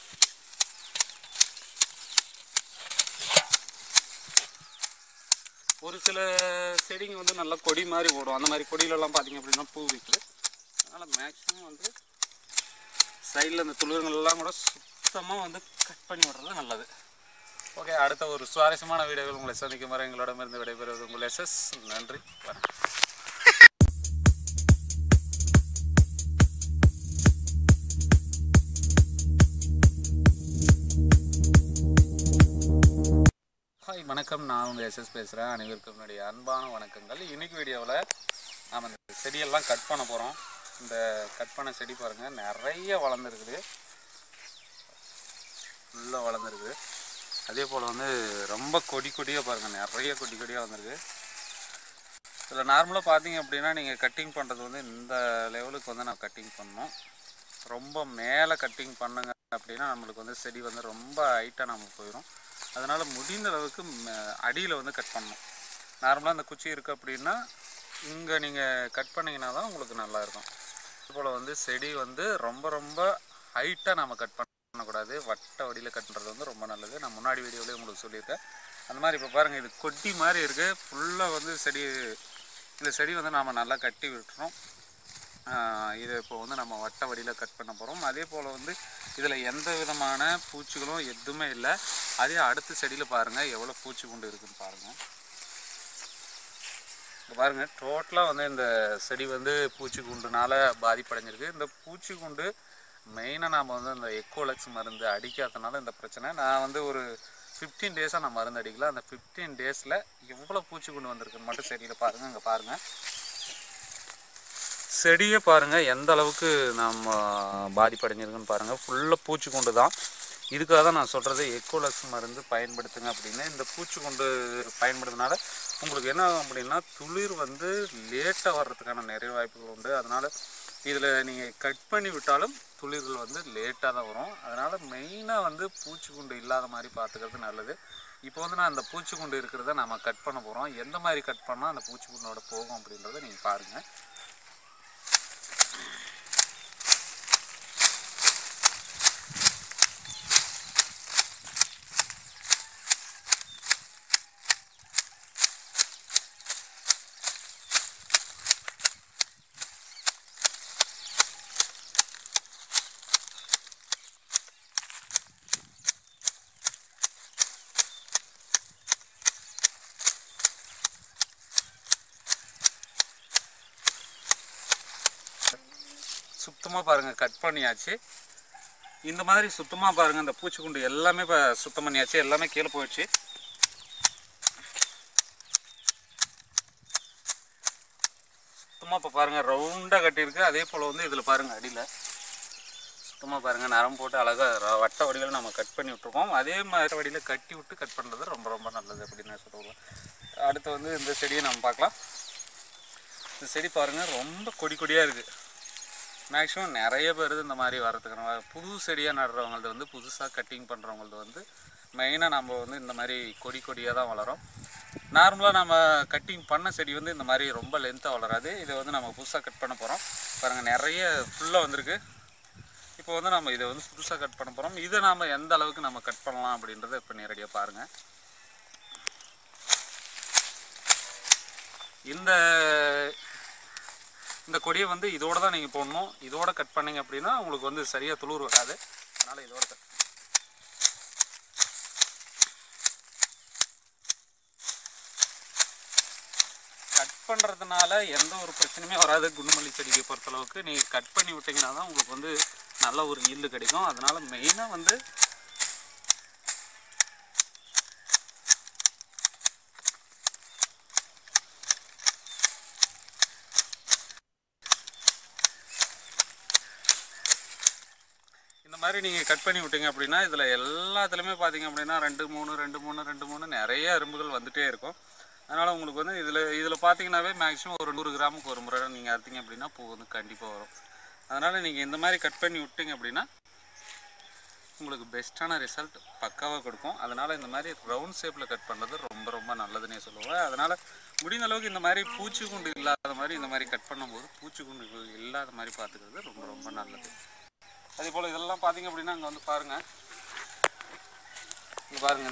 ஒரு சில செடிங்க வந்து நல்லா கொடி மாதிரி ஓடும் அந்த மாதிரி கொடியிலலாம் பார்த்தீங்க அப்படின்னா பூ வைக்கல அதனால் மேக்ஸிமம் வந்து சைடில் இந்த துளிர்கள் எல்லாம் கூட சுத்தமாக வந்து கட் பண்ணி விடுறது நல்லது ஓகே அடுத்த ஒரு சுவாரஸ்யமான வீடியோவில் உங்களை சந்திக்கும் வரை எங்களிடமிருந்து விடைபெறுவது உங்கள் எஸ்எஸ் நன்றி வணக்கம் ஹாய் வணக்கம் நான் உங்கள் எஸ்எஸ் பேசுகிறேன் அனைவருக்கும் என்னுடைய அன்பான வணக்கங்கள் இன்னைக்கு வீடியோவில் நாம் இந்த செடியெல்லாம் கட் பண்ண போகிறோம் இந்த கட் பண்ண செடி பாருங்கள் நிறைய வளர்ந்துருக்குது ஃபுல்லாக வளர்ந்துருக்குது அதே போல் வந்து ரொம்ப கொடி கொடியாக பாருங்கள் நிறைய கொடி கொடியாக வந்திருக்கு இதில் நார்மலாக பார்த்தீங்க அப்படின்னா நீங்கள் கட்டிங் பண்ணுறது வந்து இந்த லெவலுக்கு வந்து நான் கட்டிங் பண்ணணும் ரொம்ப மேலே கட்டிங் பண்ணுங்க அப்படின்னா நம்மளுக்கு வந்து செடி வந்து ரொம்ப ஹைட்டாக நம்ம போயிடும் அதனால் முடிந்த அளவுக்கு அடியில் வந்து கட் பண்ணணும் நார்மலாக இந்த குச்சி இருக்குது அப்படின்னா இங்கே நீங்கள் கட் பண்ணிங்கன்னா தான் உங்களுக்கு நல்லா இருக்கும் போல் வந்து செடி வந்து ரொம்ப ரொம்ப ஹைட்டாக நம்ம கட் பண்ணக்கூடாது வட்ட வடியில் கட் பண்ணுறது வந்து ரொம்ப நல்லது நான் முன்னாடி வீடியோலேயே உங்களுக்கு சொல்லியிருக்கேன் அந்த மாதிரி இப்போ பாருங்கள் இது கொட்டி மாதிரி இருக்குது ஃபுல்லாக வந்து செடி இந்த செடி வந்து நாம் நல்லா கட்டி விட்டுறோம் ஆஹ் இதை இப்போ வந்து நம்ம வட்ட வடியில் கட் பண்ண போகிறோம் அதே போல் வந்து இதில் எந்த விதமான பூச்சிகளும் எதுவுமே இல்லை அதே அடுத்த செடியில் பாருங்கள் எவ்வளோ பூச்சி குண்டு இருக்குன்னு பாருங்கள் இங்க பாருங்க டோட்டலாக வந்து இந்த செடி வந்து பூச்சி குண்டுனால பாதிப்படைஞ்சிருக்கு இந்த பூச்சி குண்டு மெயினாக நாம் வந்து இந்த எக்கோலக்ஸ் மருந்து அடிக்காதனால இந்த பிரச்சனை நான் வந்து ஒரு ஃபிஃப்டீன் டேஸாக நான் மருந்து அடிக்கல அந்த ஃபிஃப்டீன் டேஸில் எவ்வளோ பூச்சி குண்டு வந்திருக்குன்னு மட்டும் செடியில் பாருங்கள் இங்கே பாருங்கள் செடியை பாருங்கள் எந்த அளவுக்கு நம்ம பாதிப்படைஞ்சிருக்குன்னு பாருங்கள் ஃபுல்லாக பூச்சிக்கொண்டு தான் இதுக்காக தான் நான் சொல்கிறது எக்கோலக்ஸ் மருந்து பயன்படுத்துங்க அப்படின்னு இந்த பூச்சிக்கொண்டு பயன்படுத்தினால உங்களுக்கு என்ன ஆகும் அப்படின்னா துளிர் வந்து லேட்டாக வர்றதுக்கான நிறைய வாய்ப்புகள் உண்டு அதனால் இதில் நீங்கள் கட் பண்ணி விட்டாலும் துளிர்கள் வந்து லேட்டாக தான் வரும் அதனால் மெயினாக வந்து பூச்சிக்குண்டு இல்லாத மாதிரி பார்த்துக்கிறது நல்லது இப்போ வந்து நான் அந்த பூச்சிக்குண்டு இருக்கிறத நம்ம கட் பண்ண போகிறோம் எந்த மாதிரி கட் பண்ணால் அந்த பூச்சிக்குண்டோட போகும் அப்படின்றத நீங்கள் பாருங்கள் சுத்தமாக பாருங்கள் கட் பண்ணியாச்சு இந்த மாதிரி சுத்தமாக பாருங்கள் இந்த பூச்சிக்குண்டு எல்லாமே இப்போ சுத்தம் பண்ணியாச்சு எல்லாமே கீழே போயிடுச்சு சுத்தமாக இப்போ பாருங்கள் ரவுண்டாக கட்டியிருக்கு அதே போல் வந்து இதில் பாருங்கள் அடியில் சுத்தமாக பாருங்கள் நரம் போட்டு அழகாக வட்ட வடிவில் நம்ம கட் பண்ணி விட்ருக்கோம் அதே மாதிரி வடியில் கட்டி விட்டு கட் பண்ணுறது ரொம்ப ரொம்ப நல்லது அப்படின்னு நான் சொல்லுவேன் அடுத்து வந்து இந்த செடியை நம்ம பார்க்கலாம் இந்த செடி பாருங்கள் ரொம்ப கொடி கொடியாக இருக்குது மேக்ஸிமம் நிறைய பேர் இந்த மாதிரி வரதுக்கு புது செடியாக நடுறவங்களது வந்து புதுசாக கட்டிங் பண்ணுறவங்களது வந்து மெயினாக நம்ம வந்து இந்த மாதிரி கொடி கொடியாக தான் வளரும் நார்மலாக நம்ம கட்டிங் பண்ண செடி வந்து இந்த மாதிரி ரொம்ப லென்த்தாக வளராது இதை வந்து நம்ம புதுசாக கட் பண்ண போகிறோம் பாருங்கள் நிறைய ஃபுல்லாக வந்திருக்கு இப்போ வந்து நம்ம இதை வந்து புதுசாக கட் பண்ண போகிறோம் இதை நாம் எந்த அளவுக்கு நம்ம கட் பண்ணலாம் அப்படின்றத இப்போ நேரடியாக பாருங்கள் இந்த இந்த கொடியை வந்து இதோட தான் நீங்கள் போடணும் இதோட கட் பண்ணீங்க அப்படின்னா உங்களுக்கு வந்து சரியாக துளிர் வராது அதனால் இதோட கட் கட் பண்ணுறதுனால எந்த ஒரு பிரச்சனையுமே வராது குண்டுமல்லி செடியை பொறுத்தளவுக்கு நீங்கள் கட் பண்ணி விட்டீங்கன்னா தான் உங்களுக்கு வந்து நல்ல ஒரு ஈல்டு கிடைக்கும் அதனால் மெயினாக வந்து இந்த மாதிரி நீங்கள் கட் பண்ணி விட்டீங்க அப்படின்னா இதில் எல்லாத்துலேயுமே பார்த்தீங்க அப்படின்னா ரெண்டு மூணு ரெண்டு மூணு ரெண்டு மூணு நிறைய எறும்புகள் வந்துட்டே இருக்கும் அதனால் உங்களுக்கு வந்து இதில் இதில் பார்த்தீங்கன்னாவே மேக்ஸிமம் ஒரு நூறு கிராமுக்கு ஒரு முறை நீங்கள் அறுத்தீங்க அப்படின்னா பூ வந்து கண்டிப்பாக வரும் அதனால் நீங்கள் இந்த மாதிரி கட் பண்ணி விட்டீங்க அப்படின்னா உங்களுக்கு பெஸ்ட்டான ரிசல்ட் பக்காவாக கொடுக்கும் அதனால் இந்த மாதிரி ரவுண்ட் ஷேப்பில் கட் பண்ணுறது ரொம்ப ரொம்ப நல்லதுன்னே சொல்லுவேன் அதனால் முடிந்த அளவுக்கு இந்த மாதிரி பூச்சிக்குண்டு இல்லாத மாதிரி இந்த மாதிரி கட் பண்ணும்போது பூச்சிக்குண்டுகள் இல்லாத மாதிரி பார்த்துக்கிறது ரொம்ப ரொம்ப நல்லது அதே போல் இதெல்லாம் பார்த்தீங்க அப்படின்னா அங்கே வந்து பாருங்கள் இங்கே பாருங்கள்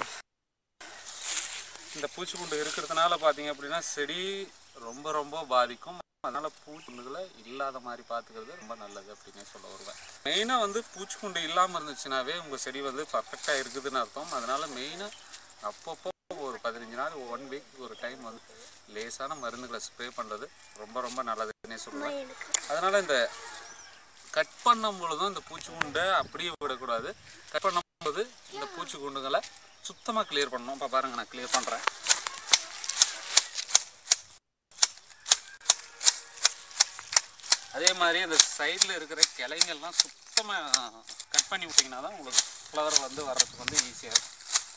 இந்த பூச்சிக்குண்டு இருக்கிறதுனால பார்த்தீங்க அப்படின்னா செடி ரொம்ப ரொம்ப பாதிக்கும் அதனால் பூச்சிக்குண்டுகளை இல்லாத மாதிரி பார்த்துக்கிறது ரொம்ப நல்லது அப்படின்னு சொல்ல வருவேன் மெயினாக வந்து பூச்சிக்குண்டு இல்லாமல் இருந்துச்சுனாவே உங்கள் செடி வந்து பர்ஃபெக்டாக இருக்குதுன்னு அர்த்தம் அதனால் மெயினாக அப்பப்போ ஒரு பதினஞ்சு நாள் ஒன் வீக் ஒரு டைம் வந்து லேசான மருந்துகளை ஸ்ப்ரே பண்ணுறது ரொம்ப ரொம்ப நல்லதுன்னே சொல்லுவேன் அதனால் இந்த கட் பண்ணும் பொழுதும் இந்த பூச்சிக்குண்டை அப்படியே விடக்கூடாது கட் பண்ணும்போது இந்த பூச்சிக்குண்டுகளை சுத்தமாக கிளியர் பண்ணணும் இப்போ பாருங்கள் நான் கிளியர் பண்ணுறேன் அதே மாதிரி அந்த சைடில் இருக்கிற கிளைங்கள்லாம் சுத்தமாக கட் பண்ணி விட்டிங்கன்னா தான் உங்களுக்கு ஃப்ளவர் வந்து வர்றதுக்கு வந்து ஈஸியாக இருக்கும்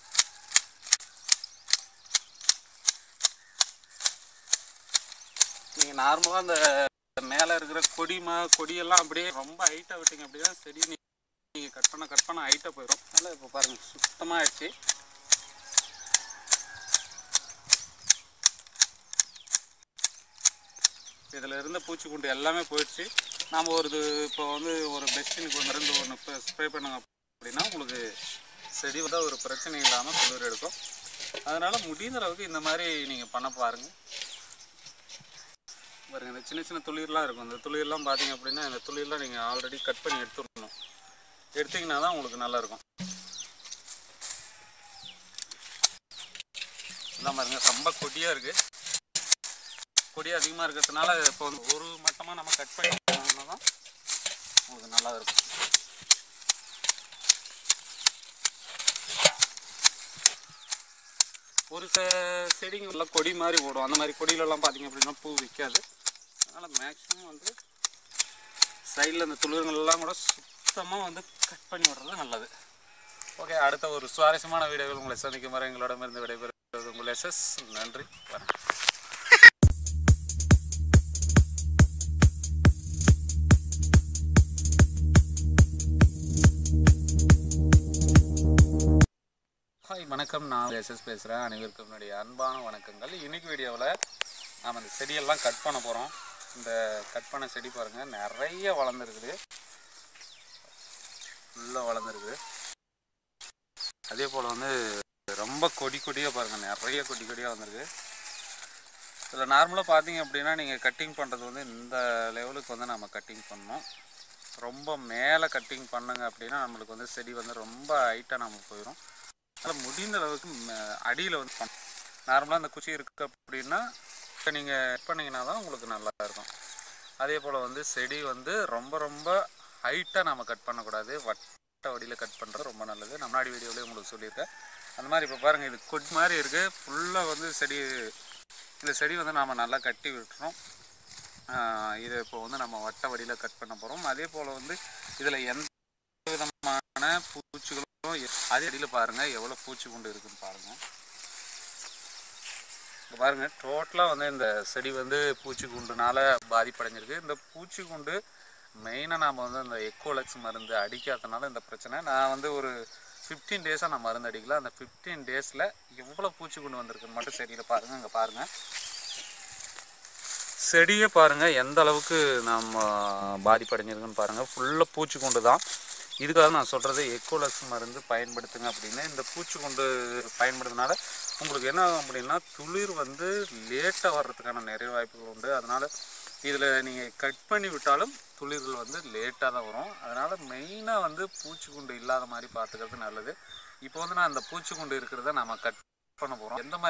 நீங்கள் நார்மலாக அந்த மேலே இருக்கிற கொடிமா கொடியெல்லாம் அப்படியே ரொம்ப ஹைட்டாக விட்டீங்க அப்படின்னா செடி நீங்கள் கட் பண்ண கட் பண்ண ஹைட்டாக போயிடும் அதனால் இப்போ பாருங்கள் சுத்தமாக ஆயிடுச்சு இதில் இருந்த பூச்சிக்குண்டு எல்லாமே போயிடுச்சு நாம் ஒரு இது இப்போ வந்து ஒரு பெஸ்டினுக்கு மருந்து ஒன்று இப்போ ஸ்ப்ரே பண்ணுங்க அப்படின்னா உங்களுக்கு செடி வந்து ஒரு பிரச்சனை இல்லாமல் குளிர் எடுக்கும் அதனால் முடிந்த அளவுக்கு இந்த மாதிரி நீங்கள் பண்ண பாருங்கள் பாருங்க இந்த சின்ன சின்ன துளிர்லாம் இருக்கும் இந்த துளிர்லாம் பார்த்தீங்க அப்படின்னா இந்த துளிர்லாம் நீங்கள் ஆல்ரெடி கட் பண்ணி எடுத்துடணும் எடுத்தீங்கன்னா தான் உங்களுக்கு நல்லா இருக்கும் இதான் பாருங்க ரொம்ப கொடியாக இருக்குது கொடி அதிகமாக இருக்கிறதுனால இப்போ வந்து ஒரு மட்டமாக நம்ம கட் பண்ணி எடுத்தோம்னா தான் உங்களுக்கு நல்லா இருக்கும் ஒரு சில செடிங்க எல்லாம் கொடி மாதிரி போடும் அந்த மாதிரி கொடியிலலாம் பார்த்தீங்க அப்படின்னா பூ விற்காது அதனால் மேக்ஸிமம் வந்து சைடில் இந்த துளிர்கள் எல்லாம் கூட சுத்தமாக வந்து கட் பண்ணி விடுறது நல்லது ஓகே அடுத்த ஒரு சுவாரஸ்யமான வீடியோவில் உங்களை சந்திக்கும் வரை எங்களிடமிருந்து விடைபெறுவது உங்கள் எஸ்எஸ் நன்றி வணக்கம் ஹாய் வணக்கம் நான் எஸ்எஸ் பேசுகிறேன் அனைவருக்கும் என்னுடைய அன்பான வணக்கங்கள் இன்னைக்கு வீடியோவில் நாம் இந்த செடியெல்லாம் கட் பண்ண போகிறோம் இந்த கட் பண்ண செடி பாருங்கள் நிறைய வளர்ந்துருக்குது ஃபுல்லாக வளர்ந்துருக்குது அதே போல் வந்து ரொம்ப கொடி கொடியாக பாருங்கள் நிறைய கொடி கொடியாக வந்திருக்கு இதில் நார்மலாக பார்த்தீங்க அப்படின்னா நீங்கள் கட்டிங் பண்ணுறது வந்து இந்த லெவலுக்கு வந்து நம்ம கட்டிங் பண்ணணும் ரொம்ப மேலே கட்டிங் பண்ணுங்க அப்படின்னா நம்மளுக்கு வந்து செடி வந்து ரொம்ப ஹைட்டாக நம்ம போயிடும் அதனால் முடிந்த அளவுக்கு அடியில் வந்து பண்ணணும் நார்மலாக அந்த குச்சி இருக்குது அப்படின்னா இப்போ நீங்கள் பண்ணிங்கன்னா தான் உங்களுக்கு நல்லா இருக்கும் அதே போல் வந்து செடி வந்து ரொம்ப ரொம்ப ஹைட்டாக நம்ம கட் பண்ணக்கூடாது வட்ட வடியில் கட் பண்ணுறது ரொம்ப நல்லது நான் முன்னாடி வீடியோலேயே உங்களுக்கு சொல்லியிருக்கேன் அந்த மாதிரி இப்போ பாருங்கள் இது கொட் மாதிரி இருக்குது ஃபுல்லாக வந்து செடி இந்த செடி வந்து நாம் நல்லா கட்டி விட்டுறோம் ஆஹ் இதை இப்போ வந்து நம்ம வட்ட வடியில் கட் பண்ண போகிறோம் அதே போல் வந்து இதில் எந்த விதமான பூச்சிகளும் எ- அதே அடியில் பாருங்கள் எவ்வளோ பூச்சி குண்டு இருக்குன்னு பாருங்கள் இங்க பாருங்க டோட்டலாக வந்து இந்த செடி வந்து பூச்சி குண்டுனால பாதிப்படைஞ்சிருக்கு இந்த பூச்சி குண்டு மெயினாக நாம் வந்து இந்த எக்கோலக்ஸ் மருந்து அடிக்காதனால இந்த பிரச்சனை நான் வந்து ஒரு ஃபிஃப்டீன் டேஸாக நான் மருந்து அடிக்கல அந்த ஃபிஃப்டீன் டேஸில் எவ்வளோ பூச்சி குண்டு வந்திருக்குன்னு மட்டும் செடியில் பாருங்கள் இங்கே பாருங்கள் செடியை பாருங்கள் எந்த அளவுக்கு நம்ம பாதிப்படைஞ்சிருக்குன்னு பாருங்கள் ஃபுல்லாக பூச்சிக்கொண்டு தான் இதுக்காக நான் சொல்கிறது எக்கோலக்ஸ் மருந்து பயன்படுத்துங்க அப்படின்னு இந்த பூச்சிக்கொண்டு பயன்படுத்தினால உங்களுக்கு என்ன ஆகும் அப்படின்னா துளிர் வந்து லேட்டாக வர்றதுக்கான நிறைய வாய்ப்புகள் உண்டு அதனால் இதில் நீங்கள் கட் பண்ணி விட்டாலும் துளிர்கள் வந்து லேட்டாக தான் வரும் அதனால் மெயினாக வந்து பூச்சிக்குண்டு இல்லாத மாதிரி பார்த்துக்கிறது நல்லது இப்போ வந்து நான் அந்த பூச்சிக்குண்டு இருக்கிறத நம்ம கட் பண்ண போகிறோம் எந்த மாதிரி